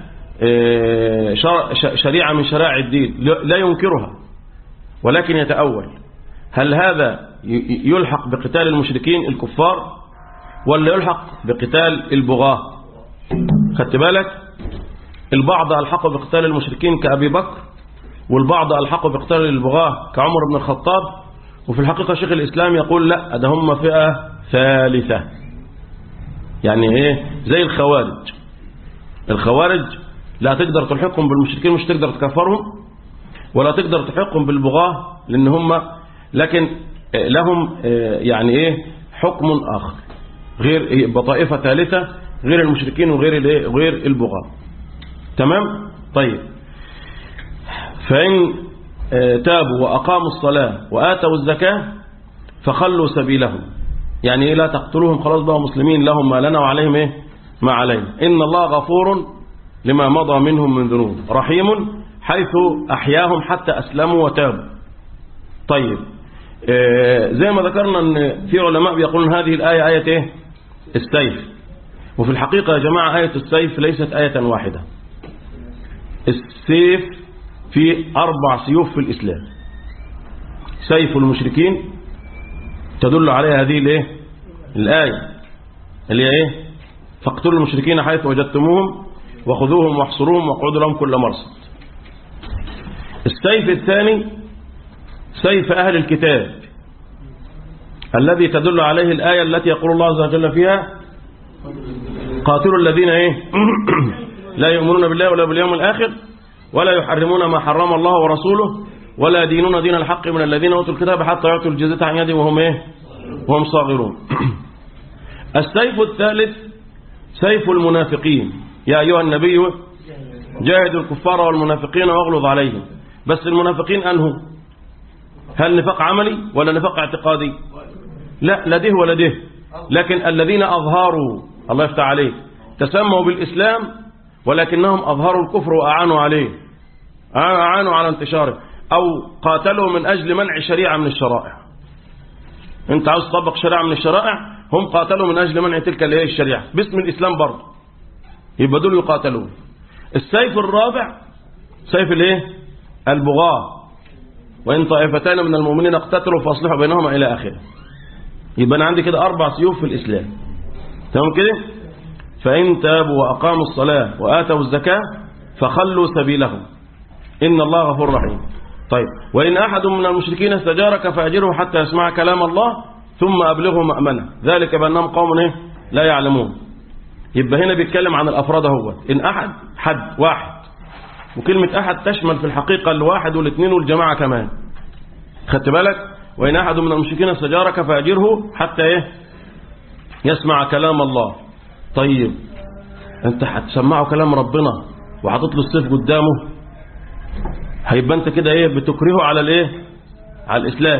شريعة من شرائع الدين لا ينكرها ولكن يتأول هل هذا يلحق بقتال المشركين الكفار ولا يلحق بقتال البغاة خدت بالك البعض ألحقه بقتال المشركين كأبي بكر والبعض ألحقه بقتال البغاة كعمر بن الخطاب وفي الحقيقة شيخ الإسلام يقول لا ده هم فئة ثالثة يعني ايه زي الخوارج الخوارج لا تقدر تلحقهم بالمشركين مش تقدر تكفرهم ولا تقدر تلحقهم بالبغاة لأن هم لكن لهم يعني ايه حكم آخر غير بطائفة ثالثة غير المشركين وغير الايه غير البغاة تمام طيب فإن تابوا وأقاموا الصلاة وآتوا الزكاة فخلوا سبيلهم يعني إيه لا تقتلوهم خلاص بقى مسلمين لهم ما لنا وعليهم إيه ما علينا إن الله غفور لما مضى منهم من ذنوب رحيم حيث أحياهم حتى أسلموا وتابوا طيب آه زي ما ذكرنا أن في علماء بيقولون هذه الآية آية إيه السيف وفي الحقيقة يا جماعة آية السيف ليست آية واحدة السيف في أربع سيوف في الإسلام سيف المشركين تدل عليها هذه الايه الآية اللي هي ايه فاقتلوا المشركين حيث وجدتموهم وخذوهم واحصروهم واقعدوا لهم كل مرصد السيف الثاني سيف أهل الكتاب الذي تدل عليه الآية التي يقول الله عز وجل فيها قاتلوا الذين ايه لا يؤمنون بالله ولا باليوم الآخر ولا يحرمون ما حرم الله ورسوله ولا يدينون دين الحق من الذين أوتوا الكتاب حتى يعطوا الجزية عن يد وهم إيه وهم صاغرون السيف الثالث سيف المنافقين يا أيها النبي جاهدوا الكفار والمنافقين واغلظ عليهم بس المنافقين أنهوا هل نفاق عملي ولا نفاق اعتقادي لا لا ده ولا ده لكن الذين أظهروا الله يفتح عليك تسموا بالإسلام ولكنهم أظهروا الكفر وأعانوا عليه أعانوا على انتشاره أو قاتلوا من أجل منع شريعة من الشرائع أنت عاوز تطبق شريعة من الشرائع هم قاتلوا من أجل منع تلك اللي هي الشريعة باسم الإسلام برضه يبقى دول يقاتلون السيف الرابع سيف الايه البغاة وإن طائفتان من المؤمنين اقتتلوا فاصلحوا بينهما إلى آخره يبقى أنا عندي كده أربع سيوف في الإسلام تمام كده فإن تابوا وأقاموا الصلاة وآتوا الزكاة فخلوا سبيلهم إن الله غفور رحيم طيب وإن أحد من المشركين استجارك فأجره حتى يسمع كلام الله ثم أبلغه مأمنة ذلك بأنهم قوم إيه؟ لا يعلمون يبقى هنا بيتكلم عن الأفراد هو إن أحد حد واحد وكلمة أحد تشمل في الحقيقة الواحد والاثنين والجماعة كمان خدت بالك وإن أحد من المشركين استجارك فأجره حتى إيه يسمع كلام الله طيب أنت هتسمعه كلام ربنا وحاطط له السيف قدامه هيبقى أنت كده إيه بتكرهه على الإيه على الإسلام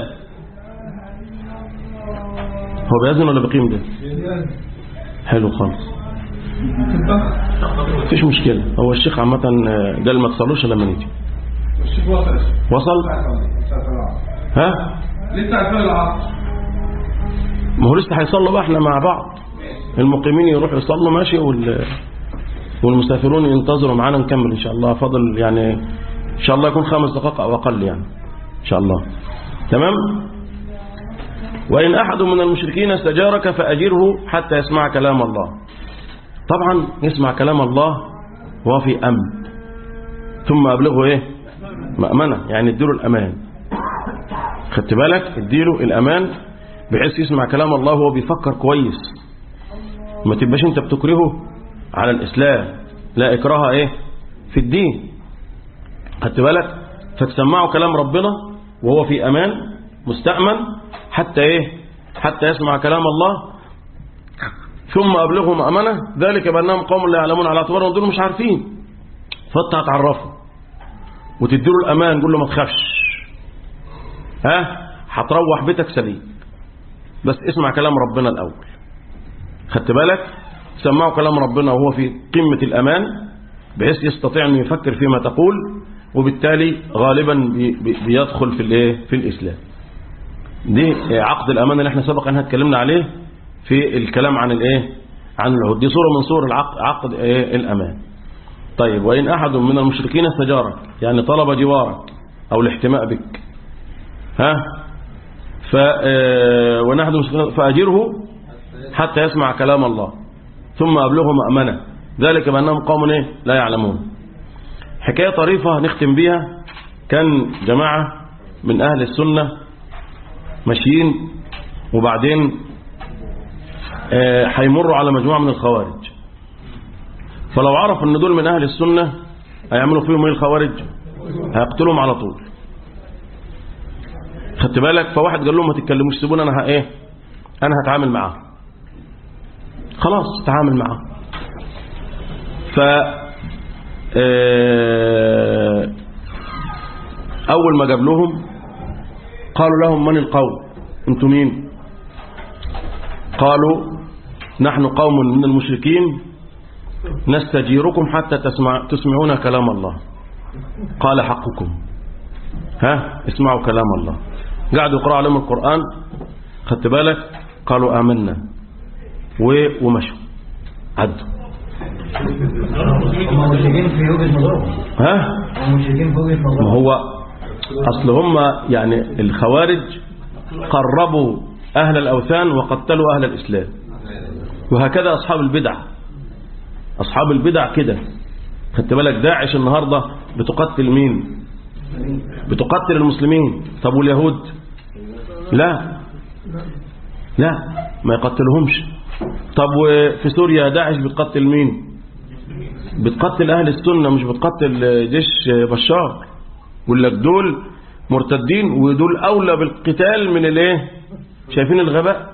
هو بيأذن ولا بيقيم ده حلو خالص مفيش مشكلة هو الشيخ عامة قال ما تصلوش لما نيجي الشيخ وصل وصل ها لسه عارفين العصر ما هو لسه هيصلوا بقى احنا مع بعض المقيمين يروحوا يصلوا ماشي وال والمسافرون ينتظروا معانا نكمل ان شاء الله فضل يعني ان شاء الله يكون خمس دقائق او اقل يعني ان شاء الله تمام وان احد من المشركين استجارك فاجره حتى يسمع كلام الله طبعا يسمع كلام الله وهو في امن ثم ابلغه ايه مأمنة يعني اديله الامان خدت بالك اديله الامان بحيث يسمع كلام الله وهو بيفكر كويس ما تبقاش انت بتكرهه على الاسلام لا اكراه ايه في الدين خدت بالك فتسمعه كلام ربنا وهو في امان مستأمن حتى ايه حتى يسمع كلام الله ثم ابلغه مأمنة ذلك بانهم قوم لا يعلمون على اعتبار دول مش عارفين فانت هتعرفه وتديله الامان قول له ما تخافش ها هتروح بيتك سليم بس اسمع كلام ربنا الأول خدت بالك سمعوا كلام ربنا وهو في قمة الأمان بحيث يستطيع أن يفكر فيما تقول وبالتالي غالبا بي بي بيدخل في الايه في الإسلام دي عقد الأمان اللي احنا سبق أنها اتكلمنا عليه في الكلام عن الايه عن العهد دي صورة من صور العقد عقد ايه الأمان طيب وإن أحد من المشركين استجارك يعني طلب جوارك أو الاحتماء بك ها ف ونحن فأجره حتى يسمع كلام الله ثم أبلغه مأمنة ذلك بأنهم قوم إيه؟ لا يعلمون حكاية طريفة نختم بيها كان جماعة من أهل السنة ماشيين وبعدين هيمروا على مجموعة من الخوارج فلو عرف ان دول من أهل السنة هيعملوا فيهم ايه الخوارج هيقتلهم على طول خدت بالك فواحد قال لهم ما تتكلموش سيبوني انا ه- ايه انا هتعامل معاه خلاص تعامل معاه ف آه، اول ما جاب لهم قالوا لهم من القوم انتم مين قالوا نحن قوم من المشركين نستجيركم حتى تسمع تسمعون كلام الله قال حقكم ها اسمعوا كلام الله قعدوا يقرأوا عليهم القرآن خدت بالك قالوا آمنا و- ومشوا عدوا هم مشركين في وجهة نظرهم ها هم مشركين في وجهة ما نظرهم هو أصل هم يعني الخوارج قربوا أهل الأوثان وقتلوا أهل الإسلام وهكذا أصحاب البدع أصحاب البدع كده خدت بالك داعش النهاردة بتقتل مين بتقتل المسلمين طب واليهود لا لا ما يقتلهمش طب وفي سوريا داعش بتقتل مين بتقتل أهل السنة مش بتقتل جيش بشار يقول لك دول مرتدين ودول أولى بالقتال من الايه شايفين الغباء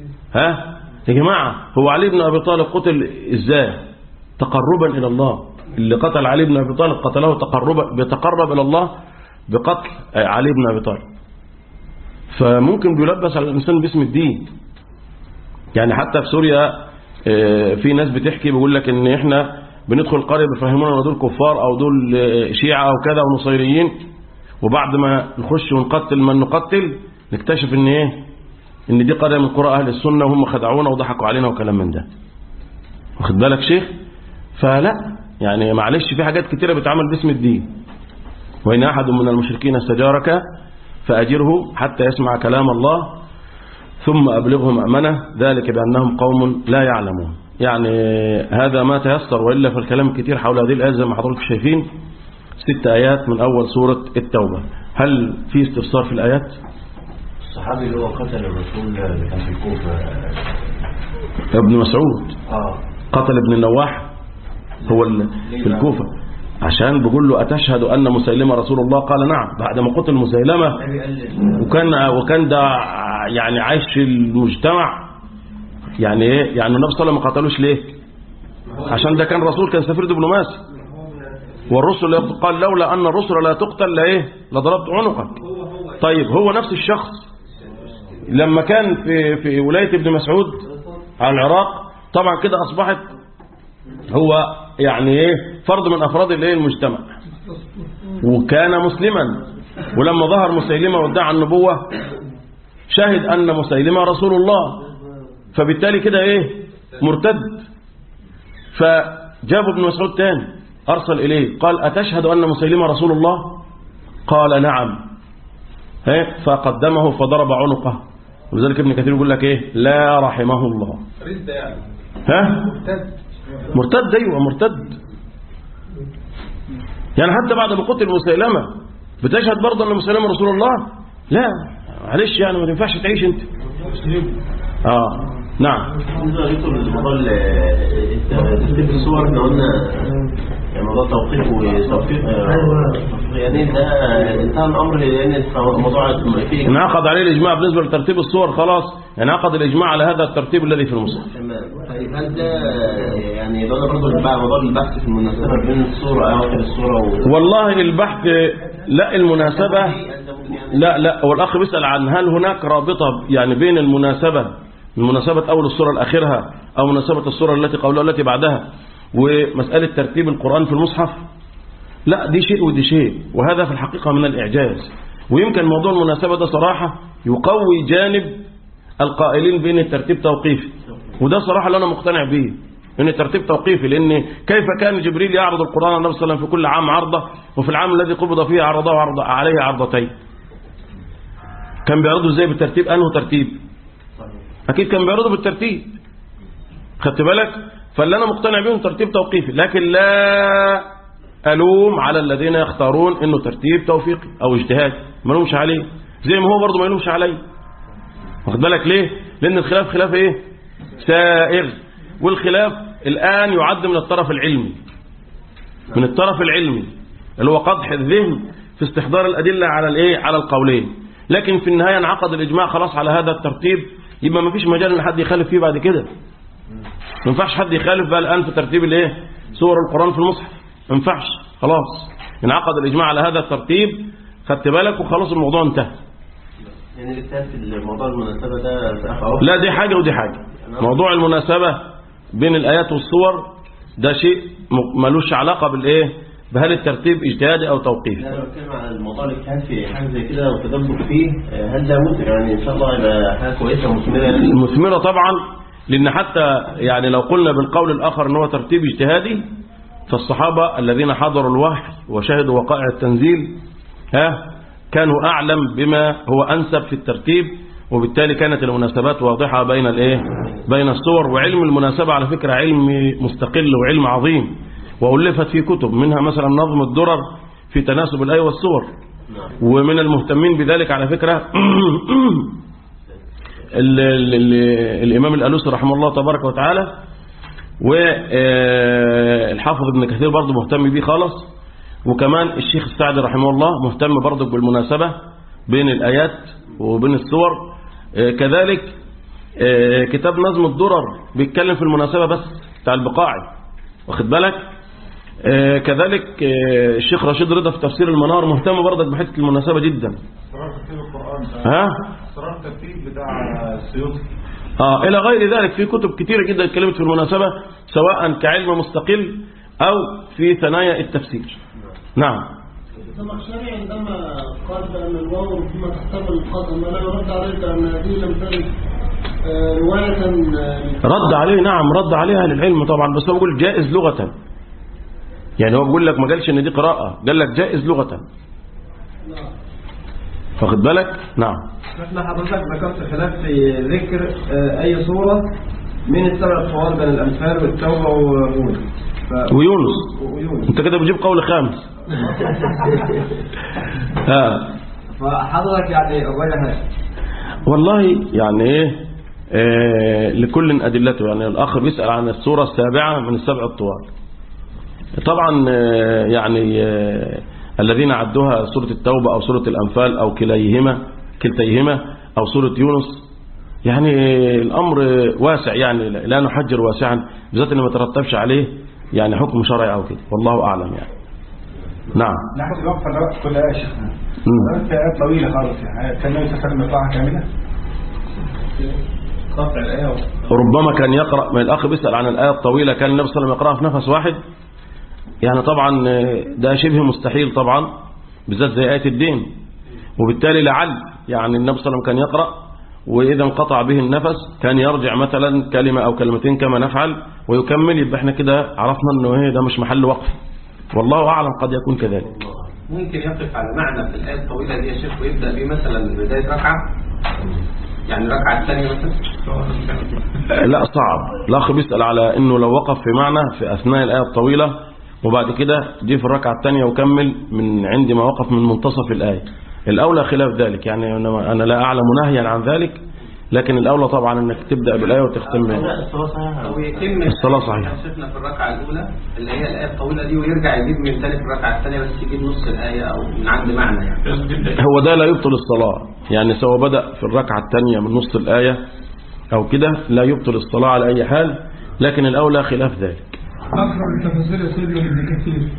ها يا جماعة هو علي بن أبي طالب قتل ازاي تقربا إلى الله اللي قتل علي بن أبي طالب قتله تقرب بيتقرب إلى الله بقتل علي بن أبي طالب فممكن بيلبس على الإنسان باسم الدين يعني حتى في سوريا آه، في ناس بتحكي بيقول لك ان احنا بندخل القرية بيفهمونا ان دول كفار او دول آه، شيعة او كذا ونصيريين وبعد ما نخش ونقتل من نقتل نكتشف ان ايه ان دي قرية من قرى اهل السنة وهم خدعونا وضحكوا علينا وكلام من ده واخد بالك شيخ فلا يعني معلش في حاجات كتيرة بتعمل باسم الدين وإن أحد من المشركين استجارك فأجره حتى يسمع كلام الله ثم أبلغه مأمنة ذلك بأنهم قوم لا يعلمون يعني هذا ما تيسر وإلا فالكلام كتير حول هذه الآية زي ما حضرتك شايفين ست آيات من أول سورة التوبة هل في استفسار في الآيات الصحابي اللي هو قتل الرسول اللي كان في الكوفة ابن مسعود اه قتل ابن النواح هو ال- في الكوفة عشان بيقول له أتشهد أن مسيلمة رسول الله قال نعم بعد ما قتل مسيلمة النبي قال وكان وكان ده يعني عايش في المجتمع يعني ايه يعني النبي صلى الله عليه وسلم ما قتلوش ليه عشان ده كان رسول كان سفير دبلوماسي والرسل يقول- قال لولا ان الرسل لا تقتل لايه لضربت عنقك طيب هو نفس الشخص لما كان في في ولايه ابن مسعود على العراق طبعا كده اصبحت هو يعني ايه فرد من افراد الايه المجتمع وكان مسلما ولما ظهر مسيلمة وادعى النبوة شهد أن مسيلمة رسول الله فبالتالي كده ايه مرتد فجابوا ابن مسعود تاني أرسل إليه قال أتشهد أن مسيلمة رسول الله قال نعم ها فقدمه فضرب عنقه ولذلك ابن كثير يقول لك ايه لا رحمه الله رزق يعني ها مرتد ايوه مرتد يعني حتى بعد ما قتل مسيلمة بتشهد برضه ان مسيلمة رسول الله لا معلش يعني ما تنفعش تعيش انت اه نعم بالنسبة لدكتور الموضوع ال- ترتيب الصور احنا قلنا يعني موضوع توقيف وتوقيف يعني ده انتهى الامر لان الموضوع فيه انعقد عليه الاجماع بالنسبه لترتيب الصور خلاص انعقد الاجماع على هذا الترتيب الذي في المصحف تمام طيب هل ده يعني لو انا برضه بقى موضوع البحث في المناسبة بين الصورة اواخر الصورة و والله البحث لا المناسبة لا لا هو الأخ بيسأل عن هل هناك رابطة يعني بين المناسبة مناسبة أول السورة لآخرها أو مناسبة السورة التي قبلها والتي بعدها ومسألة ترتيب القرآن في المصحف لا دي شيء ودي شيء وهذا في الحقيقة من الإعجاز ويمكن موضوع المناسبة ده صراحة يقوي جانب القائلين بين الترتيب توقيفي وده صراحة اللي أنا مقتنع به ان الترتيب توقيفي لان كيف كان جبريل يعرض القرآن على النبي صلى الله عليه وسلم في كل عام عرضة وفي العام الذي قبض فيه عرضه عرض عليه عرضتين كان بيعرضه ازاي بالترتيب انه ترتيب اكيد كان بيعرضه بالترتيب خدت بالك فاللي انا مقتنع بهم ترتيب توقيفي لكن لا الوم على الذين يختارون انه ترتيب توفيقي او اجتهاد ما لهمش عليه زي ما هو برضه ما لهمش عليه واخد بالك ليه لان الخلاف خلاف ايه سائغ والخلاف الان يعد من الطرف العلمي من الطرف العلمي اللي هو قدح الذهن في استحضار الادله على الايه على القولين لكن في النهايه انعقد الاجماع خلاص على هذا الترتيب يبقى ما فيش مجال ان حد يخالف فيه بعد كده ما ينفعش حد يخالف بقى الان في ترتيب الايه سور القران في المصحف ما ينفعش خلاص انعقد الاجماع على هذا الترتيب خدت بالك وخلاص الموضوع انتهى يعني الاجتهاد في الموضوع المناسبة ده في اخر لا دي حاجة ودي حاجة موضوع المناسبة بين الآيات والصور ده شيء م- ملوش علاقة بالإيه بهل الترتيب اجتهادي أو توقيفي انا بتكلم عن الموضوع الاجتهاد في حاجة زي كده والتدبر فيه آه، هل ده مثمر يعني ان شاء الله يبقى حاجة كويسة مثمرة يعني مثمرة طبعا لأن حتى يعني لو قلنا بالقول الآخر أنه ترتيب اجتهادي فالصحابة الذين حضروا الوحي وشهدوا وقائع التنزيل ها كانوا أعلم بما هو أنسب في الترتيب وبالتالي كانت المناسبات واضحة بين الايه بين الصور وعلم المناسبة على فكرة علم مستقل وعلم عظيم وألفت في كتب منها مثلا نظم الدرر في تناسب الآية والصور ومن المهتمين بذلك على فكرة ال ال ال الإمام الألوسي رحمه الله تبارك وتعالى والحافظ ابن كثير برضه مهتم بيه خالص وكمان الشيخ السعدي رحمه الله مهتم برضه بالمناسبة بين الآيات وبين السور آه، كذلك آه، كتاب نظم الدرر بيتكلم في المناسبة بس بتاع البقاعي واخد بالك آه، كذلك آه، الشيخ رشيد رضا في تفسير المنار مهتم برضك بحته المناسبه جدا اسرار ترتيب القران ها اسرار الترتيب بتاع السيوطي اه الى غير ذلك في كتب كثيره جدا اتكلمت في المناسبه سواء كعلم مستقل او في ثنايا التفسير نعم الزمخشري عندما قال بأن الواو فيما تحتمل القسم أنا يرد عليه بأن هذه لم ترد آه، رواية آه، رد عليه نعم رد عليها للعلم طبعا بس هو بيقول جائز لغة يعني هو بيقول لك ما قالش ان دي قراءة قال لك جائز لغة واخد بالك نعم مثل حضرتك ذكرت خلاف في ذكر آه، أي صورة من السبع الطوال بين الأمثال والتوبة ويونس ف... ويونس ويونس انت كده بتجيب قول خامس ها فحضرتك يعني أولا والله يعني ايه آه لكل أدلته يعني الأخ بيسأل عن السورة السابعة من السبع الطوال طبعا آه يعني آه الذين عدوها سورة التوبة أو سورة الأنفال أو كليهما كلتيهما أو سورة يونس يعني الأمر واسع يعني لا نحجر واسعا بالذات إن ما ترتبش عليه يعني حكم شرعي أو كده والله أعلم يعني نعم ناخد الوقفة الوقت كلها يا شيخ مم. في آيات طويلة خالص يعني كان النبي صلى الله عليه وسلم يقرأها كاملة قطع الآية ربما كان يقرأ ما الأخ بيسأل عن الآية الطويلة كان النبي صلى الله عليه وسلم يقرأها في نفس واحد يعني طبعا آه، ده شبه مستحيل طبعا بالذات زي آية الدين وبالتالي لعل يعني النبي صلى الله عليه وسلم كان يقرأ وإذا انقطع به النفس كان يرجع مثلا كلمة أو كلمتين كما نفعل ويكمل يبقى احنا كده عرفنا انه ايه ده مش محل وقف والله أعلم قد يكون كذلك ممكن يقف على معنى في الآية الطويلة دي يا شيخ ويبدأ بيه مثلا بداية ركعة يعني الركعة الثانية مثلا لا صعب الأخ بيسأل على أنه لو وقف في معنى في أثناء الآية الطويلة وبعد كده دي في الركعة الثانية وكمل من عند ما وقف من منتصف الآية الأولى خلاف ذلك يعني أنا أنا لا أعلم نهيا عن ذلك لكن الأولى طبعا أنك تبدأ بالآية وتختم لا بها الصلاة صحيحة أو يتم الصلاة صحيحة. شفنا في الركعة الأولى اللي هي الآية الطويلة دي ويرجع يجيب من ثالث الركعة الثانية بس يجيب نص الآية أو من عند معنى يعني هو ده لا يبطل الصلاة يعني سواء بدأ في الركعة الثانية من نص الآية أو كده لا يبطل الصلاة على أي حال لكن الأولى خلاف ذلك أقرب التفاسير يا سيدي لابن كثير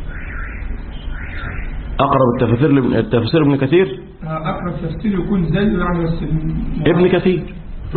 أقرب التفسير لابن- التفسير ابن كثير أقرب تفسير يكون زيه يعني بس ابن كثير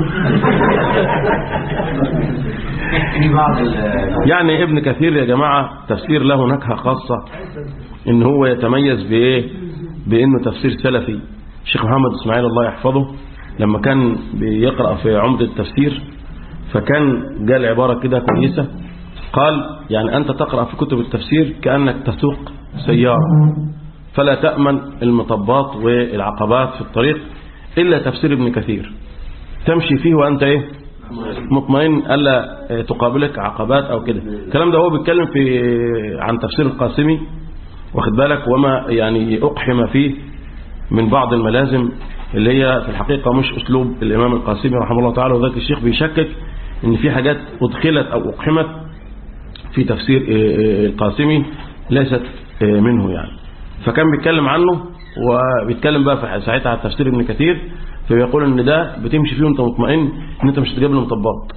في بعض ال- يعني ابن كثير يا جماعة تفسير له نكهة خاصة ان هو يتميز بايه بانه تفسير سلفي الشيخ محمد اسماعيل الله يحفظه لما كان بيقرأ في عمدة التفسير فكان قال عبارة كده كويسة قال يعني أنت تقرأ في كتب التفسير كأنك تسوق سيارة فلا تأمن المطبات والعقبات في الطريق إلا تفسير ابن كثير تمشي فيه وأنت إيه مطمئن ألا تقابلك عقبات أو كده الكلام ده هو بيتكلم في عن تفسير القاسمي واخد بالك وما يعني أقحم فيه من بعض الملازم اللي هي في الحقيقة مش أسلوب الإمام القاسمي رحمه الله تعالى وذلك الشيخ بيشكك إن في حاجات أدخلت أو أقحمت في تفسير القاسمي ليست منه يعني فكان بيتكلم عنه وبيتكلم بقى في ساعتها على تفسير ابن كثير فبيقول ان ده بتمشي فيه وانت مطمئن ان انت مش هتجيب له مطبات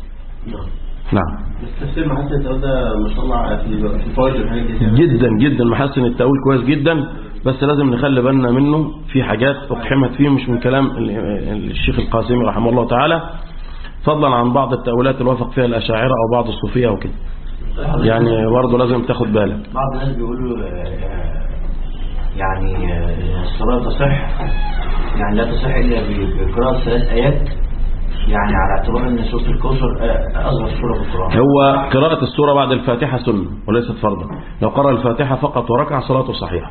نعم تفسير محسن التأويل ده ما شاء الله في في الفوائد والحاجات دي جدا جدا محسن التأويل كويس جدا بس لازم نخلي بالنا منه في حاجات اقحمت فيه مش من كلام ال- الشيخ القاسمي رحمه الله تعالى فضلا عن بعض التأويلات اللي وافق فيها الأشاعرة أو بعض الصوفية وكده يعني برضه لازم تاخد بالك بعض الناس بيقولوا آه، يعني آه، الصلاة تصح يعني لا تصح إلا ب- بقراءة ثلاث آيات يعني على اعتبار أن سورة الكوثر آه، أصغر سورة في القرآن هو قراءة السورة بعد الفاتحة سنة وليست فرضا لو قرأ الفاتحة فقط وركع صلاته صحيحة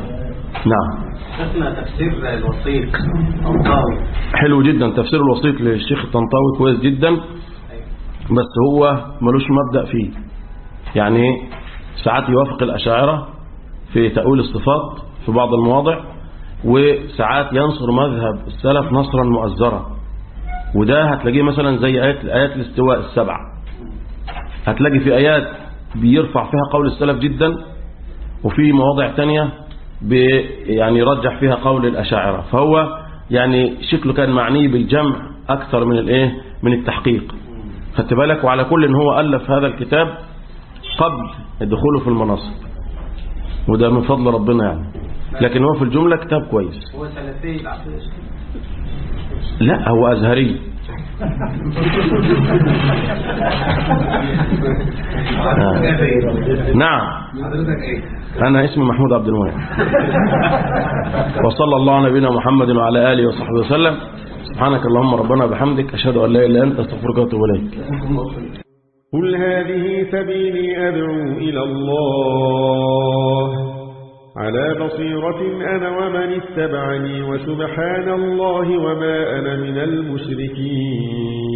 نعم شفنا تفسير الوسيط الطاوي حلو جدا تفسير الوسيط للشيخ الطنطاوي كويس جدا بس هو ملوش مبدأ فيه يعني ساعات يوافق الأشاعرة في تأويل الصفات في بعض المواضع وساعات ينصر مذهب السلف نصرا مؤزرا وده هتلاقيه مثلا زي آيات, آيات الاستواء السبع هتلاقي في آيات بيرفع فيها قول السلف جدا وفي مواضع تانية بي يعني يرجح فيها قول الأشاعرة فهو يعني شكله كان معني بالجمع أكثر من الإيه من التحقيق خدت بالك وعلى كل إن هو ألف هذا الكتاب قبل دخوله في المناصب وده من فضل ربنا يعني لكن هو في الجملة كتاب كويس هو سلفي العقيدة لا هو أزهري آه. نعم حضرتك ايه؟ أنا اسمي محمود عبد المنعم وصلى الله على نبينا محمد وعلى آله وصحبه وسلم سبحانك اللهم ربنا وبحمدك أشهد أن لا إله إلا أنت أستغفرك وأتوب إليك قل هذه سبيلي أدعو إلى الله على بصيرة أنا ومن اتبعني وسبحان الله وما أنا من المشركين